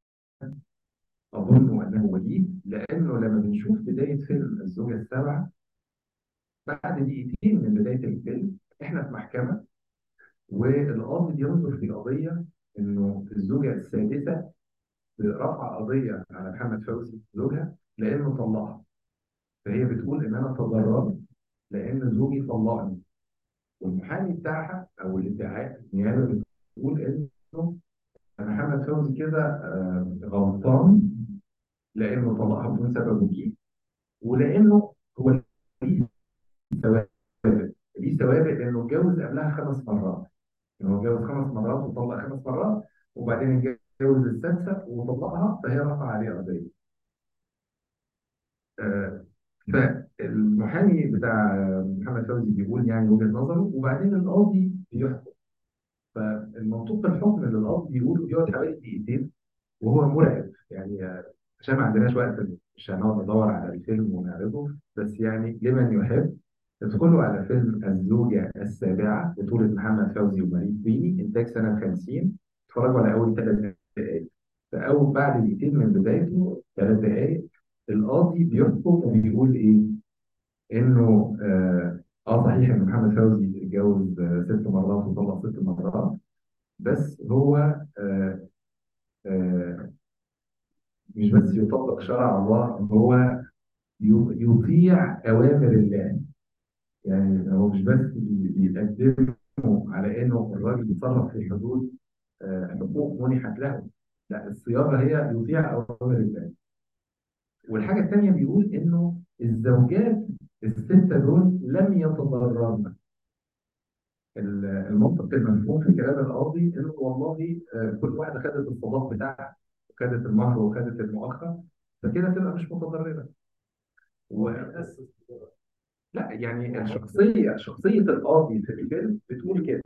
أظن أنه وليد لأنه لما بنشوف بداية فيلم الزوجة السابعة بعد دقيقتين من بداية الفيلم إحنا في محكمة والقاضي بينظر في قضية إنه الزوجة السادسة رفع قضية على محمد فوزي زوجها لأنه طلقها فهي بتقول إن أنا تضررت لأن زوجي طلقني والمحامي بتاعها أو الادعاء النيابة بتقول إنه محمد فوزي كده آه، غلطان لأنه طلقها بدون سبب وجيه ولأنه هو ليه سوابق ليه سوابق لأنه اتجوز قبلها خمس مرات يعني هو اتجوز خمس مرات وطلق خمس مرات وبعدين اتجوز السادسة وطلقها فهي رفع عليه قضية آه، فالمحامي بتاع محمد فوزي بيقول يعني وجهة نظره وبعدين القاضي بيحكم فالمنطوق الحكم اللي القاضي بيقوله بيقعد حوالي دقيقتين وهو مرعب يعني آه، عشان ما عندناش وقت مش هنقعد ندور على الفيلم ونعرضه بس يعني لمن يحب ادخلوا على فيلم الزوجة السابعة بطولة محمد فوزي وماري كويني إنتاج سنة 50 اتفرجوا على أول ثلاث دقائق فأول بعد دقيقتين من بدايته ثلاث دقائق القاضي بيحكم وبيقول إيه؟ إنه آه, آه صحيح إن محمد فوزي اتجوز آه ست مرات وطلق ست مرات بس هو آه آه مش بس يطبق شرع الله هو ي- يطيع أوامر الله يعني هو مش بس بي- بيقدموا على انه الراجل بيتصرف في حدود آه، حقوق منحت له لا الصياغه هي يطيع اوامر الله والحاجه الثانيه بيقول انه الزوجات السته دول لم يتضررن ال- المنطق المفهوم في كلام القاضي انه والله آه، كل واحده خدت الصداق بتاعها وخدت المهر وخدت المؤخر فكده تبقى مش متضرره و... لا يعني الشخصيه شخصيه القاضي في الفيلم بتقول كده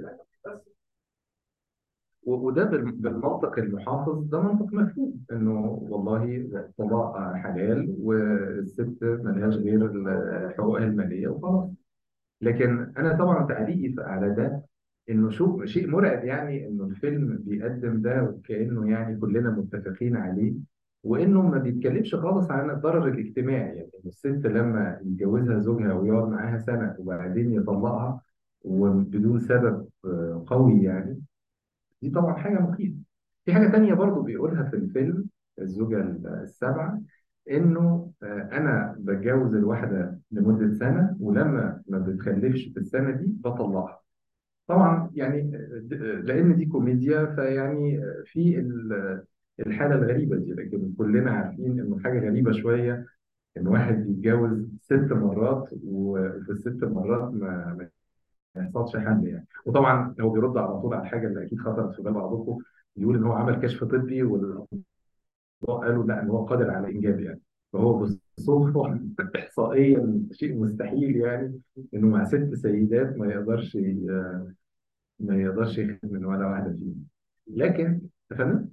و- وده بال- بالمنطق المحافظ ده منطق مفهوم انه والله الطلاق حلال والست ملهاش غير ال- حقوقها الماليه وخلاص لكن انا طبعا تعليقي ف- على ده انه شو شيء مرعب يعني انه الفيلم بيقدم ده وكانه يعني كلنا متفقين عليه وانه ما بيتكلمش خالص عن الضرر الاجتماعي يعني إن الست لما يتجوزها زوجها ويقعد معاها سنه وبعدين يطلقها وبدون سبب آه، قوي يعني دي طبعا حاجة مخيفة في حاجة تانية برضو بيقولها في الفيلم الزوجة السابعة إنه آه، أنا بتجوز الواحدة لمدة سنة ولما ما بتخلفش في السنة دي بطلقها طبعا يعني آه، لأن دي كوميديا فيعني آه، في ال- الحالة الغريبة دي لكن كلنا عارفين إنه حاجة غريبة شوية ان واحد يتجوز ست مرات وفي الست مرات ما ما يحصلش حمل يعني وطبعا هو بيرد على طول على الحاجه اللي اكيد خطرت في بال بعضكم يقول ان هو عمل كشف طبي والاطباء قالوا لا ان هو قادر على الانجاب يعني فهو بالصدفه احصائيا شيء مستحيل يعني انه مع ست سيدات ما يقدرش ي- ما يقدرش يخدم من ولا واحده فيهم لكن فاهم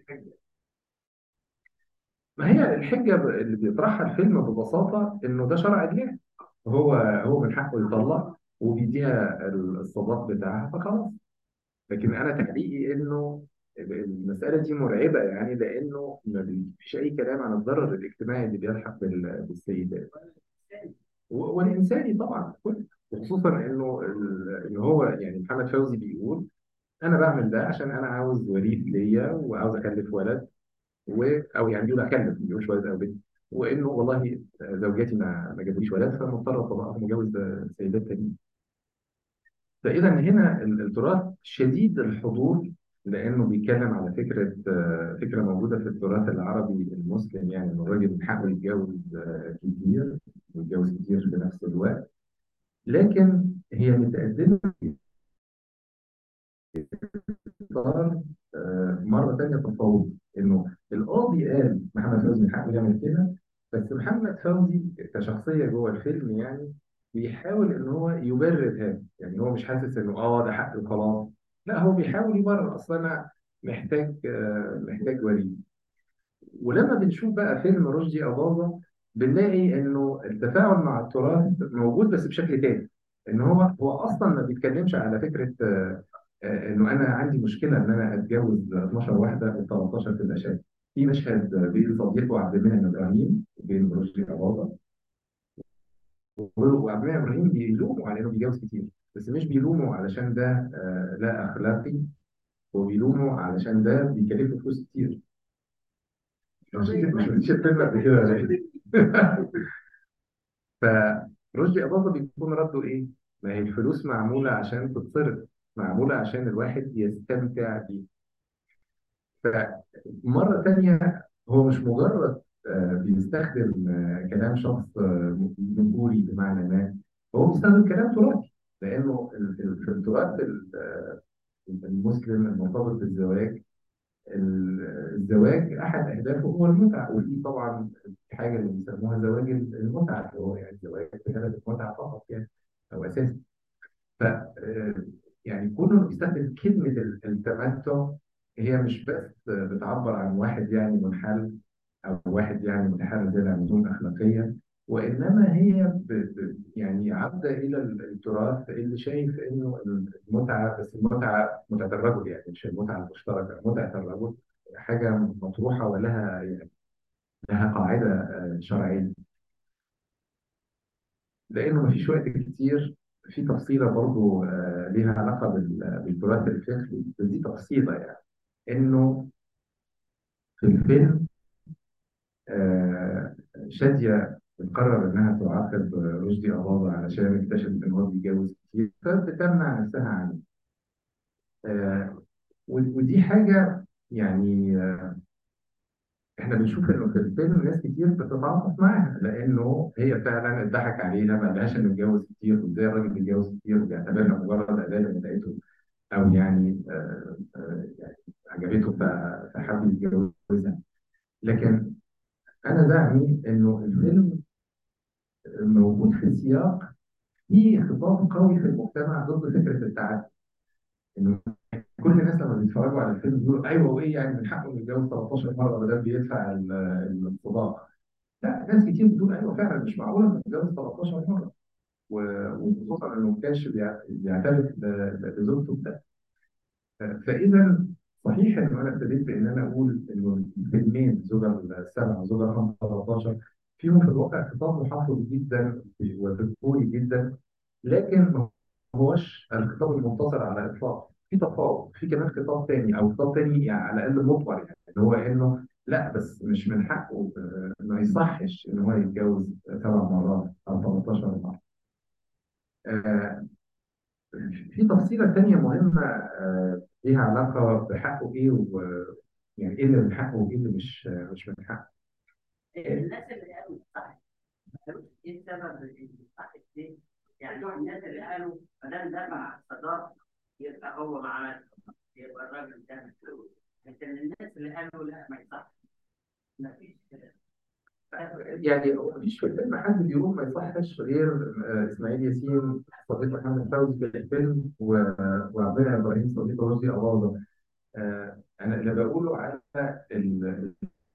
ما هي الحجه ب- اللي بيطرحها الفيلم ببساطه انه ده شرع الله هو هو من حقه يطلق وبيديها الصداق بتاعها فخلاص لكن انا تعليقي انه المساله دي مرعبه يعني لانه ما فيش اي كلام عن الضرر الاجتماعي اللي بيلحق بال- بالسيدات و- والانساني طبعا كل وخصوصا انه ال- ان هو يعني محمد فوزي بيقول انا بعمل ده عشان انا عاوز وريث ليا وعاوز اخلف ولد و او يعني بيقول اخلف ما بيقولش ولد او بنت وانه والله زوجاتي ما ما جابوليش ولاد فمضطر اطلقهم واتجوز سيدات تانيين فإذا هنا ال- التراث شديد الحضور لأنه بيتكلم على فكرة آه، فكرة موجودة في التراث العربي المسلم يعني إن الراجل من حقه يتجوز آه، كتير ويتجوز كتير في نفس الوقت لكن هي متقدمة في إطار آه، مرة تانية تفاوض إنه القاضي قال محمد فوزي من حقه يعمل كده بس محمد فوزي كشخصية جوه الفيلم يعني بيحاول إن هو يبرر هذا يعني هو مش حاسس إنه آه ده حقي وخلاص لا هو بيحاول يبرر أصل أنا محتاج آه، محتاج ولي ولما بنشوف بقى فيلم رشدي أباظة بنلاقي إنه التفاعل مع التراث موجود بس بشكل تاني إن هو هو أصلا ما بيتكلمش على فكرة آه، آه، إنه أنا عندي مشكلة إن أنا أتجوز 12 واحدة و13 تبقى شاذ في مشهد بين صديقه عبد المنعم إبراهيم وبين رشدي أباظة وعبد المنعم إبراهيم بيلوموا على إنه بيتجوز كتير بس مش بيلوموا علشان ده آه، لا أخلاقي وبيلوموا علشان ده بيكلفه فلوس كتير مش مش الفيلم قبل كده ولا إيه؟ فرشدي أباظة بيكون رده إيه؟ ما هي الفلوس معمولة عشان تتصرف معمولة عشان الواحد يستمتع بيها فمرة تانية هو مش مجرد آه، بيستخدم آه، كلام شخص آه، نبوري بمعنى ما هو بيستخدم كلام تراثي لأنه ال- ال- في التراث ال- آه، المسلم المرتبط بالزواج ال- الزواج أحد أهدافه هو المتعة ودي طبعا الحاجة اللي بيسموها زواج المتعة اللي هو يعني زواج بهدف المتعة فقط يعني أو أساسي ف آه، يعني كونه بيستخدم كلمة ال- التمتع هي مش بس بتعبر عن واحد يعني منحل أو واحد يعني متحرر زي العمليون أخلاقيا وإنما هي ب... ب... يعني عودة إلى التراث اللي شايف إنه المتعة بس المتعة متعة الرجل يعني مش المتعة المشتركة متعة الرجل حاجة مطروحة ولها يعني لها قاعدة آه، شرعية لأنه مفيش وقت كتير في تفصيلة برضو آه، ليها علاقة بال- بالتراث الفقهي بس دي تفصيلة يعني إنه في الفيلم آه، شادية بتقرر إنها تعاقب رشدي أباظة علشان اكتشفت إن هو بيتجوز كتير فبتمنع نفسها عنه آه، و- ودي حاجة يعني آه، إحنا بنشوف إنه في الفيلم ناس كتير بتتعاطف معاها لأنه هي فعلا اتضحك عليها ما قالهاش إنه اتجوز كتير وإزاي الراجل بيتجوز كتير وبيعتبرها مجرد أداة لمتعته أو يعني آه، آه، يعني عجبته ف- فحب يتجوزها لكن أنا زعمي إنه الفيلم موجود في سياق فيه خطاب قوي في المجتمع ضد فكره التعدي انه كل الناس لما بيتفرجوا على الفيلم بيقولوا ايوه وايه يعني من حقه انه يتجوز 13 مره بدل بيدفع ال- الصداق لا ناس كتير بتقول ايوه فعلا مش معقول انه يتجوز 13 مره و- وخصوصا انه ما كانش بيع- بيعترف ب- بزوجته بده فاذا صحيح انه انا ابتديت بان انا اقول انه الفيلمين زوجة السبعه وزوجة رقم 13 فيهم في الواقع خطاب محافظ جدا وذكوري جدا لكن ما هوش الخطاب المنتصر على الاطلاق في تفاوض في كمان خطاب تاني او خطاب تاني يعني على الاقل مطور يعني اللي هو انه لا بس مش من حقه آه، ما يصحش ان هو يتجوز سبع مرات او 13 مره آه، في تفصيلة تانية مهمة آه، ليها علاقة بحقه إيه ويعني إيه اللي من حقه وإيه اللي مش مش من حقه. الناس اللي قالوا صح ايه السبب اللي صح الدين؟ يعني نوع الناس اللي قالوا ما دام دفع الصداق يبقى هو ما عملش يبقى الراجل ده مسؤول لكن الناس اللي قالوا لا ما يصحش ما فيش كده يعني مفيش في الفيلم حد بيقول ما يصحش غير آه، اسماعيل ياسين صديق محمد فوزي في الفيلم و- وعبد ابراهيم صديق رشدي أباظة آه، انا اللي بقوله على ال-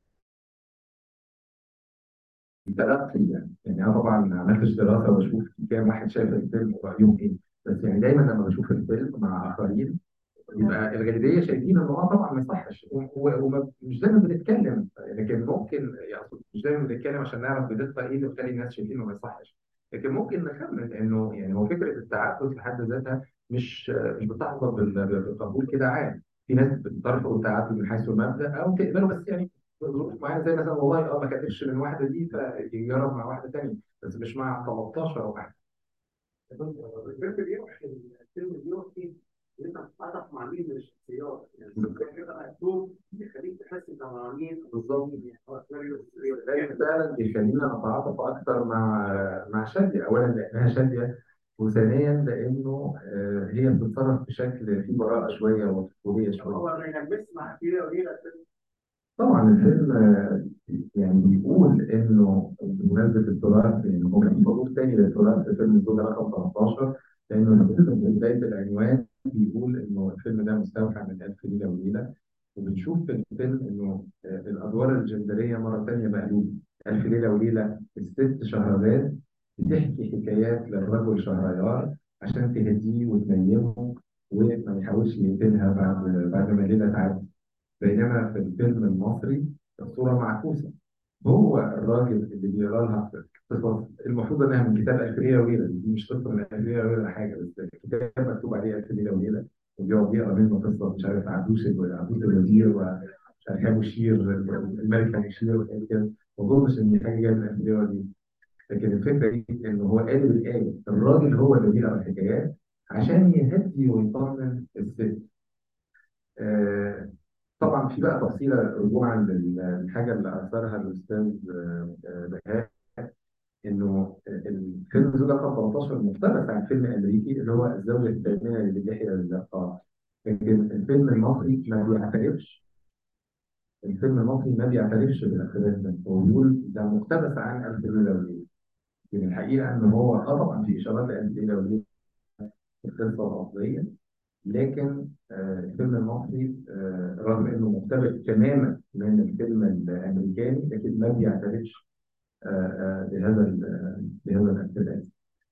التلقي يعني يعني انا طبعا ما عملتش دراسه واشوف كام واحد شاف الفيلم ورايهم ايه بس يعني دايما لما بشوف الفيلم مع اخرين يبقى الغالبيه شايفين انه اه طبعا ما يصحش ومش دايما بنتكلم لكن ممكن يعني مش دايما بنتكلم عشان نعرف بدقه ايه اللي بيخلي الناس شايفين انه ما يصحش لكن ممكن نخمن انه يعني هو فكره التعدد في حد ذاتها مش مش بتحظى بال- بالقبول كده عام في ناس بترفض التعدد من حيث المبدا او تقبله بس يعني ظروف معينه زي مثلا والله اه ما كانتش من واحده دي فيجرب مع واحده ثانيه بس مش مع 13 او واحد الفيلم بيروح الفيلم بيروح فيه ان انت بتتعاطف مع مين من الشخصيات يعني الفيلم بيبقى مكتوب يخليك تحس انت مع مين بالظبط يعني هو سيناريو سيناريو ده فعلا بيخلينا نتعاطف اكتر مع مع شاديه اولا لانها شاديه وثانيا لانه آه، هي بتتصرف بشكل فيه براءه شويه وطفوليه شويه هو ما يلمس مع كده وليله طبعا الفيلم آه، يعني بيقول انه بمناسبه التراث يعني هو كان في موضوع تاني للتراث في فيلم الزوجه رقم 13 لانه الفيلم في بدايه العنوان بيقول انه الفيلم ده مستوحى من الف ليله وليله وبنشوف في الفيلم انه آه، الادوار الجندريه مره ثانيه مقلوبه الف ليله وليله الست شهرزاد بتحكي حكايات للرجل شهريار عشان تهديه وتنيمه وما يحاولش يقتلها بعد بعد ما الليله تعدي بينما في الفيلم المصري الصورة معكوسة هو الراجل اللي بيقرا لها قصص المفروض انها من كتاب الف ليله وليله دي مش قصه من الف ليله وليله ولا حاجه بس الكتاب مكتوب عليه الف ليله وليله وبيقعد يقرا منه قصه مش عارف عدوش عدوش الوزير ومش عارف ابو شير الملك ابو شير وحاجات كده ما اظنش ان دي حاجه جايه من الف ليله وليله لكن الفكره دي ان هو قالب الايه الراجل هو اللي بيقرا الحكايات عشان يهدي ويطمن الست آه، طبعا في بقى تفصيله رجوعا للحاجه اللي اثرها الاستاذ آه، آه، بهاء انه الفيلم زوجة رقم 13 مقتبس عن فيلم امريكي اللي هو الزوجه الثامنه ليحيى الزقاق لكن الفيلم المصري ما بيعترفش الفيلم المصري ما بيعترفش بالاقتباس ده هو بيقول ده مقتبس عن الف ليله وليله لكن الحقيقه ان هو اه طبعا في اشارات لالف ليله وليله في القصه الاصليه لكن آه، الفيلم المصري آه، رغم انه مقتبس تماما من الفيلم الامريكاني لكن ما بيعترفش آه، آه، بهذا ال- بهذا الاقتباس.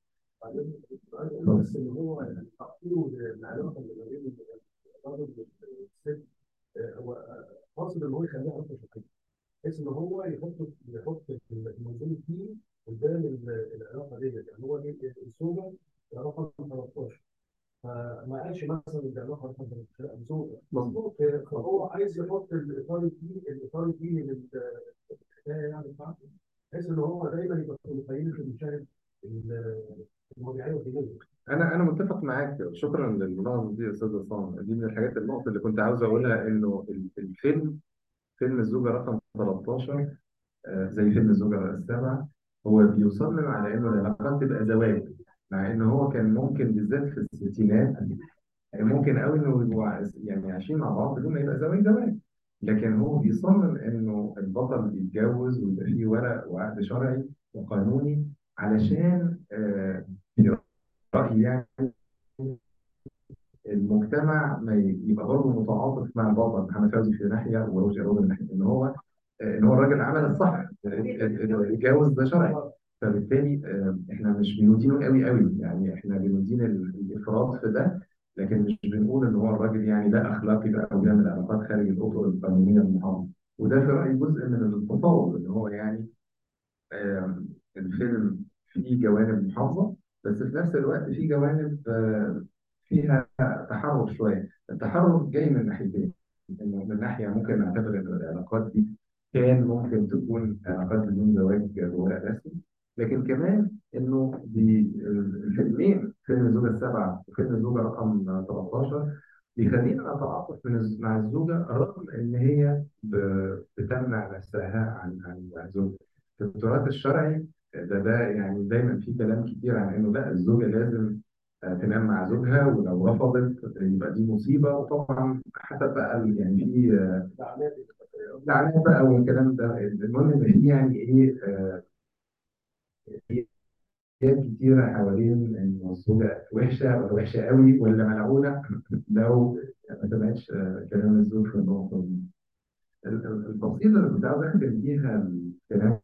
بس ان هو تقديره للعلاقه اللي ما بين الراجل والست آه، هو قاصد ان هو يخليها علاقه شقيه بحيث ان هو يحط يحط المنظور فيه قدام ال- العلاقه ديت يعني هو دي الزوجه العلاقه 13 فما قالش مثلا دي علاقه رقم 13 لا زوجه مظبوط فهو عايز يحط الاطار الديني الاطار الديني للحكايه يعني بتاعته بحيث ان هو دايما يبقى متخيل في المشاهد ال- المواضيعيه والدينيه انا انا متفق معاك شكرا للملاحظه دي يا استاذ عصام دي من الحاجات النقطه اللي كنت عاوز اقولها انه ال- الفيلم فيلم الزوجه رقم 13 آه، زي فيلم الزوجه السابعه هو بيصمم على انه العلاقات تبقى زواج مع ان هو كان ممكن بالذات في الستينات يعني ممكن قوي انه يبقوا عايز- يعني عايشين مع بعض بدون ما يبقى زواج زواج لكن هو بيصمم انه البطل بيتجوز ويبقى فيه ورق وعقد شرعي وقانوني علشان آه، في رأيي يعني المجتمع ما ي- يبقى برضه متعاطف مع البطل محمد فوزي في ناحيه وروجي روجي من ناحيه ان هو آه، ان هو الراجل عمل الصح الجواز ده شرعي فبالتالي آه، احنا مش بندينه قوي قوي يعني احنا بندين ال- الافراط في ده لكن مش بنقول ان هو الراجل يعني ده اخلاقي بقى وبيعمل علاقات خارج الاطر القانونيه المحافظه وده في رايي جزء من التفاوض ان هو يعني آم، الفيلم فيه جوانب محافظه بس في نفس الوقت فيه جوانب آه، فيها تحرر شويه التحرر جاي من ناحيتين انه من ناحيه ممكن نعتبر ان العلاقات دي كان ممكن تكون علاقات بدون زواج بورق رسمي لكن كمان انه دي الفيلمين فيلم الزوجه السبعه وفيلم الزوجه رقم 13 بيخلينا نتعاطف من الز- مع الزوجه رغم ان هي ب- بتمنع نفسها عن عن عن زوجها في التراث الشرعي ده ده يعني دايما في كلام كتير عن انه لا الزوجه لازم آه، تنام مع زوجها ولو رفضت يبقى دي مصيبه وطبعا حسب بقى ال- يعني في آه، لعنات بقى والكلام ده المهم ان في يعني ايه آه، في حاجات كتيره حوالين ان الزوجه وحشه ولا وحشه قوي ولا ملعونه لو ما سمعتش آه، كلام الزوج في النقطه دي ال- ال- التفصيله اللي كنت عاوز اختم بيها الكلام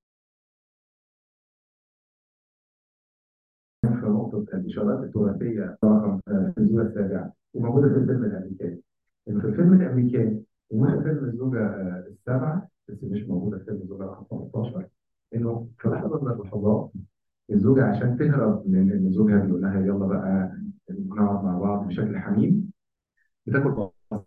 في نقطة الإشارات التراثية رقم آه، في الزوجة السابعة وموجودة في الفيلم الأمريكاني. إنه في الفيلم الأمريكاني ومش في فيلم الزوجة آه، السابعة بس مش موجودة في فيلم الزوجة رقم 13 إنه في لحظة من اللحظات الزوجة عشان تهرب من إن زوجها بيقول لها يلا بقى نقعد مع بعض بشكل حميم بتاكل بصل.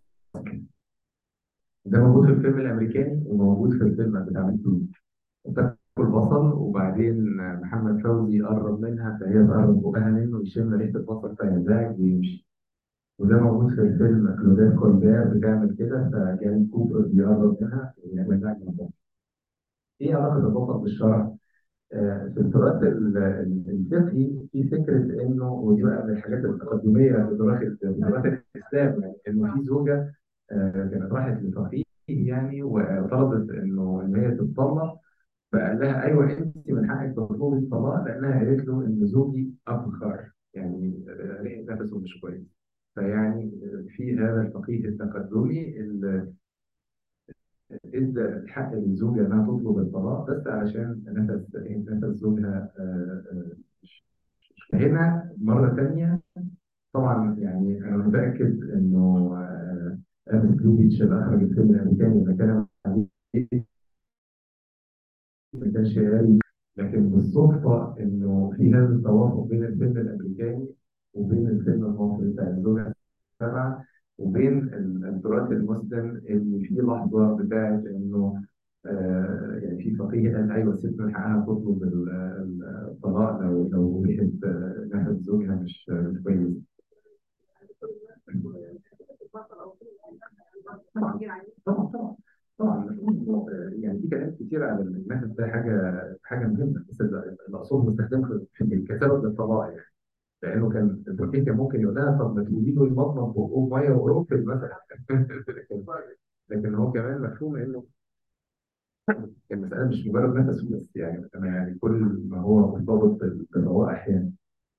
ده موجود في الفيلم الأمريكاني وموجود في الفيلم بتاع التونسي. بتاكل بصل وبعدين محمد فوزي يقرب منها فهي تقرب بقها منه يشم ريحة البصل فينزعج ويمشي وده موجود في الفيلم كلودات كولبير بتعمل كده فكان كوبر بيقرب منها وينزعج من البصل. ايه علاقة البصل بالشرع؟ آه، في التراث ال- ال- الفقهي في فكرة انه ودي بقى من الحاجات التقدمية في تراث في تراث الاسلام يعني انه في زوجة آه، كانت راحت لفقيه يعني وطلبت انه ان هي تتطلق فقال لها ايوه انت من حقك تطلبي الطلاق لانها قالت له ان زوجي ابخر يعني آه، ريحه نفسه مش كويس فيعني آه، في هذا الفقيه التقدمي اللي ادى الحق للزوجه انها تطلب الطلاق بس علشان نفس نفس زوجها آه، آه، هنا مره ثانيه طبعا يعني انا متاكد انه آه، ابن كلوبيتش اللي اخرج الفيلم الامريكاني اللي كان عليه ما كانش قاري لكن بالصدفة إنه في هذا التوافق بين الفيلم الأمريكاني وبين الفيلم المصري بتاع الزوجة السبعة وبين ال- التراث المسلم اللي فيه لحظة بتاعت إنه آه يعني في فقيه قال أيوه الست من حقها تطلب ال- ال- الطلاق لو لو ريحة آه، نفس زوجها مش مش كويس. طبعا طبعا طبعا طبعا مفهوم آه، يعني في كلام كتير على النفس ده حاجه حاجه مهمه بس اللي اقصده مستخدم في في كسبب للطلاق يعني لانه كان الفقيه كان ممكن يقول لها طب ما تقولي له يمضمض بقه ميه وقرنفل مثلا لكن لكن هو كمان مفهوم انه المساله مش مجرد نفس بس يعني انا يعني كل ما هو مرتبط بال- بالروائح يعني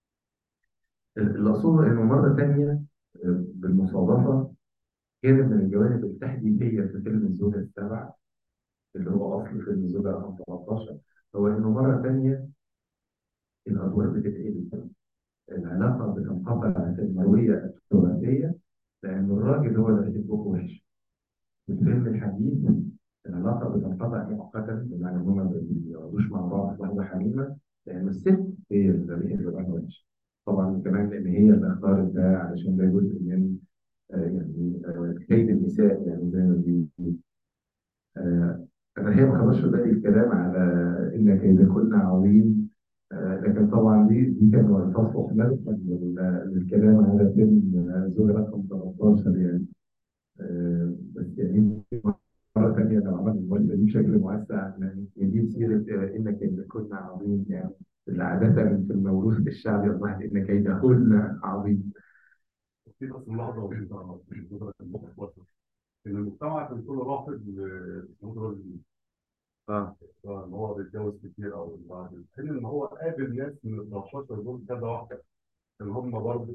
اللي اقصده انه مره ثانيه آه، بالمصادفه كانت من الجوانب التحديثيه في فيلم الزوجه السبعه اللي هو اصل فيلم الزوجه رقم 13 هو انه مره ثانيه الادوار بتتقلب العلاقه بتنقطع في المرويه الثلاثيه لان الراجل هو اللي بيحبه وحش في الفيلم الحديث العلاقه بتنقطع مؤقتا بمعنى ان هما ما بيقعدوش مع بعض في لحظه حميمه لان الست هي اللي بيحبها وحش طبعا كمان لان هي اللي اختارت ده علشان ده جزء من آه، يعني آه، كيد النساء يعني زي ما بيقولوا آه، أنا هي ما خدش بالي الكلام على إن كيدكن عظيم آه، لكن طبعا دي دي كان تصلح مدخل لل- للكلام على فيلم آه، زوج رقم 13 يعني آه، بس يعني مرة ثانية لو عملنا الموازنة دي بشكل موسع يعني نجيب سيرة آه، إن كيدكن عظيم يعني اللي عادة في الموروث الشعبي أصبحت إن كيدهن عظيم في بس ملاحظه بسيطه في النظره المختصره ان المجتمع كان كله رافض للنظره دي اه ان هو بيتجوز كتير او بعد في حين ان هو قابل ناس من ال 13 دول كذا واحده اللي هم برضه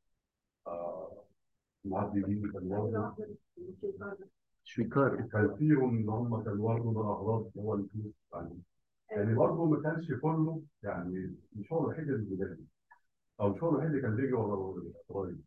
آه معدلين كانوا برضه شويكار كان فيهم اللي هم كانوا برضه من الاغراض اللي هو الفلوس يعني يعني برضه ما كانش كله يعني مش هو الوحيد اللي بيجي او مش هو الوحيد اللي كان بيجي ورا الراجل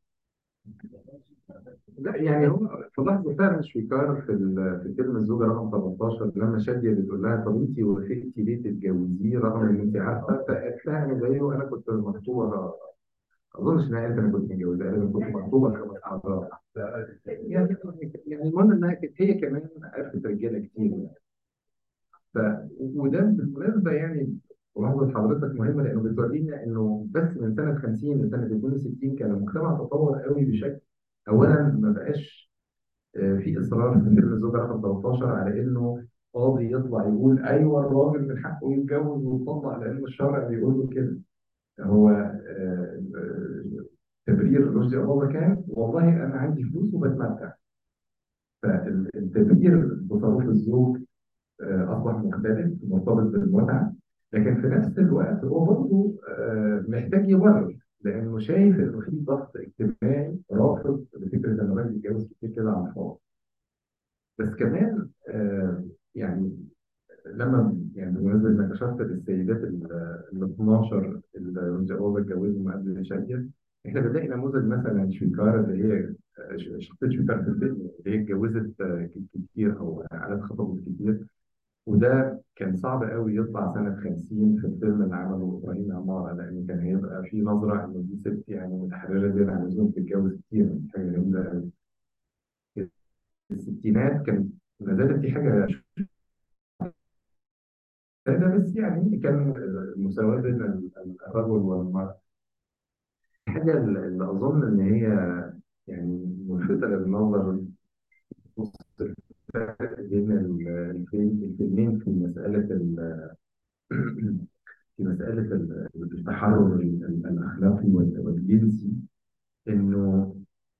لا يعني هو في لحظة فعلا شويكار في ال- في فيلم الزوجة رقم 13 لما شادية بتقول لها طب انت وافقتي ليه تتجوزيه رغم ان انت عارفة فقالت لها انا زيه انا كنت مخطوبة ما اظنش انها قالت انا كنت متجوزة قالت انا كنت مخطوبة خمس مرات يعني يعني المهم انها كانت هي كمان عرفت رجالة كتير يعني ف وده بالمناسبة يعني ملاحظة حضرتك مهمة لأنه بتورينا إنه بس من سنة 50 لسنة 62 كان المجتمع تطور قوي بشكل أولا ما بقاش آه، في إصرار في فيلم الزوجة رقم 13 على إنه قاضي يطلع يقول ايوه الراجل من حقه يتجوز ويطلق لان الشرع بيقول له كده هو آه، آه، تبرير رشدي أباظة كان والله انا عندي فلوس وبتمتع فالتبرير بصرف الزوج آه، اصبح مختلف مرتبط بالمتعه لكن في نفس الوقت هو برضه آه، محتاج يبرر لانه شايف انه في ضغط اجتماعي رافض لفكره ان الراجل يتجوز كتير كده على الفاضي بس كمان آه، يعني لما يعني بمناسبة انك اشرت للسيدات ال ال 12 اللي رجعوا اتجوزوا قبل شادية احنا بنلاقي نموذج مثلا شويكار اللي هي ش- شخصية شويكار في الفيلم اللي هي اتجوزت آه، كتير او عدد خطبت كتير وده كان صعب قوي يطلع سنة 50 في الفيلم اللي عمله إبراهيم عمارة لأن كان هيبقى في نظرة إنه دي ست يعني متحررة زيادة عن اللزوم بتتجوز كتير دي حاجة جميلة قوي في الستينات كان ما زالت دي حاجة سادة بس يعني كان المساواة بين ال- الرجل والمرأة الحاجة اللي أظن إن هي يعني ملفتة للنظر بص الفرق بين ال- الفيلم- الفيلمين في مسألة ال- في مسألة ال- التحرر ال- ال- الأخلاقي وال- والجنسي إنه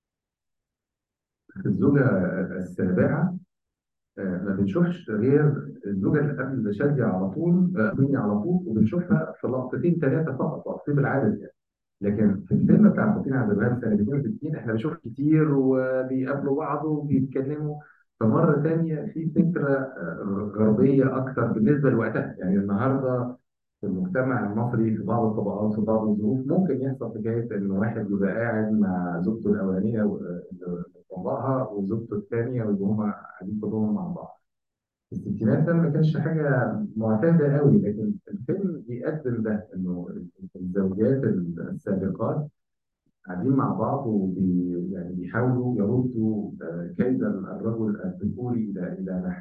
في الزوجة السابعة آه، ما بنشوفش غير الزوجة اللي قبل شادية على طول آه، مني على طول وبنشوفها في لقطتين ثلاثة فقط تقطيب العدد يعني لكن في الفيلم بتاع فاطين عبد الوهاب سنة 62 احنا بنشوف كتير وبيقابلوا بعض وبيتكلموا فمرة تانية في فكرة آه، غربية أكثر بالنسبة لوقتها يعني النهاردة في المجتمع المصري في بعض الطبقات في بعض الظروف ممكن يحصل حكاية إن واحد يبقى قاعد مع زوجته الأولانية آه، اللي طلقها وزوجته الثانية ويبقوا هما قاعدين كلهم مع بعض. في الستينات ده ما كانش حاجة معتادة قوي لكن الفيلم بيقدم ده إنه الزوجات السابقات قاعدين مع بعض وبي يعني بيحاولوا يردوا آه، كيد الرجل الذكوري إلى إلى نحو.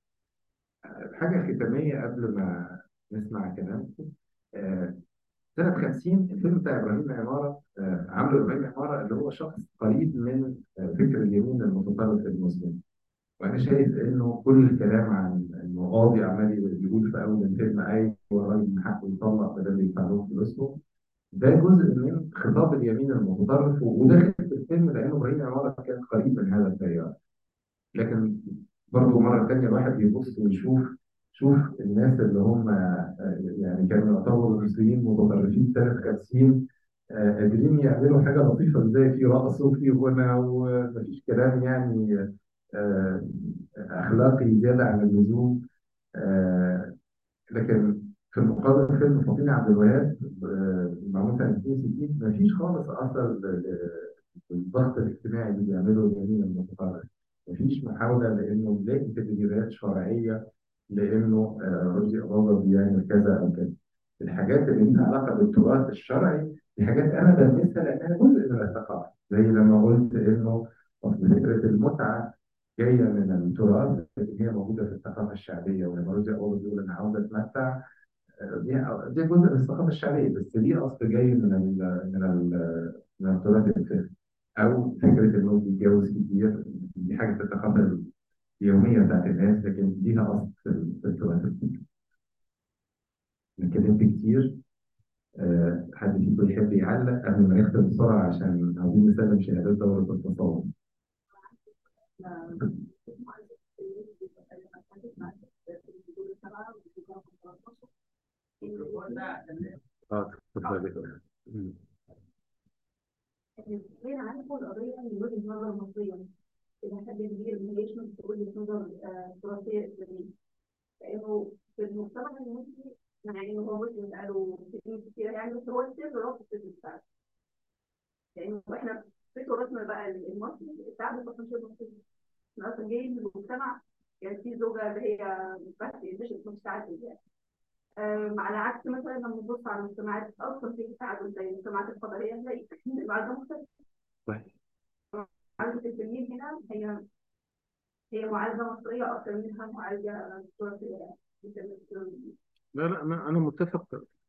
حاجة ختامية قبل ما نسمع كلامكم آه، سنة 50 الفيلم بتاع إبراهيم عمارة آه، عمرو إبراهيم عمارة اللي هو شخص قريب من آه، فكر اليمين المتطرف المسلم وأنا شايف إنه كل الكلام عن إنه قاضي عمال يقول في أول الفيلم أي هو الراجل من حقه يطلق بدل ما يدفعوه فلوسهم ده جزء من خطاب اليمين المتطرف وداخل في الفيلم لأنه إبراهيم عمارة كان قريب من هذا التيار لكن برضه مرة تانية الواحد بيبص ويشوف شوف الناس اللي هم آه، يعني كانوا يعتبروا مسلمين متطرفين سنة 50 آه، قادرين يعملوا حاجة لطيفة ازاي في رقص وفي غنى ومفيش كلام يعني آه، أخلاقي زيادة عن اللزوم آه، لكن في المقابل فيلم فاطين عبد الوهاب آه، معمول سنة 62 مفيش خالص أثر الضغط الاجتماعي اللي بيعمله اليمين المتطرف مفيش محاولة لأنه نلاقي تدريبات شرعية لأنه آه، رشدي أباظة بيعمل كذا أو كذا الحاجات اللي لها علاقة بالتراث الشرعي دي حاجات أنا بلمسها لأنها جزء من الثقافة زي لما قلت إنه أصل فكرة المتعة جاية من التراث لكن هي موجودة في الثقافة الشعبية ولما رشدي أباظة بيقول أنا عاوز أتمتع آه، دي دي جزء من الثقافة الشعبية بس دي أصل جاي من ال من ال من التراث الفقهي أو فكرة إنه بيتجوز كتير دي حاجة في الثقافة اليومية بتاعت الناس لكن ليها أصل في ال- في التراث الفقهي. أنا اتكلمت كتير آه، حد فيكم يحب يعلق قبل ما نختم بسرعة عشان عاوزين نسلم شهادات دورة التصور. اه اتفضلي مم. غير عنكم القضية من وجهة نظر مصرية إلى حد كبير ما هيش من وجهة نظر آه، تراثية إسلامية لأنه في المجتمع المصري مع إنه هو مسلم بقاله سنين كتير يعني بس هو السر رافض السر بتاعه لأنه إحنا في تراثنا بقى المصري الشعب أصلا شبه مسلم إحنا أصلا جايين من مجتمع كان في زوجة اللي هي بس مش مش تعدد يعني آه، على عكس مثلا لما نبص على المجتمعات اصلا في تعدد زي المجتمعات الفضائيه نلاقي المعلومه مختلفه صحيح معالجه الفنيين هنا هي هي معالجه مصريه اكثر منها معالجه تراثيه لا لا انا انا متفق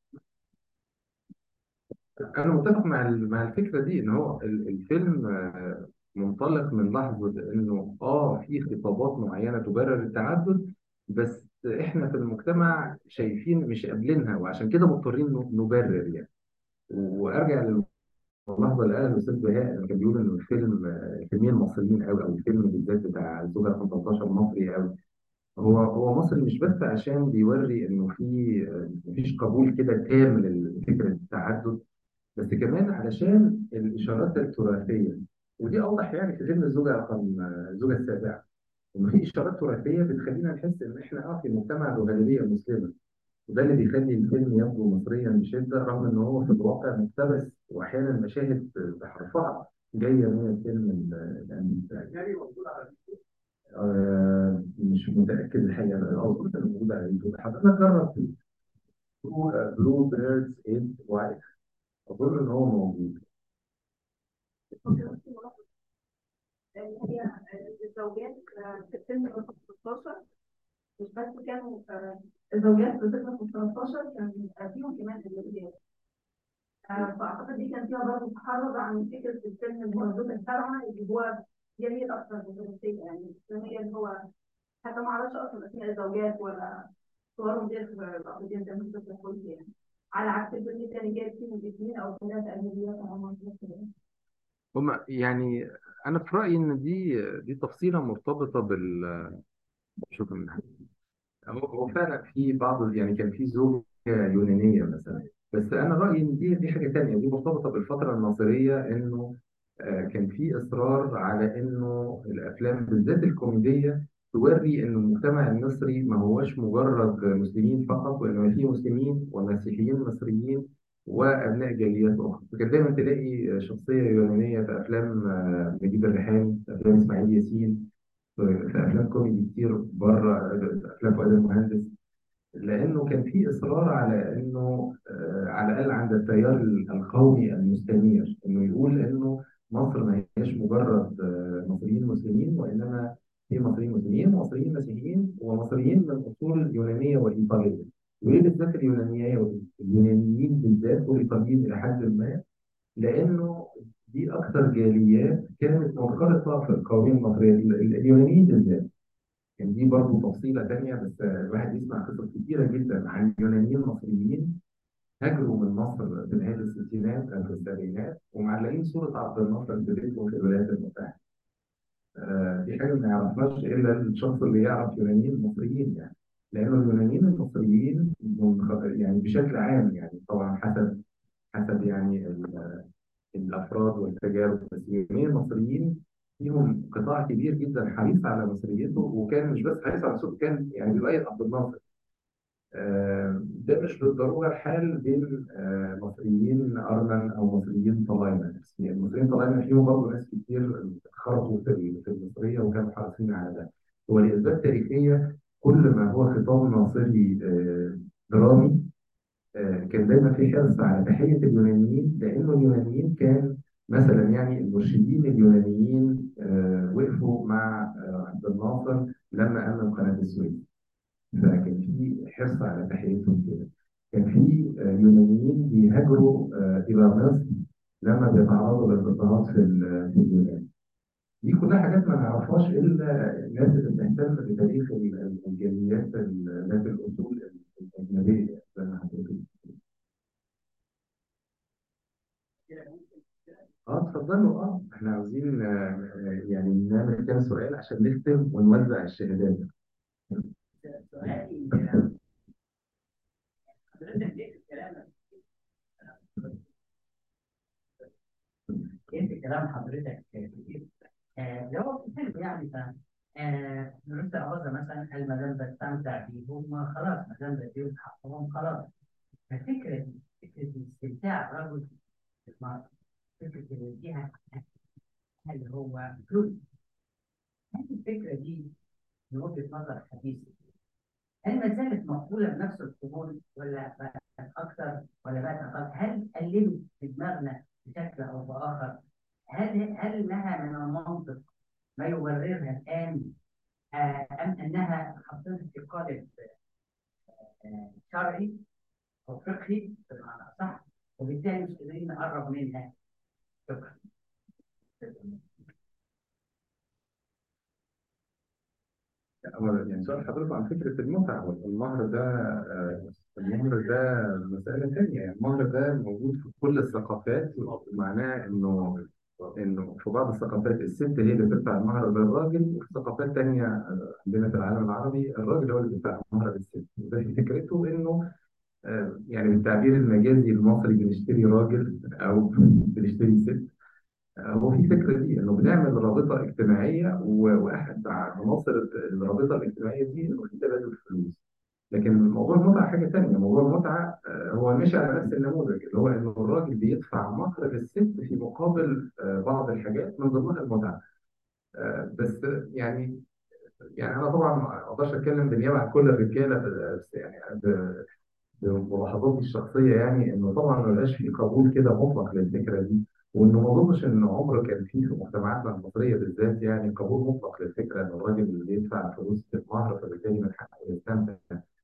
أنا متفق مع ال- مع الفكرة دي إن هو ال- الفيلم آه، منطلق من لحظة إنه آه في خطابات معينة تبرر التعدد بس احنا في المجتمع شايفين مش قابلينها وعشان كده مضطرين نبرر يعني وارجع للحظه اللي قالها الاستاذ بهاء لما كان بيقول ان الفيلم الفيلمين مصريين قوي او الفيلم بالذات بتاع الزوجه رقم 13 مصري قوي هو هو مصري مش بس عشان بيوري انه في مفيش قبول كده تام لفكره التعدد بس كمان علشان الاشارات التراثيه ودي اوضح يعني في فيلم الزوجه رقم الزوجه السابعه انه في اشارات تراثيه بتخلينا نحس ان احنا اه في مجتمع ذو غالبيه مسلمه وده اللي بيخلي الفيلم يبدو مصريا بشده رغم ان هو في الواقع مقتبس واحيانا مشاهد بحرفها جايه من الفيلم الامريكي آه مش متاكد الحقيقه او كنت موجود على اليوتيوب حضرتك جرب بلو بيردز اند وايت اظن ان هو موجود هي الزوجات في الفيلم رقم 16 مش بس كانوا الزوجات في الفيلم رقم 13 كان فيهم كمان الزوجات فاعتقد دي كان فيها برضه تحرر عن فكره الفيلم الموجود السبعه اللي هو جميل اكثر بالنسبه يعني هي اللي هو حتى ما اعرفش اصلا اسماء الزوجات ولا صورهم دي في الابيض زي ما انت قلت يعني على عكس الفيلم الثاني جايب فيهم اثنين او ثلاثه اجنبيات او هم يعني انا في رايي ان دي دي تفصيله مرتبطه بال شكرا من هو هو فعلا في بعض يعني كان في زوجه يونانيه مثلا بس انا رايي ان دي دي حاجه ثانيه دي مرتبطه بالفتره الناصريه انه آه كان في اصرار على انه الافلام بالذات الكوميديه توري ان المجتمع المصري ما هوش مجرد مسلمين فقط وانما فيه مسلمين ومسيحيين مصريين وابناء جاليات اخرى فكان دايما تلاقي شخصيه يونانيه في افلام آه نجيب الريحاني في افلام اسماعيل ياسين في افلام كوميدي كتير بره افلام فؤاد المهندس لانه كان في اصرار على انه آه على الاقل عند التيار القومي المستنير انه يقول انه مصر ما هياش مجرد آه مصريين مسلمين وانما في مصريين مسلمين ومصريين مسيحيين ومصريين من اصول يونانيه وايطاليه وليه بالذات اليونانيه اليونانيين بالذات والايطاليين الى حد ما لانه دي اكثر جاليات كانت منخرطه في القوميه المصريه اليونانيين بالذات يعني دي برضه تفصيله ثانيه بس الواحد يسمع قصص كثيره جدا عن يونانيين مصريين هاجروا من مصر في نهايه الستينات او في السبعينات ومعلقين صوره عبد الناصر في بيتهم في الولايات المتحده. آه دي حاجه ما يعرفهاش الا الشخص اللي يعرف يونانيين مصريين يعني لانه اليونانيين المصريين يعني بشكل عام يعني طبعا حسب حسب يعني الافراد والتجارب بس اليونانيين المصريين فيهم قطاع كبير جدا حريص على مصريته وكان مش بس حريص على مصريته كان يعني بيؤيد عبد الناصر آه ده مش بالضروره الحال بين آه مصريين ارمن او مصريين طلاينه يعني المصريين طلاينه فيهم برضه ناس كتير خرجوا في المصريه وكانوا حريصين على ده هو لاسباب تاريخيه كل ما هو خطاب ناصري آه درامي كان دايما في حرص على تحيه اليونانيين لانه اليونانيين كان مثلا يعني المرشدين اليونانيين آه وقفوا مع آه عبد الناصر لما امن قناه السويس فكان في حرص على تحيتهم كده كان في آه يونانيين بيهاجروا الى مصر لما بيتعرضوا للاضطهاد في في اليونان دي كلها حاجات ما نعرفهاش الا الناس اللي بتهتم بتاريخ الجاليات ذات الاصول الاجنبيه زي ما حضرتك اه اتفضلوا اه احنا عاوزين آه يعني نعمل كام سؤال عشان نختم ونوزع الشهادات سؤالي حضرتك ليه الكلام ايه كلام حضرتك كتير آه لو بتتكلم يعني ف آه نرد أوزة مثلا هل ما دام بستمتع بيهم خلاص ما دام بديهم حقهم خلاص ففكرة فكرة استمتاع الرجل بالمرأة فكرة اللي فيها هل هو فلوس هل الفكرة دي من وجهة نظر حديثة هل ما زالت مقبولة بنفس القبول ولا بقت أكثر ولا بقت أقل؟ هل قللوا في دماغنا بشكل أو بآخر؟ هل هل لها من المنطق ما يبررها الآن آه أم أنها حطيتها في قالب آه شرعي أو فقهي بمعنى أصح وبالتالي مش قادرين نقرب منها شكرا هو يعني سؤال حضرتك عن فكرة المتعة المهر ده آه، المهر ده مسألة تانية يعني المهر ده موجود في كل الثقافات معناه إنه إنه في بعض الثقافات الست هي اللي بتدفع المهر للراجل وفي ثقافات تانية آه، عندنا في العالم العربي الراجل هو اللي بيدفع المهر للست وده فكرته إنه آه، يعني بالتعبير المجازي المصري بنشتري راجل أو بنشتري ست هو في فكرة دي إنه بنعمل رابطة اجتماعية و- وأحد عناصر الرابطة الاجتماعية دي إنه في تبادل فلوس لكن موضوع المتعة حاجة تانية موضوع المتعة آه، هو مش على نفس النموذج اللي هو إنه الراجل بيدفع مهر للست في مقابل آه، بعض الحاجات من ضمنها المتعة آه، بس يعني يعني أنا طبعا ما أقدرش أتكلم بالنيابة عن كل الرجالة بس يعني ب- بملاحظاتي الشخصيه يعني انه طبعا ما بقاش في قبول كده مطلق للفكره دي وانه ما اظنش ان عمر كان فيه في مجتمعاتنا المصريه بالذات يعني قبول مطلق للفكره ان الراجل اللي بيدفع فلوس المهر فبالتالي من حقه يستمتع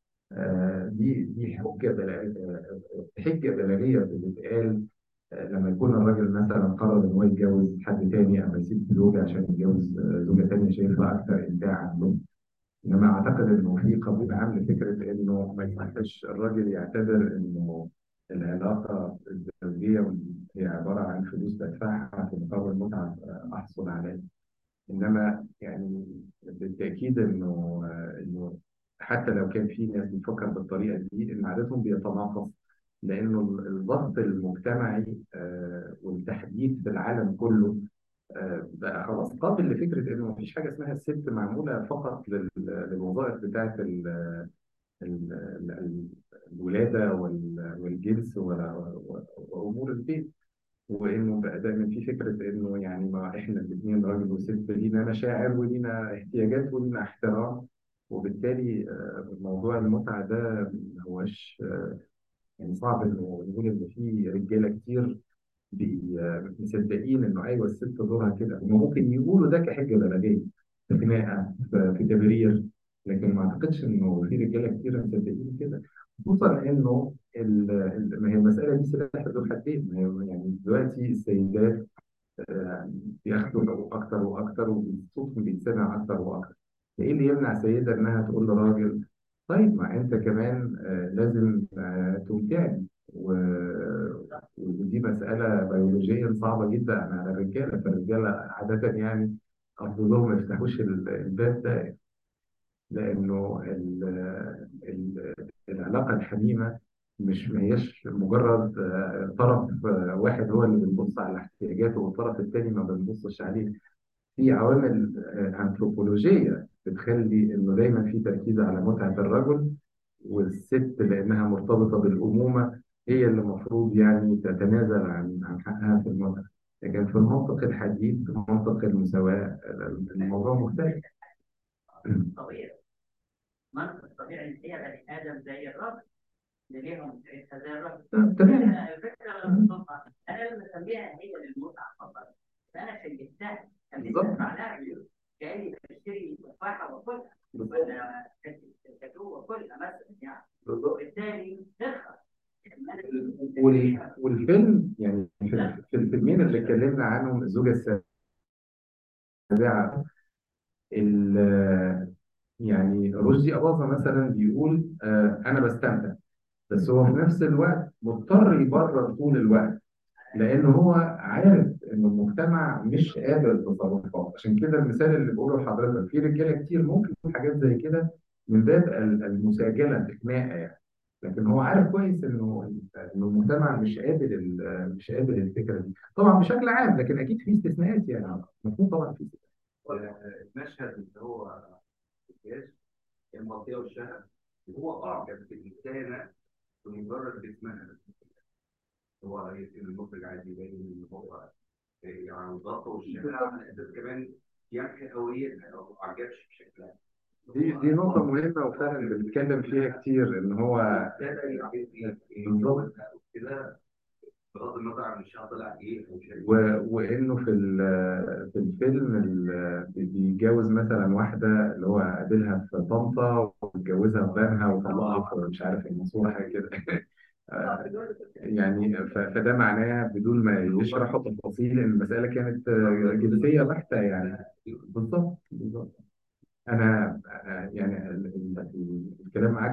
آه، دي دي حجه بلا- آه، حجه بلاغيه بتتقال آه، لما يكون الراجل مثلا قرر ان هو يتجوز حد تاني او يسيب زوجه عشان يتجوز آه، زوجه تانيه شايفها اكثر ابداعا منه انما اعتقد انه في قبول عام لفكره انه ما يصحش الراجل يعتبر انه العلاقه الزوجيه هي عباره عن فلوس بدفعها في مقابل متعه احصل عليها انما يعني بالتاكيد انه انه حتى لو كان في ناس بتفكر بالطريقه دي ان عادتهم بيتناقص لانه الضغط المجتمعي آه، والتحديث في العالم كله آه، بقى خلاص قابل لفكره انه مفيش حاجه اسمها الست معموله فقط لل- للوظائف بتاعه ال- ال- ال- الولاده وال- والجنس و- و- وامور البيت وانه بقى دايما في فكره انه يعني ما احنا الاثنين راجل وست لينا مشاعر ولينا احتياجات ولينا احترام وبالتالي آه، موضوع المتعه ده ما هوش آه، يعني صعب انه نقول ان في رجاله كتير بي- آه، مصدقين انه ايوه الست دورها كده هم ممكن يقولوا ده كحجه بلاغيه في خناقه في في تبرير لكن ما اعتقدش انه في رجاله كتير مصدقين كده خصوصا انه ال- ال- ما هي المساله دي سلاح ذو حدين ما هي يعني دلوقتي السيدات آه، بياخدوا حقوق اكتر واكتر وصوتهم بيتسمع اكتر واكتر ايه اللي يمنع سيده انها تقول لراجل طيب ما انت كمان آه، لازم آه، تمتعني و- ودي مساله بيولوجيا صعبه جدا على الرجاله فالرجاله عاده يعني افضلهم ما يفتحوش ال- الباب ده لانه ال- ال- العلاقه الحميمه مش ما هيش مجرد آه، طرف آه، واحد هو اللي بنبص على احتياجاته والطرف الثاني ما بنبصش عليه في عوامل آه، أنثروبولوجية بتخلي إنه دايما في تركيز على متعة الرجل والست لأنها مرتبطة بالأمومة هي اللي المفروض يعني تتنازل عن عن حقها في المتعة لكن في المنطق الحديث منطق المساواة الموضوع مختلف طبيعي منطق طبيعي ان هي بني ادم زي الراجل اللي ليهم حته زي الراجل تمام الفكره المصطفى انا اللي بسميها هي للمتعه فقط انا شجعتها بالظبط. بدفع لها فلوس كاني بشتري تفاحه واكلها ولا كاتو واكلها مثلا يعني بالظبط وبالتالي ترخص وال- والفيلم يعني في في الفيلمين اللي اتكلمنا عنهم الزوجة السابعة ال- يعني رشدي أباظة مثلا بيقول آه أنا بستمتع بس هو في نفس الوقت مضطر يبرر طول الوقت لأن هو عارف إن المجتمع مش قابل تصرفات عشان كده المثال اللي بقوله لحضرتك في رجالة كتير ممكن يقول حاجات زي كده من باب ال- المساجلة الإقناع يعني لكن هو عارف كويس إنه إنه المجتمع مش قابل ال- مش قابل الفكرة دي طبعا بشكل عام لكن أكيد في استثناءات يعني مفهوم طبعا في استثناءات المشهد اللي هو الجيش المنطقة والشهر هو أعجب بالإنسانة بمجرد اسمها هو يمكن المخرج عايز يبين إن هو يعني الضغط والشهر على أساس كمان يمحي هويتها لو ما أعجبش بشكلها دي دي نقطة مهمة وفعلا بنتكلم فيها كتير إن هو ابتدى يعجبني بالظبط كده بغض النظر عن الشهر طلع إيه أو شيء و- وانه في ال- في الفيلم ال- بيتجوز مثلا واحده اللي هو قابلها في طنطا واتجوزها في بنها وطلقها في مش عارف المنصوره حاجه كده آه، يعني ف- فده معناه بدون ما يشرحوا تفاصيل ان المساله كانت آه، جنسيه بحته يعني بالظبط بالظبط انا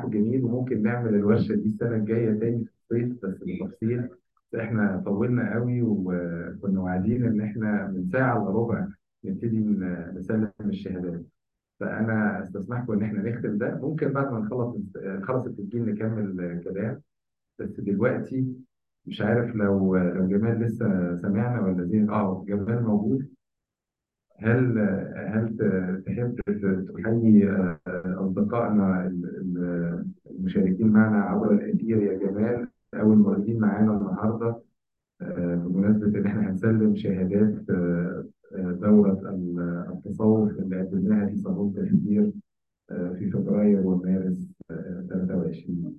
معاكم جميل وممكن نعمل الورشة دي السنة الجاية تاني في الصيف بس بالتفصيل بس احنا طولنا قوي وكنا واعدين ان احنا من ساعة الا ربع نبتدي ن- نسلم الشهادات فانا استسمحكم ان احنا نختم ده ممكن بعد ما نخلص نخلص التسجيل نكمل كلام بس دلوقتي مش عارف لو لو جمال لسه سامعنا ولا زين اه جمال موجود هل هل ت- تحب ت- تحيي آه، أصدقائنا ال- ال- المشاركين معنا عبر الأثير يا جمال أو الموردين معانا النهاردة آه، بمناسبة إن إحنا هنسلم شهادات آه، آه، دورة ال- التصوف اللي قدمناها في صالون تفكير آه، في فبراير ومارس آه، 23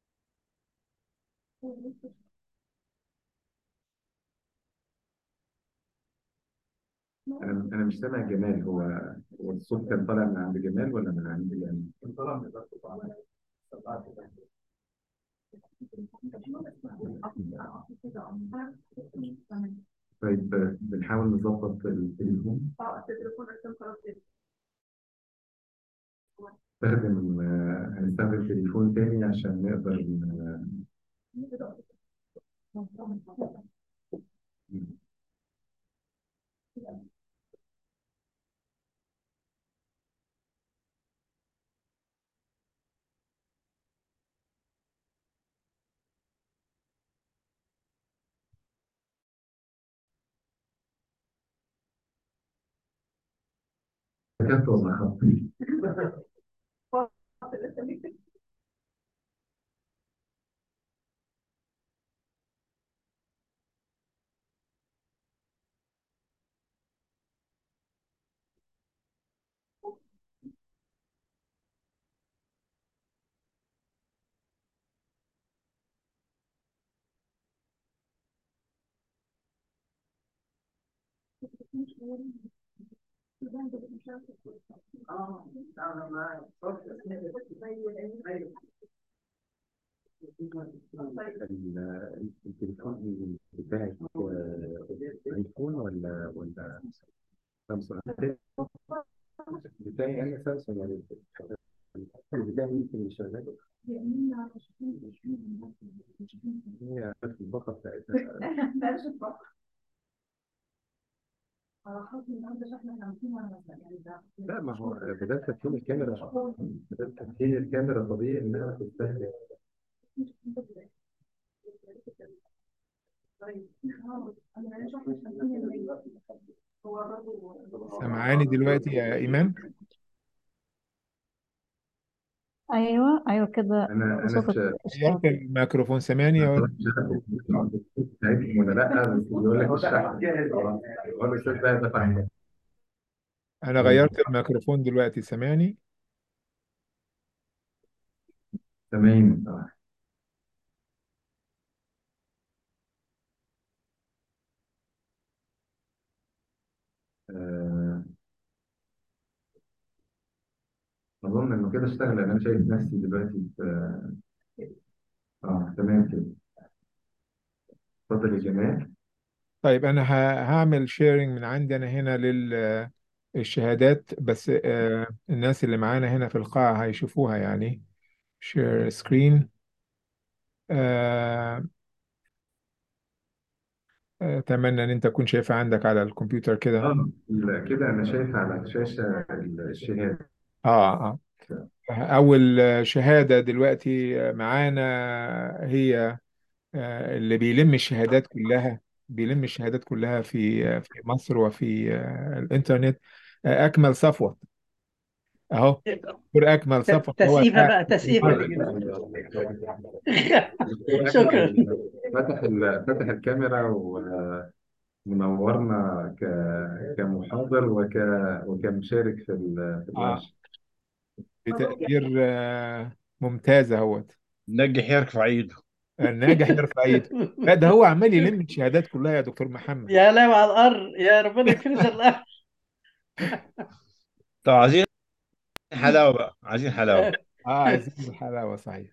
أنا أنا مش سامع جمال هو هو الصوت كان طالع من عند جمال ولا من عند يعني؟ كان طالع من البث طبعا سمعت ده. طيب آه، بنحاول نظبط التليفون اه التليفون عشان خلاص كده. نستخدم آه، هنستخدم تليفون تاني عشان نقدر ن- كتبت ولا خطي اه انا معاك ال- التليفون بتاعك آه، ايفون ولا ولا سامسونج بتاعي انا سامسونج يعني التليفون بتاعي يمكن مش شغال هي الباقه بتاعتها بلاش الفقر. لا ما هو بدل تدخين الكاميرا بدل تدخين الكاميرا طبيعي انها تستهلك سامعاني دلوقتي يا إيمان ايوه ايوه كده انا انا صوتك مش غيرت الميكروفون سامعني يا ولد بتاعتهم ولا لا بس بيقول لك الشحن هو الاستاذ بقى دفع أنا غيرت الميكروفون دلوقتي سامعني تمام طبعا آه، أظن إنه كده اشتغل لأن أنا شايف نفسي دلوقتي في آه تمام كده اتفضل يا جمال طيب أنا ه- هعمل شيرنج من عندي أنا هنا للشهادات بس آه، الناس اللي معانا هنا في القاعة هيشوفوها يعني شير سكرين أتمنى إن أنت تكون شايفها عندك على الكمبيوتر كده آه لا، كده أنا شايف على الشاشة الشهادة آه آه أول شهادة دلوقتي معانا هي آه، اللي بيلم الشهادات كلها بيلم الشهادات كلها في في مصر وفي آه، الإنترنت آه، أكمل صفوة أهو دكتور أكمل صفوة هو تسقيفة بقى تسقيفة شكرا فتح ال- فتح الكاميرا ومنورنا ك كمحاضر وك وكمشارك في ال- في آه الورشة بتقدير آه، ممتاز اهوت نجح يرفع ايده الناجح يرفع ايده لا ده هو عمال يلم الشهادات كلها يا دكتور محمد يا لا على الأرض يا ربنا يكفينا شر الأرض طب عايزين حلاوه بقى عايزين حلاوه اه عايزين الحلاوة صحيح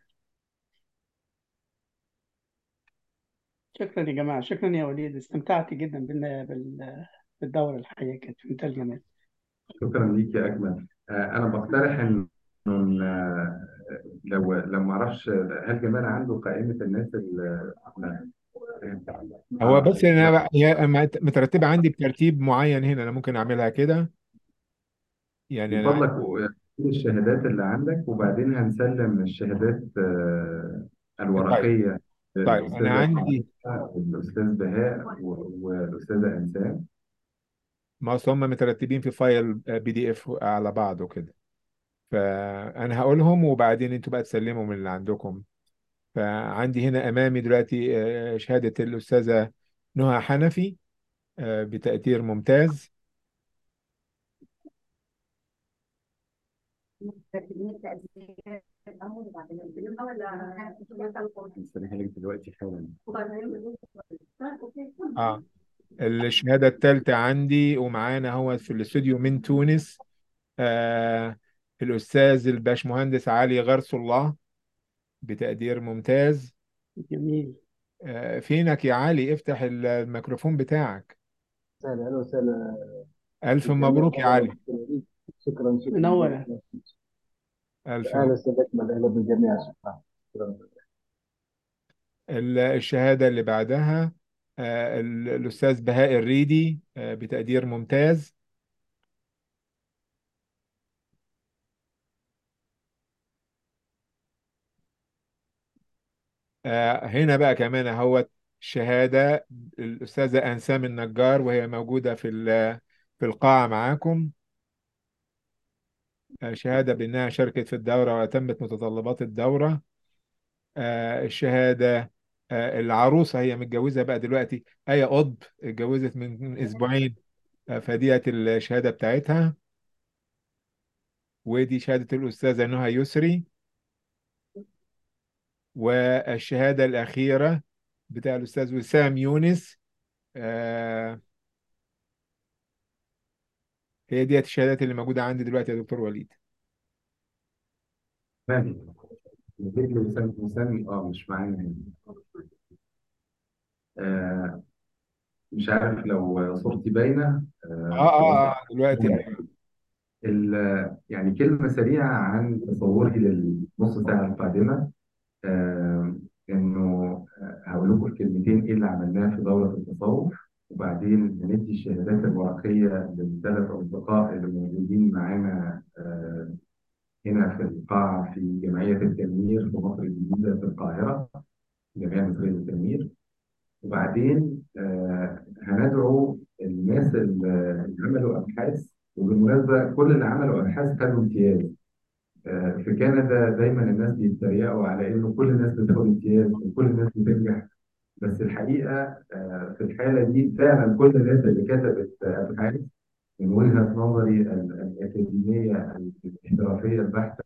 شكرا يا جماعة شكرا يا وليد استمتعت جدا بال... بال... بالدورة الحقيقة كانت في منتهى الجمال شكرا ليك يا أكمل آه، أنا بقترح إن إن، آه، لو لو ما اعرفش هل جمال عنده قائمة الناس اللي هو بس انا هي مت- مترتبه عندي بترتيب معين هنا انا ممكن اعملها كده يعني من انا فضلك عندي الشهادات اللي عندك وبعدين هنسلم الشهادات آه، طيب الورقية طيب انا للأستاذة عندي والأستاذ بهاء و- والأستاذة أنسان ما أصل هم مترتبين في فايل بي دي اف على بعض وكده فانا هقولهم وبعدين انتوا بقى تسلموا من اللي عندكم فعندي هنا امامي دلوقتي آه، شهاده الاستاذه نهى حنفي آه، بتقدير ممتاز هنسلمها لك دلوقتي حالا اه الشهاده الثالثه عندي ومعانا هو في الاستوديو من تونس آه الاستاذ الباشمهندس علي غرس الله بتقدير ممتاز جميل آه فينك يا علي افتح الميكروفون بتاعك سهلا اهلا وسهلا الف بالجميع مبروك يا طبعا علي شكرا شكرا منورة الف اهلا مبروك سادتنا اهلا بالجميع شكرا شكرا ال- الشهاده اللي بعدها آه ال- الاستاذ بهاء الريدي آه بتقدير ممتاز آه هنا بقى كمان اهوت شهاده الاستاذه انسام النجار وهي موجوده في ال- في القاعه معاكم آه، شهاده بانها شاركت في الدوره واتمت متطلبات الدوره آه، الشهاده آه، العروسه هي متجوزه بقى دلوقتي ايه قطب اتجوزت من من اسبوعين آه، فديت الشهاده بتاعتها ودي شهاده الاستاذه نهى يسري والشهاده الاخيره بتاع الاستاذ وسام يونس آه، هي ديت الشهادات اللي موجوده عندي دلوقتي يا دكتور وليد ماشي نجيب له وسام وسام اه مش معانا هنا آه مش عارف لو صورتي باينة اه آه اه توضح اه دلوقتي ايوه ال- يعني كلمة سريعة عن تصوري للنص ساعة القادمة آه إنه آه، هقول لكم الكلمتين إيه اللي عملناه في دورة التصوف وبعدين هندي الشهادات الورقية للثلاث أصدقاء اللي موجودين معانا آه هنا في القاعة في جمعية التنمير في مصر الجديدة في القاهرة الجمعية المصرية للتنمير وبعدين آه هندعو الناس اللي اللي عملوا أبحاث وبالمناسبة كل اللي عملوا أبحاث خدوا امتياز آه، في كندا دايما الناس بيتريقوا على انه كل الناس بتاخد امتياز وكل الناس بتنجح بس الحقيقه آه، في الحاله دي فعلا كل الناس اللي كتبت ابحاث من وجهه نظري ال- الاكاديميه الاحترافيه البحته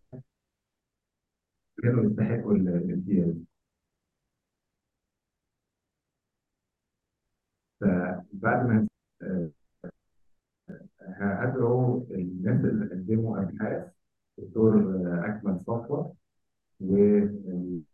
كانوا يستحقوا ال- الامتياز فبعد ما آه، هادعو الناس اللي قدموا ابحاث الدكتور آه، اكمل صفوه والاستاذه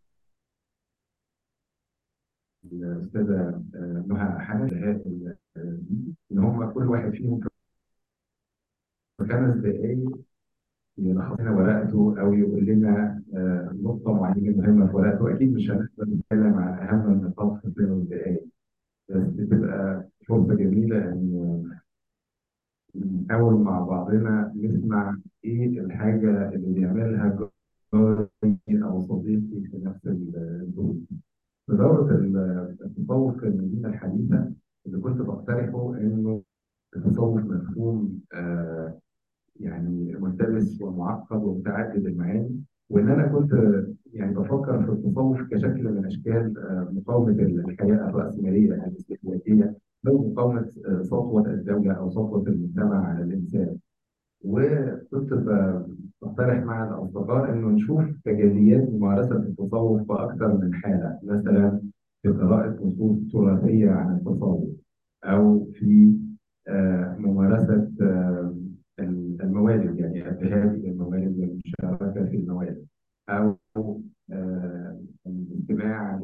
آه، نهى حنفي ال- آه، ان هم كل واحد فيهم في خمس دقائق يلخص لنا ورقته او يقول لنا آه، نقطه معينه مهمه في ورقته اكيد مش هنقدر نتكلم عن اهم النقاط في خمس دقائق بس بتبقى فرصه جميله ان نحاول مع بعضنا نسمع ايه الحاجه اللي بيعملها جاري او صديقي في نفس الظروف. في دورة التصوف في المدينة الحديثة اللي كنت بقترحه إنه التصوف مفهوم آه يعني ملتبس ومعقد ومتعدد المعاني وإن أنا كنت يعني بفكر في التصوف كشكل من أشكال آه مقاومة الحياة الرأسمالية الاستهلاكية أو مقاومة آه سطوة الدولة أو سطوة المجتمع على الإنسان. وكنت ب- بقترح مع الأصدقاء إنه نشوف تجليات ممارسة التصوف في أكثر من حالة، مثلا في قراءة نصوص تراثية عن التصوف، أو في آه، ممارسة آه، الموالد يعني الذهاب إلى الموالد والمشاركة في الموالد، أو آه، الاستماع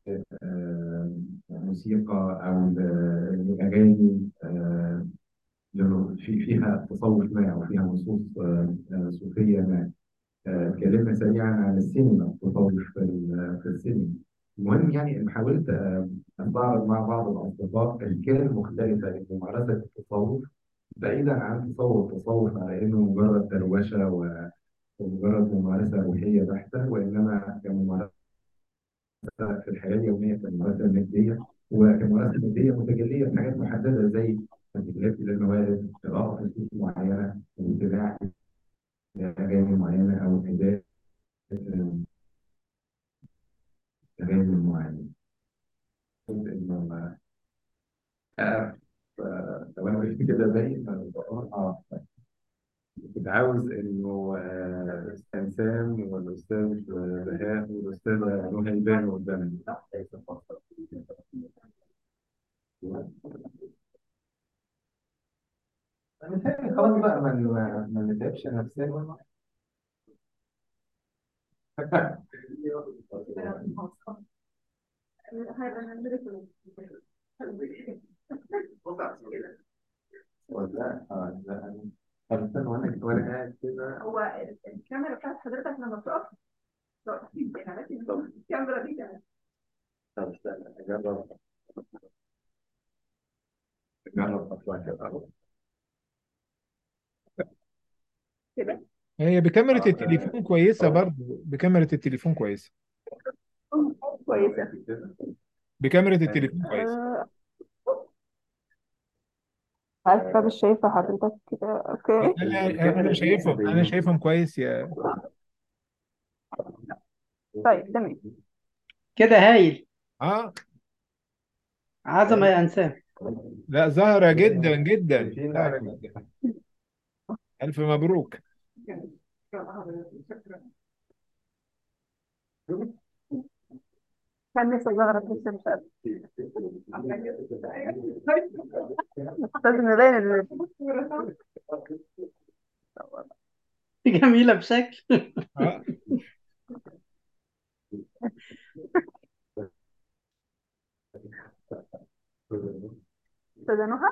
لموسيقى أو لأغاني آه، لأنه في فيها تصوف ما أو فيها نصوص آه، آه، صوفية ما آه، اتكلمنا سريعا عن السينما التصوف في ال- في السينما المهم يعني إن حاولت آه، أستعرض مع بعض الأصدقاء الأشكال المختلفة لممارسة التصوف بعيدا عن تصور التصوف على إنه مجرد دروشة و- ومجرد ممارسة روحية بحتة وإنما كممارسة في الحياة اليومية كممارسة مادية وكممارسة مادية متجلية في حاجات محددة زي استهلاك للموارد قراءة نصوص معينة واستماع لأغاني معينة أو أداء آه، أغاني معينة قلت إنه آه، آه، لو أنا قلت كده باين آه كنت عاوز إنه آه، أستاذ سام والأستاذ بهاء والأستاذة نهيبان قدامي متهيألي خلاص بقى ما ما ما نتعبش نفسنا ولا اه لا طب استنى وانا وانا قاعد كده هو الكاميرا بتاعت حضرتك لما بتقف تقف انا لكن الكاميرا دي كمان طب استنى اجرب اجرب اطلع كده كده هي بكاميرا اه التليفون كويسة برضو بكاميرا التليفون كويسة كويسة بكاميرا التليفون كويسة آه، عارفة مش شايفة حضرتك كده اوكي انا انا شايفهم انا شايفهم كويس يا طيب تمام كده هايل اه عظمة يا أنسان لا ظاهرة جدا جدا ظاهرة جدا ألف مبروك كان نفسي أجرب بس مش قادرة لازم نبين ال- جميلة بشكل اه أستاذة نهى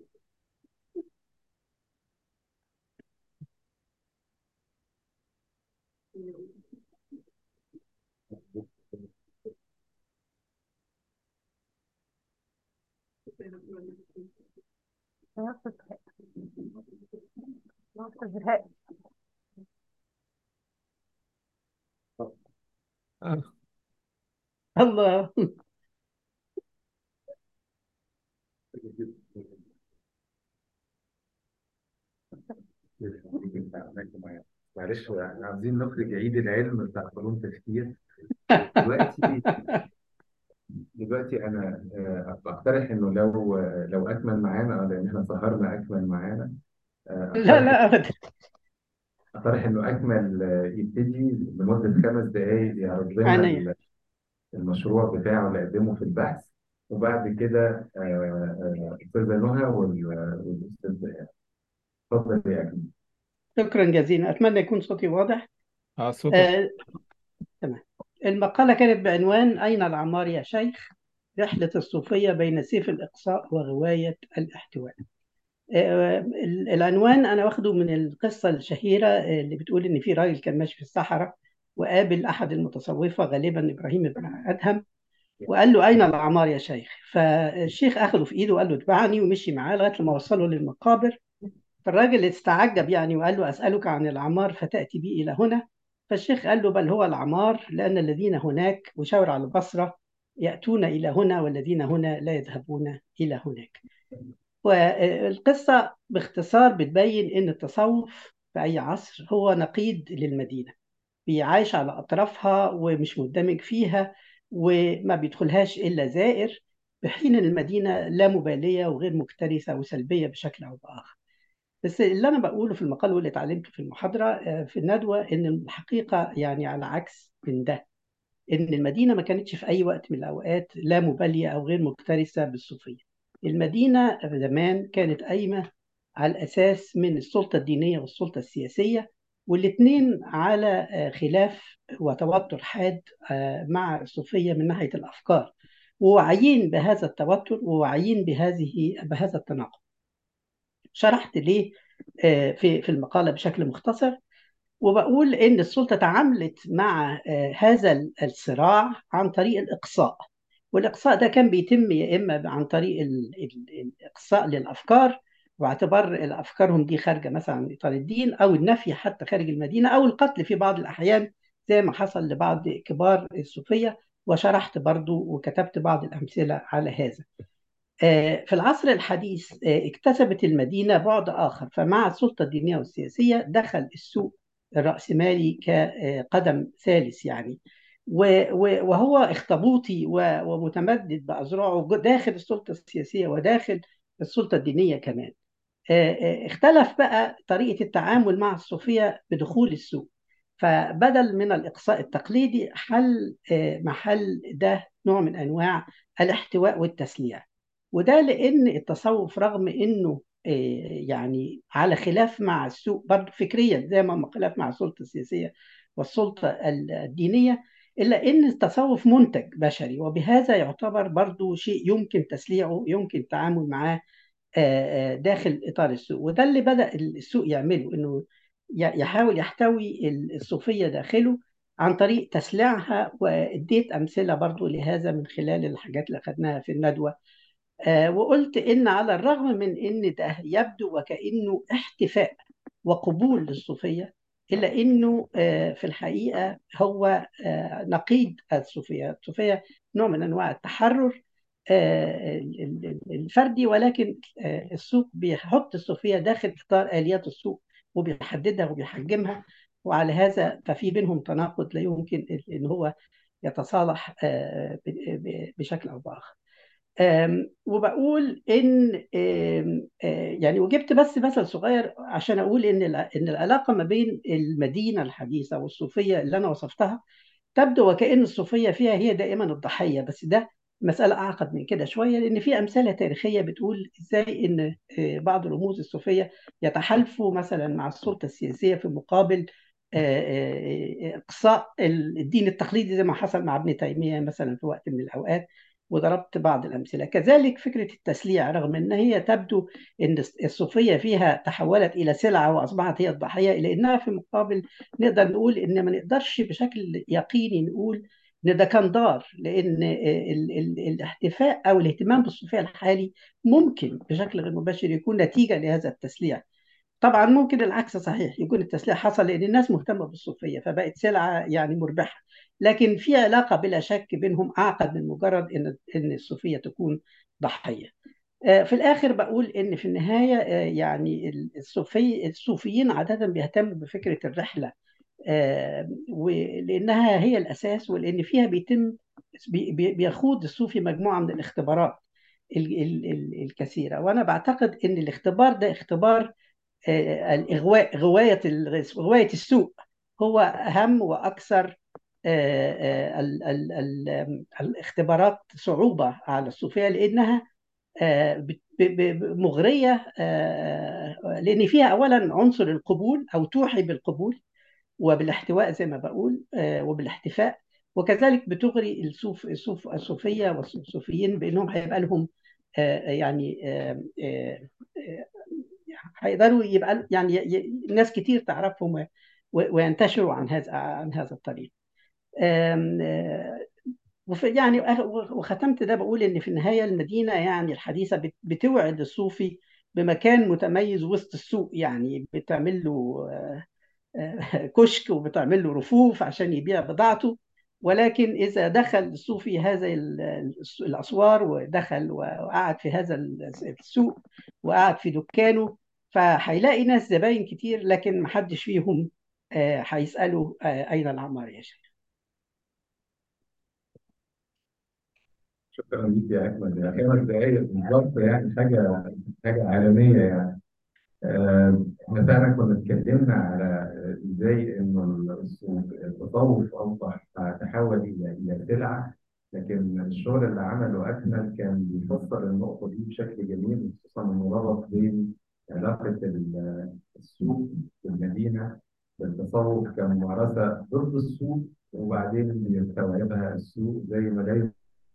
نفس الهاء نفس الهاء آه. الله معلش يعني عايزين نخرج عيد العلم بتاع قانون تفكير دلوقتي دلوقتي انا آه، اقترح انه لو لو اكمل معانا آه، لان احنا سهرنا اكمل معانا آه، لا اقترح لا أبدا اقترح انه اكمل آه، يبتدي لمده خمس دقائق يعرض لنا عينيا ال- المشروع بتاعه اللي قدمه في البحث وبعد كده آه، آه، استاذه نهى وال- والاستاذ بهاء. اتفضل يا اكمل شكرا جزيلا أتمنى يكون صوتي واضح اه صوتك آه، تمام المقالة كانت بعنوان أين العمار يا شيخ رحلة الصوفية بين سيف الإقصاء وغواية الاحتواء آه، ال- العنوان أنا واخده من القصة الشهيرة آه، اللي بتقول إن في راجل كان ماشي في الصحراء وقابل أحد المتصوفة غالبا إبراهيم بن أدهم وقال له أين العمار يا شيخ فالشيخ أخذه في إيده وقال له اتبعني ومشي معاه لغاية لما وصله للمقابر فالراجل استعجب يعني وقال له أسألك عن العمار فتأتي بي إلى هنا فالشيخ قال له بل هو العمار لأن الذين هناك وشاور على البصرة يأتون إلى هنا والذين هنا لا يذهبون إلى هناك والقصة باختصار بتبين إن التصوف في أي عصر هو نقيض للمدينة بيعايش على أطرافها ومش مندمج فيها وما بيدخلهاش إلا زائر بحين إن المدينة لا مبالية وغير مكترثة وسلبية بشكل أو بآخر بس اللي أنا بقوله في المقال واللي اتعلمته في المحاضرة آه، في الندوة إن الحقيقة يعني على عكس من ده إن المدينة ما كانتش في أي وقت من الأوقات لا مبالية أو غير مكترثة بالصوفية المدينة زمان كانت قايمة على الأساس من السلطة الدينية والسلطة السياسية والاثنين على آه، خلاف وتوتر حاد آه، مع الصوفية من ناحية الأفكار وواعيين بهذا التوتر وواعيين بهذه بهذا التناقض شرحت ليه آه، في في المقالة بشكل مختصر وبقول إن السلطة تعاملت مع آه، هذا الصراع عن طريق الإقصاء والإقصاء ده كان بيتم يا إما عن طريق ال- ال- الإقصاء للأفكار واعتبار أفكارهم دي خارجة مثلا عن إطار الدين أو النفي حتى خارج المدينة أو القتل في بعض الأحيان زي ما حصل لبعض كبار الصوفية وشرحت برضو وكتبت بعض الأمثلة على هذا آه، في العصر الحديث آه، اكتسبت المدينة بعد آخر فمع السلطة الدينية والسياسية دخل السوق الرأسمالي كقدم ثالث يعني و- و- وهو اخطبوطي و- ومتمدد بأذرعه داخل السلطة السياسية وداخل السلطة الدينية كمان آه، آه، اختلف بقى طريقة التعامل مع الصوفية بدخول السوق فبدل من الإقصاء التقليدي حل آه، محل ده نوع من أنواع الاحتواء والتسليع وده لأن التصوف رغم إنه آه، يعني على خلاف مع السوق برضه فكريا زي ما هو خلاف مع السلطة السياسية والسلطة الدينية إلا أن التصوف منتج بشري وبهذا يعتبر برضه شيء يمكن تسليعه يمكن التعامل معاه آه، آه، داخل اطار السوق وده اللي بدا السوق يعمله انه ي- يحاول يحتوي الصوفيه داخله عن طريق تسليعها واديت امثله برضو لهذا من خلال الحاجات اللي اخذناها في الندوه آه، وقلت ان على الرغم من ان ده يبدو وكانه احتفاء وقبول للصوفيه الا انه آه، في الحقيقه هو آه، نقيض الصوفيه الصوفيه نوع من انواع التحرر آه، ال- ال- الفردي ولكن آه، السوق بيحط الصوفيه داخل اطار اليات السوق وبيحددها وبيحجمها وعلى هذا ففي بينهم تناقض لا يمكن ان هو يتصالح آه، ب- ب- بشكل او باخر آم، وبقول ان آم، آه، يعني وجبت بس مثل صغير عشان اقول ان الع- ان العلاقه ما بين المدينه الحديثه والصوفيه اللي انا وصفتها تبدو وكأن الصوفيه فيها هي دائما الضحيه بس ده مسألة أعقد من كده شوية لأن في أمثلة تاريخية بتقول إزاي إن آه، بعض الرموز الصوفية يتحالفوا مثلا مع السلطة السياسية في مقابل آه، آه، إقصاء الدين التقليدي زي ما حصل مع ابن تيمية مثلا في وقت من الأوقات وضربت بعض الأمثلة كذلك فكرة التسليع رغم أن هي تبدو أن الصوفية فيها تحولت إلى سلعة وأصبحت هي الضحية إلى أنها في مقابل نقدر نقول أن ما نقدرش بشكل يقيني نقول ان ده كان ضار لان ال ال الاحتفاء او الاهتمام بالصوفيه الحالي ممكن بشكل غير مباشر يكون نتيجه لهذا التسليع طبعا ممكن العكس صحيح يكون التسليح حصل لان الناس مهتمه بالصوفيه فبقت سلعه يعني مربحه لكن في علاقه بلا شك بينهم اعقد من مجرد ان ان الصوفيه تكون ضحيه آه، في الاخر بقول ان في النهايه آه، يعني الصوفي الصوفيين عاده بيهتموا بفكره الرحله آه، ولانها هي الاساس ولان فيها بيتم بي- بي- بيخوض الصوفي مجموعه من الاختبارات ال- ال- ال- الكثيره وانا بعتقد ان الاختبار ده اختبار آه، الاغواء غوايه ال- غوايه السوق هو اهم واكثر آه، آه، ال- ال- ال- الاختبارات صعوبه على الصوفيه لانها آه، ب- ب- ب- مغريه آه، لان فيها اولا عنصر القبول او توحي بالقبول وبالاحتواء زي ما بقول آه، وبالاحتفاء وكذلك بتغري الصوف الصوف الصوفيه والصوفيين بانهم هيبقى لهم آه، يعني آه، آه، آه، هيقدروا يبقى يعني ي- ي- ناس كتير تعرفهم و- و- وينتشروا عن هذا عن هذا الطريق آم، آه، وفي يعني أخ- وختمت ده بقول ان في النهايه المدينه يعني الحديثه بت- بتوعد الصوفي بمكان متميز وسط السوق يعني بتعمل له آه، آه، كشك وبتعمل له رفوف عشان يبيع بضاعته ولكن إذا دخل الصوفي هذا ال- الس- الأسوار ودخل وقعد في هذا السوق وقعد في دكانه فهيلاقي ناس زباين كتير لكن محدش فيهم آه، هيسأله آه، أين العمار يا شيخ شكرا ليك يا احمد يا خمس دقائق بالظبط يعني حاجه حاجه عالميه يعني آه، احنا فعلا كنا اتكلمنا على ازاي انه الصوف- التصوف اصبح تحول الى الى سلعه لكن الشغل اللي عمله اكمل كان بيفسر النقطه دي بشكل جميل خصوصا انه ربط بين علاقه ال- السوق بالمدينه بالتصوف كممارسه ضد السوق وبعدين بيستوعبها السوق زي ما دايما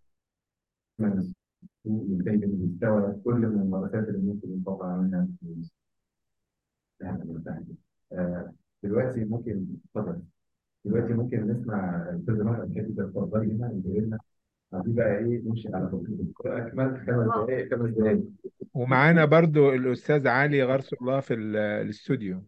السوق ينتهي بيستوعب كل الممارسات اللي ممكن يطلع منها فلوس. يعني آه، دلوقتي ممكن اتفضل دلوقتي ممكن نسمع الاستاذ محمد كاتب اتفضلي هنا يقول لنا دي بقى ايه نمشي على تطبيق اكمل خمس دقائق خمس دقائق ومعانا برضو الأستاذ علي غرس الله في ال- الاستوديو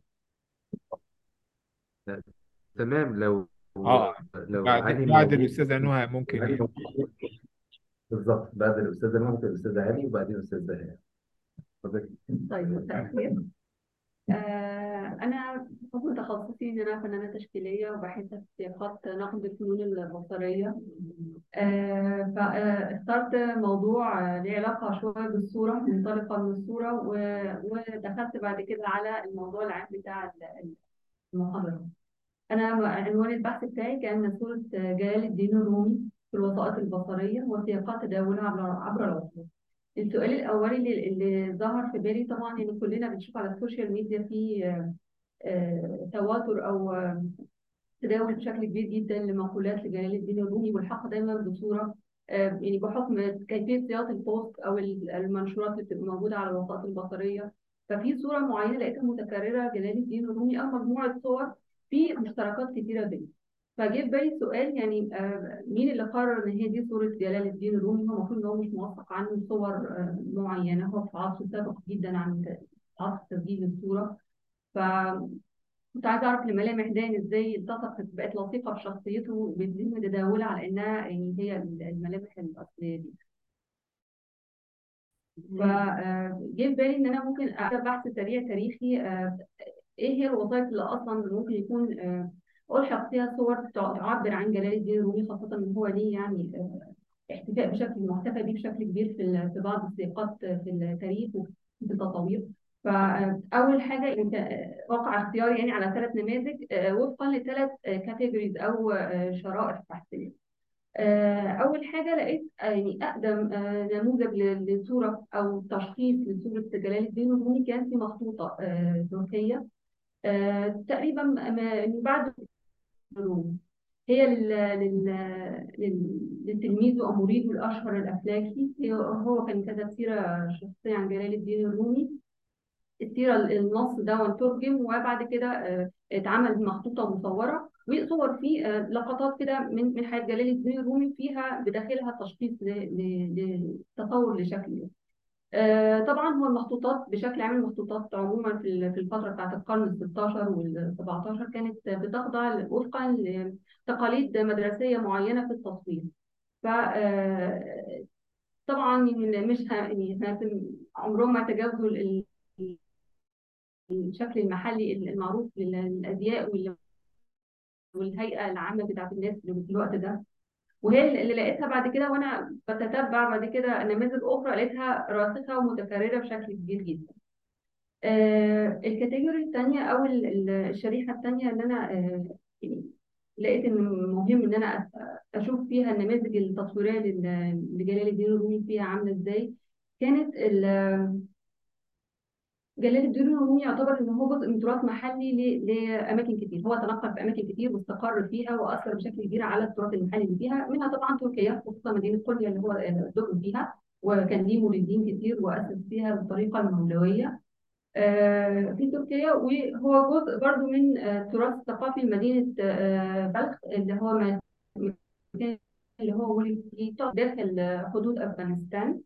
تمام لو اه لو بعد علي بعد موجود الأستاذة نهى ممكن علي ي- موجود بالظبط بعد الاستاذ ممكن الاستاذ علي وبعدين الاستاذ بهاء اتفضلي طيب مساء الخير آه أنا بحكم تخصصي إن أنا فنانة تشكيلية وبحث في خط نقد الفنون البصرية آه فاخترت موضوع آه، ليه علاقة شوية بالصورة منطلقة من الصورة و- ودخلت بعد كده على الموضوع العام بتاع ال- المحاضرة أنا عنوان البحث بتاعي كان صورة جلال الدين الرومي في الوثائق البصرية وسياقات تداولها عبر عبر العصور. السؤال الأولي اللي, اللي ظهر في بالي طبعا إن كلنا بنشوف على السوشيال ميديا في آه، آه، تواتر أو آه، تداول بشكل كبير جدا لمقولات لجلال الدين الرومي والحق دايما بصورة آه، يعني بحكم كيفية صياغة البوست أو المنشورات اللي بتبقى موجودة على الوثائق البصرية ففي صورة معينة لقيتها متكررة جلال الدين الرومي أو مجموعة صور في مشتركات كتيرة بينهم فجه في بالي سؤال يعني آه، مين اللي قرر ان هي دي صورة جلال الدين الرومي هو المفروض ان هو مش موثق عنه صور آه، معينة هو في عصر سابق جدا عن عصر تسجيل الصورة فكنت عايزة اعرف الملامح دي ازاي التصقت بقت لصيقة بشخصيته بتتم متداولة على انها يعني هي الملامح الأصلية دي فجه في بالي ان انا ممكن اعمل بحث سريع تاريخي آه، ايه هي الوظائف اللي اصلا ممكن يكون آه، الحق فيها صور تع- تعبر عن جلال الدين الرومي خاصه ان هو ليه يعني آه، احتفاء بشكل محتفى بيه بشكل كبير في ال- في بعض السياقات في التاريخ وفي التصاوير فاول حاجه انت آه، وقع اختياري يعني على ثلاث نماذج آه، وفقا لثلاث كاتيجوريز او آه، شرائح بحثيه آه، أول حاجة لقيت آه، يعني أقدم آه، نموذج ل- لصورة أو تشخيص لصورة جلال الدين الرومي كان في مخطوطة آه، تركية آه، تقريبا م- من بعد الروم هي لل... لل... لل... للتلميذ ومريده الأشهر الأفلاكي هي- هو كان كتب سيرة شخصية عن جلال الدين الرومي السيرة النص ده ترجم وبعد كده آه، اتعمل مخطوطة مصورة وصور فيه آه، لقطات كده من من حياة جلال الدين الرومي فيها بداخلها تشخيص ل- ل- لتصور لشكله آه، طبعا هو المخطوطات بشكل عام المخطوطات عموما في ال- في الفترة بتاعت القرن ال 16 وال 17 كانت بتخضع وفقا لتقاليد مدرسية معينة في التصوير ف آه، طبعا مش ه- يعني هت- عمرهم ما تجاوزوا ال- الشكل المحلي المعروف للأزياء وال- والهيئة العامة بتاعت الناس اللي في الوقت ده وهي اللي لقيتها بعد كده وانا بتتبع بعد كده نماذج اخرى لقيتها راسخه ومتكرره بشكل كبير جدا. آه الكاتيجوري الثانيه او ال- ال- الشريحه الثانيه اللي انا آه يعني لقيت ان مهم ان انا أ- اشوف فيها النماذج التصويريه لل- لجلال الدين الرومي فيها عامله ازاي كانت ال- جلال الدين الرومي يعتبر ان هو جزء من تراث محلي ل- لاماكن كتير هو تنقل في اماكن كتير واستقر فيها واثر بشكل كبير على التراث المحلي اللي فيها منها طبعا تركيا خصوصا مدينه قليا اللي هو دخل فيها وكان ليه موردين كتير واسس فيها بالطريقه المولويه آه، في تركيا وهو جزء برضو من آه، التراث الثقافي لمدينه آه، بلخ اللي هو م- مكان اللي هو ولد فيه داخل آه، حدود افغانستان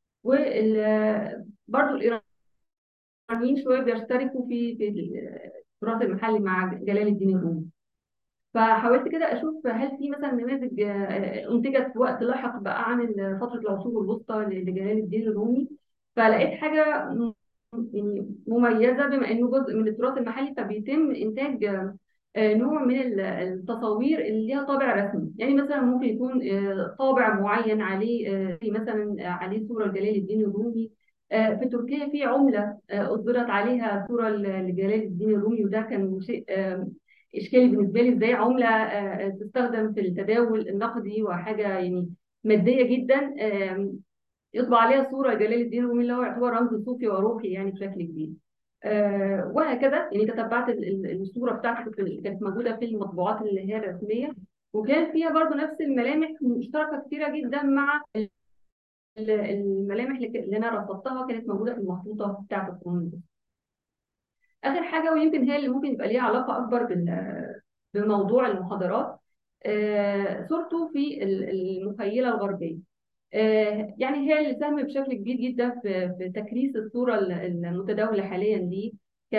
وبرضو الايرانيين شويه بيشتركوا في في التراث المحلي مع جلال الدين الرومي فحاولت كده اشوف هل في مثلا نماذج آه، انتجت في وقت لاحق بقى عن ال- فتره العصور الوسطى لجلال الدين الرومي فلقيت حاجه م- يعني مميزه بما انه جزء من التراث المحلي فبيتم انتاج آه، آه، نوع من ال- التصاوير اللي ليها طابع رسمي يعني مثلا ممكن يكون آه، طابع معين عليه آه، في مثلا آه، عليه صوره لجلال الدين الرومي آه، في تركيا في عمله آه، اصدرت عليها صوره ل- لجلال الدين الرومي وده كان شيء آه، اشكالي بالنسبه لي ازاي عمله آه، تستخدم في التداول النقدي وحاجه يعني ماديه جدا آم، يطبع عليها صوره جلال الدين الرومي اللي هو يعتبر رمز صوفي وروحي يعني بشكل كبير آه، وهكذا يعني تتبعت ال- ال- الصوره بتاعته في ال- كانت موجوده في المطبوعات اللي هي الرسميه وكان فيها برضو نفس الملامح مشتركه كثيره جدا مع ال- ال- الملامح اللي ك- اللي انا رصدتها كانت موجوده في المخطوطه بتاعت القرون اخر حاجه ويمكن هي اللي ممكن يبقى ليها علاقه اكبر بال- بموضوع المحاضرات آه، صورته في ال- المخيله الغربيه آه، يعني هي اللي ساهمت بشكل كبير جدا في في تكريس الصوره ال- المتداوله حاليا دي ك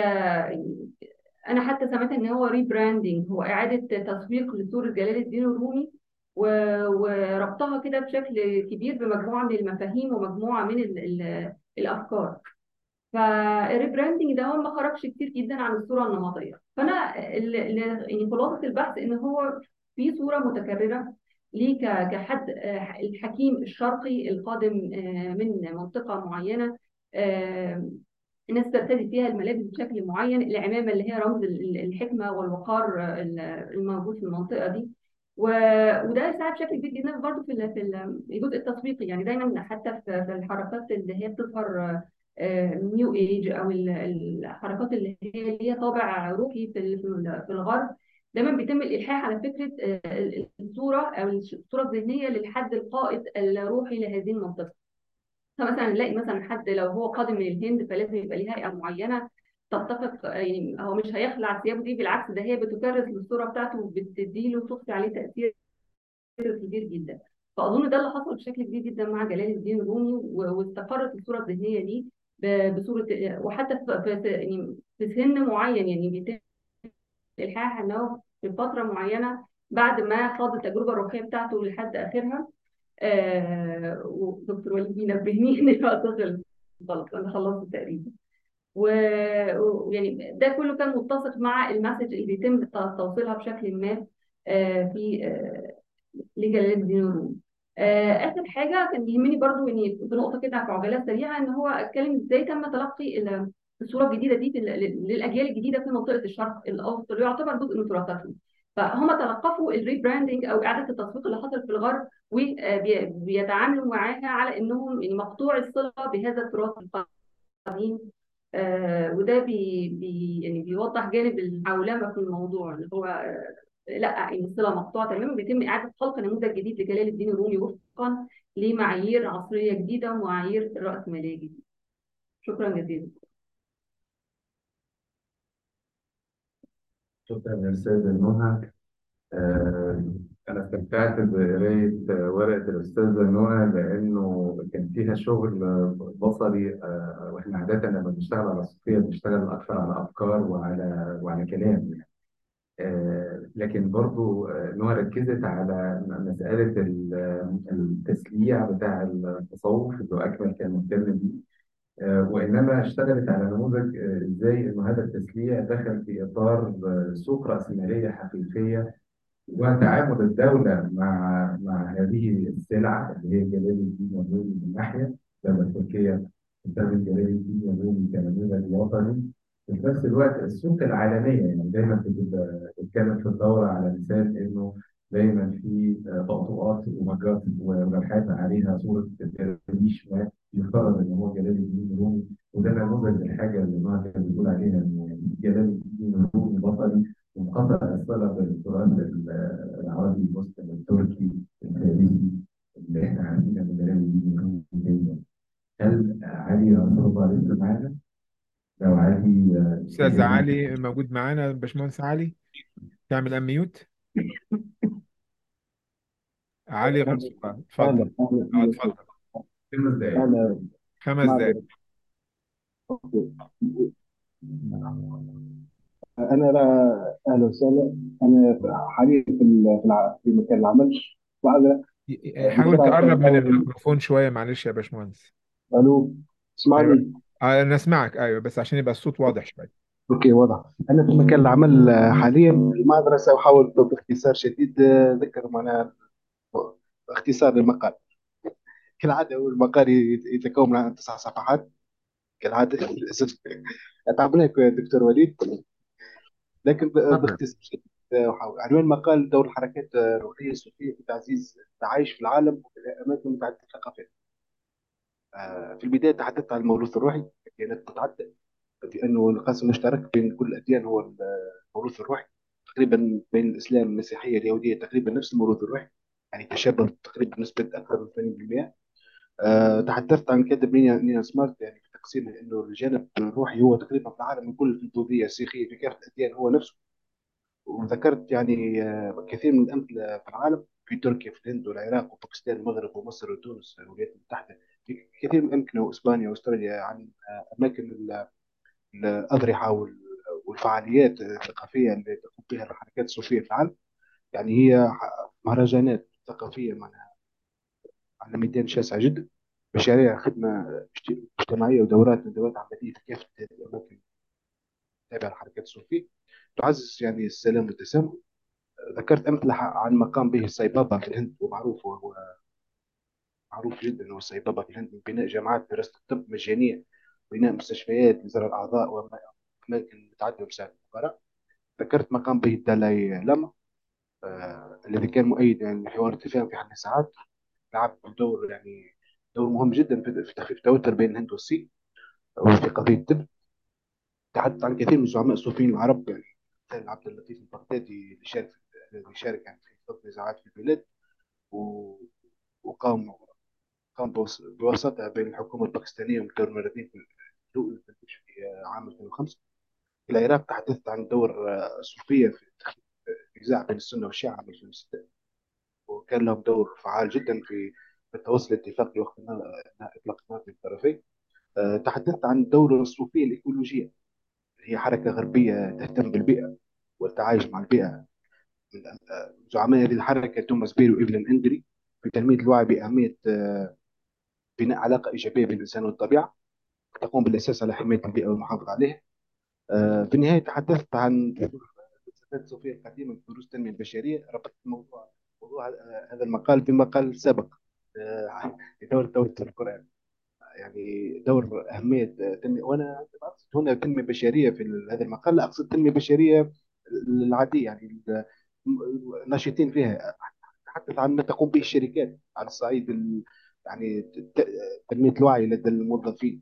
انا حتى سمعت ان هو ريبراندنج هو اعاده تسويق لصوره جلال الدين الرومي و- وربطها كده بشكل كبير بمجموعه من المفاهيم ومجموعه من ال ال الافكار فالريبراندنج ده هو ما خرجش كتير جدا عن الصوره النمطيه فانا ال- ال- يعني خلاصه البحث ان هو في صوره متكرره ليه ك- كحد آه، الحكيم الشرقي القادم آه، من منطقه معينه آه، الناس ترتدي فيها الملابس بشكل معين العمامه اللي هي رمز ال- ال- الحكمه والوقار آه، ال- الموجود في المنطقه دي و- وده ساعد بشكل كبير جدا برضه في ال- في ال- الجزء التسويقي يعني دايما حتى في في الحركات اللي هي بتظهر نيو ايج او ال- الحركات اللي هي ليها طابع روحي في ال- في ال- في الغرب دايما بيتم الالحاح على فكره آه، الصوره او الصوره الذهنيه للحد القائد الروحي لهذه المنطقه فمثلا نلاقي مثلا حد لو هو قادم من الهند فلازم يبقى ليه هيئه معينه تتفق يعني هو مش هيخلع ثيابه دي بالعكس ده هي بتكرس للصوره بتاعته وبتديله تضفي عليه تاثير كبير جدا فاظن ده اللي حصل بشكل كبير جدا مع جلال الدين الرومي و- واستقرت الصوره الذهنيه دي ب- بصوره وحتى في في- في- يعني في سن معين يعني بيتم الحاح ان هو في فتره معينه بعد ما خاض التجربه الروحيه بتاعته لحد اخرها آه ودكتور وليد بينبهني ان الوقت خلص خلاص انا خلصت تقريبا و- ويعني ده كله كان متسق مع المسج اللي بيتم ت- توصيلها بشكل ما آه، في آه، لجلال الدين الرومي. آه، اخر حاجه كان يهمني برضو اني في نقطه كده في عجاله سريعه ان هو اتكلم ازاي تم تلقي ال- الصوره الجديده دي في ال- للاجيال الجديده في منطقه الشرق الاوسط اللي يعتبر جزء من تراثاتهم. فهم تلقفوا الريبراندنج او اعاده التسويق اللي حصل في الغرب وبيتعاملوا معاها على انهم يعني مقطوع الصله بهذا التراث القديم آه، وده بي بي يعني بيوضح جانب العولمه في الموضوع اللي هو آه، لا يعني الصله مقطوعه تماما بيتم اعاده خلق نموذج جديد لجلال الدين الرومي وفقا لمعايير عصريه جديده ومعايير راسماليه جديده. شكرا جزيلا. شكرا يا أستاذة نهى آه، أنا استمتعت بقراية آه، ورقة الأستاذة نهى لأنه كان فيها شغل آه، بصري آه، وإحنا عادة لما بنشتغل على الصوفية بنشتغل أكثر على أفكار وعلى وعلى كلام يعني. آه، لكن برضو آه، نهى ركزت على م- مسألة ال- التسليع بتاع التصوف اللي أكمل كان مهتم بيه آه، وإنما اشتغلت على نموذج آه، إزاي إنه هذا التسليع دخل في إطار آه، سوق رأسمالية حقيقية وتعامل الدولة مع مع هذه السلعة اللي هي جلال الدين الرومي من ناحية لما تركيا تستخدم جلال الدين الرومي كنموذج وطني وفي نفس الوقت السوق العالمية يعني دايما بتبقى بتتكلم في الدورة على مثال إنه دايما في آه، تقطوعات ومجات ولوحات عليها صورة درويش ما يفترض إن هو جلال الدين الرومي وده نموذج للحاجة اللي ما كان بيقول عليها إن جلال الدين الرومي بطلي وانقطع الصلة بالتراث العربي المسلم التركي الفارسي اللي احنا عارفينه من جلال الدين الرومي دايما هل علي رسول الله لسه معانا؟ لو علي آه، استاذ علي موجود معانا باشمهندس علي تعمل اميوت علي غرس الله اتفضل أهلا أهلا اه اتفضل خمس دقايق أهلا خمس دقايق معذرة أوكي أنا لا أهلا وسهلا أنا حاليا في ال- في الع- في مكان العمل معذرة حاول بسرعة تقرب من أول الميكروفون شوية معلش يا باشمهندس ألو ايوه تسمعني؟ آه، انا اسمعك ايوه بس عشان يبقى الصوت واضح شوية أوكي واضح أنا في مكان العمل آه، حاليا المعذرة سأحاول باختصار شديد آه، ذكر معناها اختصار للمقال كالعادة هو المقال يت- يتكون من تسع صفحات كالعادة للأسف تعبنا يا دكتور وليد لكن ب- اتفضل باختصار شديد آه، أحاول عنوان المقال دور الحركات الروحية الصوفية في تعزيز التعايش في العالم وفي الأماكن المتعددة الثقافية آه، في البداية تحدثت عن الموروث الروحي كانت تتعدى بأنه القاسم المشترك بين كل الأديان هو الموروث الروحي تقريبا بين الإسلام المسيحية اليهودية تقريبا نفس الموروث الروحي يعني تشابه تقريبا بنسبة أكثر من 80% آه، تحدثت عن كتاب نينا نينا سمارت يعني في حسينا انه الجانب الروحي هو تقريبا في العالم الكل في البوذيه السيخيه في كافه الاديان هو نفسه وذكرت يعني آه، كثير من الامثله في العالم في تركيا في الهند والعراق وباكستان والمغرب ومصر وتونس والولايات المتحده في كثير من الامكنه واسبانيا واستراليا عن آه، اماكن ال- الاضرحه وال- والفعاليات الثقافيه اللي تقوم بها الحركات الصوفيه في العالم يعني هي ح- مهرجانات ثقافيه معناها على ميدان شاسع جدا مشاريع خدمه اجت- اجتماعيه ودورات ندوات عمليه في كافه الاماكن تابعه للحركات الصوفيه تعزز يعني السلام والتسامح ذكرت امثله عن مقام به السايبابا في الهند ومعروف وهو معروف جدا انه السايبابا في الهند من بناء جامعات دراسه الطب مجانيه بناء مستشفيات لزرع الاعضاء واماكن متعدده لمساعده الفقراء ذكرت مقام به الدالاي لاما آه الذي كان مؤيد يعني لحوار التفاهم في حل النزاعات لعب دور يعني دور مهم جدا في في تخفيف التوتر بين الهند والصين وفي قضيه الطب تحدث عن كثير من الزعماء الصوفيين العرب يعني مثل عبد اللطيف البغدادي اللي شارك الذي شارك يعني في خط نزاعات في البلاد و... وقام قام بوس- بوساطة بين الحكومة الباكستانية والدول المردين في الهدوء الفتش في عام 2005 في العراق تحدثت عن دور آه، الصوفية في تخفيف النزاع بين السنة والشيعة عام 2006 وكان لهم دور فعال جدا في في التوصل لاتفاق لوقف النار إنهاء إطلاق النار بين الطرفين آه، تحدثت عن دور الصوفية الإيكولوجية هي حركة غربية تهتم بالبيئة والتعايش مع البيئة من آه، زعماء هذه الحركة توماس بيل وإيفلين إندري في تنمية الوعي بأهمية آه، بناء علاقة إيجابية بين الإنسان والطبيعة تقوم بالأساس على حماية البيئة والمحافظة عليها آه، في النهاية تحدثت عن الفلسفات الصوفية القديمة في دروس التنمية البشرية ربطت موضوع موضوع آه، هذا المقال بمقال سابق آه، دور التوتر في القرآن يعني دور أهمية آه، تنمية وأنا أقصد هنا تنمية بشرية في ال- هذا المقال لا أقصد تنمية بشرية العادية يعني ال- الناشطين فيها تحدث عن ما تقوم به الشركات على الصعيد ال- يعني ت- تنمية الوعي لدى الموظفين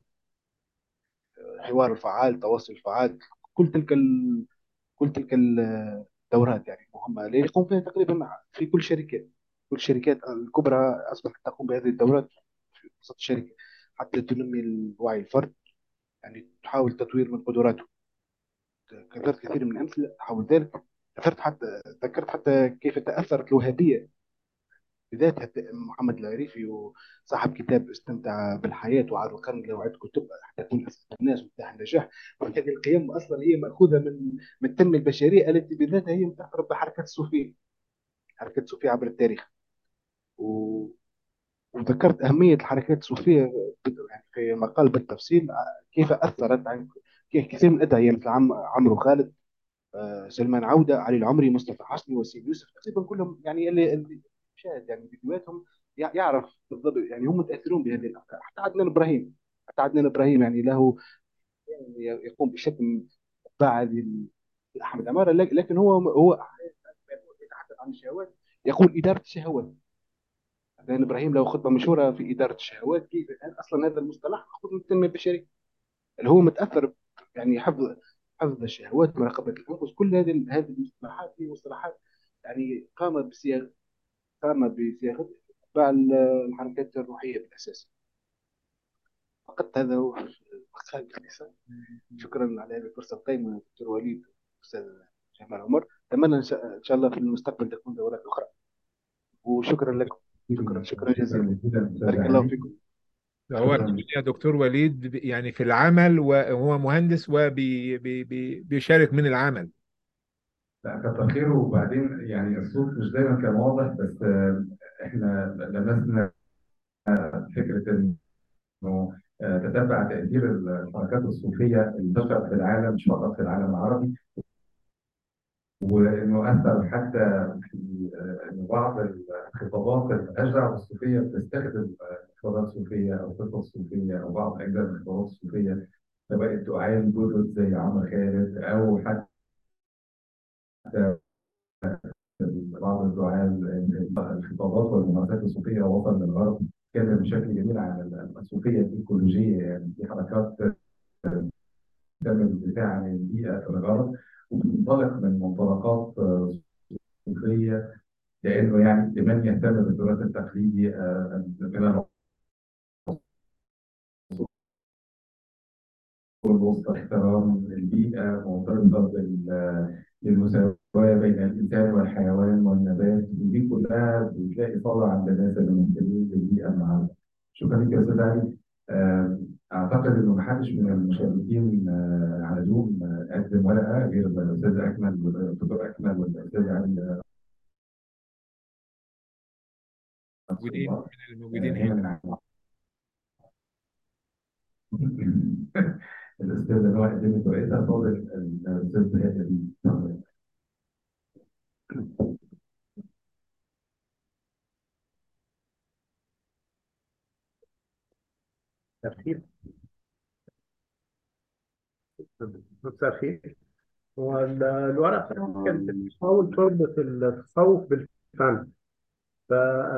الحوار الفعال التواصل الفعال كل تلك ال... كل تلك الدورات يعني مهمة اللي يقوم فيها تقريبا في كل شركات كل الشركات الكبرى أصبحت تقوم بهذه الدورات في وسط الشركة حتى تنمي الوعي الفرد يعني تحاول تطوير من قدراته ذكرت كثير من الأمثلة حول ذلك ذكرت حتى ذكرت حتى كيف تأثرت الوهابية بذات حتى محمد العريفي وصاحب كتاب استمتع بالحياة وعاد القرن له عدة كتب حتى تكون أسعد الناس مفتاح النجاح وهذه القيم أصلا هي مأخوذة من من التنمية البشرية التي بذاتها هي تقرب بحركة الصوفية حركة الصوفية عبر التاريخ و... وذكرت أهمية الحركات الصوفية يعني في مقال بالتفصيل كيف أثرت عن كيف كثير من الأدعية مثل عم... عمرو خالد آه، سلمان عودة علي العمري مصطفى حسني وسيم يوسف تقريبا كلهم يعني اللي اللي شاهد يعني فيديوهاتهم يع- يعرف بالضبط يعني هم متاثرون بهذه الافكار حتى عدنان ابراهيم حتى عدنان ابراهيم يعني له يعني يقوم بشكل فاعل احمد عماره لك- لكن هو هو يتحدث عن الشهوات يقول اداره الشهوات عدنان ابراهيم له خطبه مشهوره في اداره الشهوات كيف اصلا هذا المصطلح ماخوذ من التنميه البشريه اللي هو متاثر يعني حفظ حفظ الشهوات مراقبه الانفس كل هذه هذه المصطلحات هي مصطلحات يعني قامت بصياغه قام بصياغه تبع الحركات الروحيه بالاساس فقط هذا هو مقال الكنيسه شكرا على هذه الفرصه القيمه دكتور وليد استاذ جمال عمر اتمنى ان شاء إن شاء الله في المستقبل تكون دورات اخرى وشكرا لكم شكرا شكرا جزيلا بارك الله فيكم هو يا دكتور وليد يعني في العمل وهو مهندس وبيشارك من العمل لا كتر خيره وبعدين يعني الصوت مش دايما كان واضح بس آه، احنا لمسنا فكره انه آه، تتبع تاثير الحركات الصوفيه اللي انتشرت في العالم مش فقط في العالم العربي وانه اثر حتى في آه، ان بعض الخطابات الاشجع الصوفيه بتستخدم آه، خطابات صوفيه او قصص صوفيه او بعض اجزاء من الخطابات الصوفيه فبقت تعين جدد زي عمرو خالد او حتى بعض الدعاة الخطابات والممارسات الصوفية وصل للغرب كان بشكل جميل عن الصوفية الإيكولوجية يعني في حركات تعمل الدفاع عن البيئة في الغرب وبتنطلق من منطلقات صوفية لأنه يعني لمن يهتم بالتراث التقليدي آه، من وسط احترام البيئة معترضة بال- بالمساواة بين الإنسان والحيوان والنبات ودي كلها بتلاقي صدى عند الناس اللي مهتمين بالبيئة النهارده. شكرا لك يا أستاذ علي. آه، أعتقد إنه محدش من المشاركين آه، على زوم آه، قدم ورقة غير الأستاذ أكمل والدكتور أكمل والأستاذ علي موجودين من الموجودين هنا هنا من الأستاذ اللي هو قدمت ورقتها فاضل الأستاذ هادي اتفضل. ترخيص مساء الخير هو ال- الورقة بتاعتي كانت بتحاول تربط التصوف بالفن ف-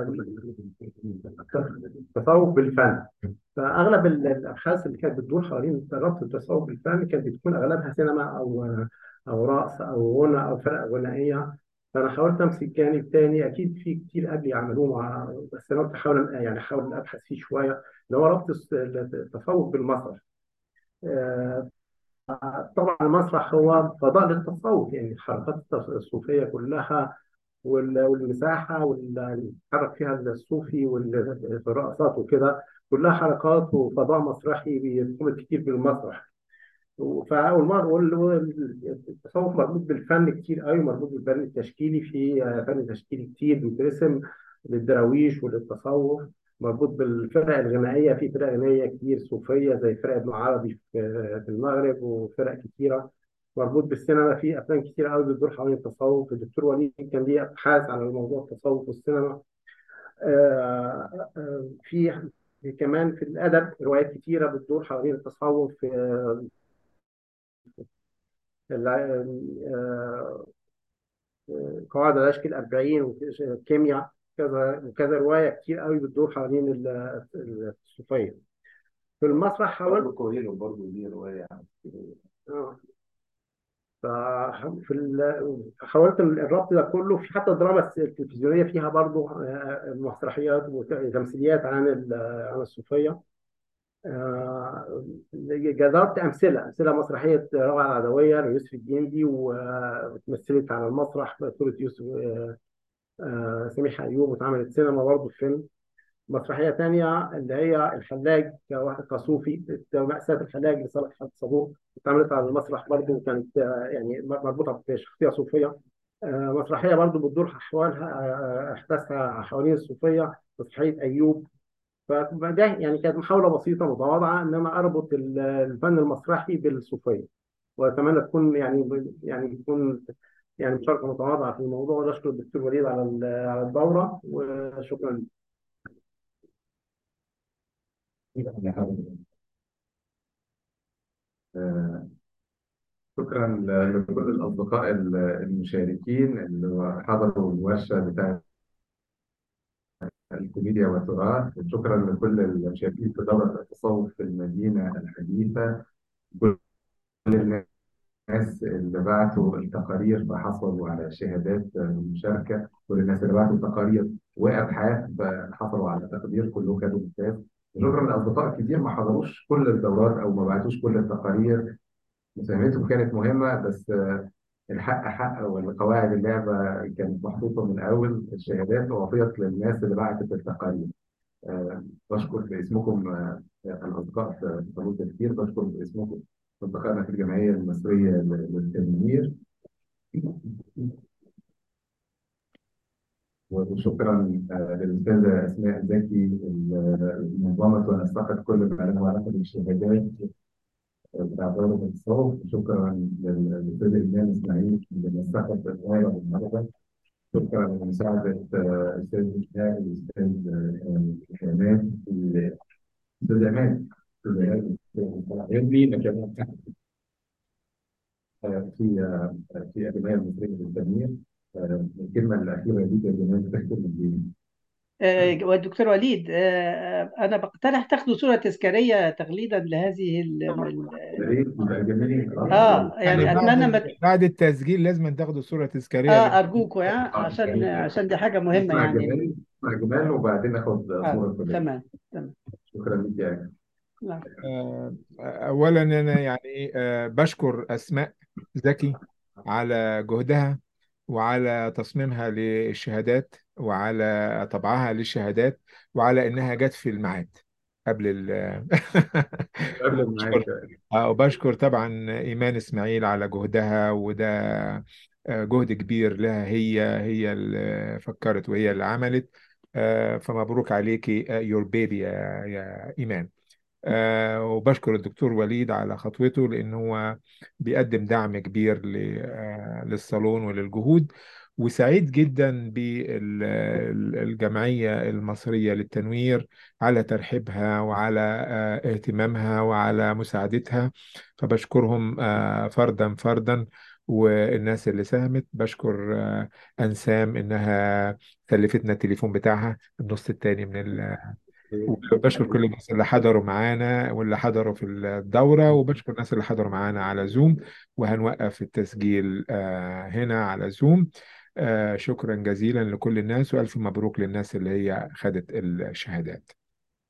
التصوف بالفن فأغلب ال- الأبحاث اللي كانت بتدور حوالين ربط التصوف بالفن كانت بتكون أغلبها سينما أو أو رقص أو غنى أو فرق غنائية فأنا حاولت أمسك جانب تاني أكيد في كتير قبلي عملوه مع بس أنا قلت أحاول يعني أحاول أبحث فيه شوية اللي هو ربط الس- التصوف بالمسرح آه، طبعا المسرح هو فضاء للتصوف يعني الحركات الصوفية كلها وال- والمساحة واللي بيتحرك فيها الصوفي والرقصات وكده كلها حركات وفضاء مسرحي بيرتبط كتير بالمسرح والتصوف مربوط بالفن كتير قوي مربوط بالفن التشكيلي في فن تشكيلي كتير بيترسم للدراويش وللتصوف مربوط بالفرق الغنائية في فرق غنائية كتير صوفية زي فرق ابن عربي في في المغرب وفرق كتيرة مربوط بالسينما في أفلام كتير قوي بتدور حوالين التصوف الدكتور وليد كان ليه أبحاث على موضوع التصوف والسينما آه، آه، في في كمان في الأدب روايات كتيرة بتدور حوالين التصوف آه، الع- آه، قواعد العشق الأربعين والكيمياء كذا وكذا رواية كتير قوي بتدور حوالين ال- الصوفية في المسرح حاولت برضه كوهيلو برضه دي رواية آه. ففي ال- حاولت الربط ده كله في حتى الدراما التلفزيونية فيها برضه آه، مسرحيات وتمثيليات عن ال- عن الصوفية آه، جربت أمثلة أمثلة مسرحية روعة العدوية ليوسف الجندي واتمثلت على المسرح بصورة يوسف آه، آه، سميحة أيوب واتعملت سينما برضه فيلم مسرحية تانية اللي هي الحلاج كواحد كصوفي مأساة الحلاج لصالح حد صدوق اتعملت على المسرح برضه وكانت آه، يعني مربوطة بشخصية صوفية آه، مسرحية برضه بتدور أحوالها آه، أحداثها حوالين الصوفية مسرحية أيوب فده يعني كانت محاولة بسيطة متواضعة إن أنا أربط ال- الفن المسرحي بالصوفية وأتمنى تكون يعني يعني تكون يعني مشاركة متواضعة في الموضوع وأشكر الدكتور وليد على ال- على الدورة وشكرا آه، شكرا ل- لكل الأصدقاء ال- المشاركين اللي حضروا الورشة بتاعت الكوميديا والتراث شكرا لكل المشاركين في دورة التصوف في المدينة الحديثة كل الناس اللي بعتوا التقارير فحصلوا على شهادات المشاركة كل الناس اللي بعتوا تقارير وأبحاث حصلوا على تقدير كلهم كانوا ممتاز شكرا لأصدقاء كتير ما حضروش كل الدورات أو ما بعتوش كل التقارير مساهمتهم كانت مهمة بس آه، الحق حق والقواعد اللعبة كانت محطوطة من الأول الشهادات أعطيت للناس اللي بعتت التقارير آه، بشكر باسمكم آه، الأصدقاء في في قانون التفكير بشكر باسمكم أصدقائنا في الجمعية المصرية لل- للتنمير وشكرا آه، للأستاذة أسماء زكي اللي نظمت ونسقت كل ما له علاقة بالشهادات بتاع دولة التصوف شكرا للأستاذ إيمان إسماعيل اللي نسقت الغاية والمرضى شكرا لمساعدة آه، الأستاذ إسماعيل الأستاذ آه، عماد الأستاذ عماد الأستاذ عماد يدي كمان آه، في آه، في الجمعية المصرية للتنمير آه، الكلمة الأخيرة دي يا جماعة تختم الدين آه، والدكتور وليد آه، أنا بقترح تاخدوا صورة تذكارية تغليدا لهذه ال... ال- يا ريت يبقى جميل آه يعني يعني أتمنى بعد ما بعد التسجيل لازم تاخدوا صورة تذكارية آه لل- أرجوكوا يا عشان عشان دي حاجة مهمة نسمع يعني جمال نسمع جمال وبعدين ناخد آه صورة كلية تمام تمام شكرا لك يا أخي لا. آه، أولا أنا يعني آه، بشكر أسماء زكي على جهدها وعلى تصميمها للشهادات وعلى طبعها للشهادات وعلى إنها جت في الميعاد قبل ال قبل بشكر الميعاد آه، وبشكر طبعا إيمان إسماعيل على جهدها وده آه، جهد كبير لها هي هي اللي فكرت وهي اللي عملت آه، فمبروك عليكي يور بيبي يا يا إيمان آه، وبشكر الدكتور وليد على خطوته لأن هو بيقدم دعم كبير ل- آه، للصالون وللجهود وسعيد جدا بالجمعية المصرية للتنوير على ترحيبها وعلى آه، اهتمامها وعلى مساعدتها فبشكرهم آه، فردا فردا والناس اللي ساهمت بشكر آه، أنسام إنها سلفتنا التليفون بتاعها النص التاني من ال وبشكر كل الناس اللي حضروا معانا واللي حضروا في الدورة وبشكر الناس اللي حضروا معانا على زوم وهنوقف التسجيل آه، هنا على زوم آه، شكرا جزيلا لكل الناس وألف مبروك للناس اللي هي خدت الشهادات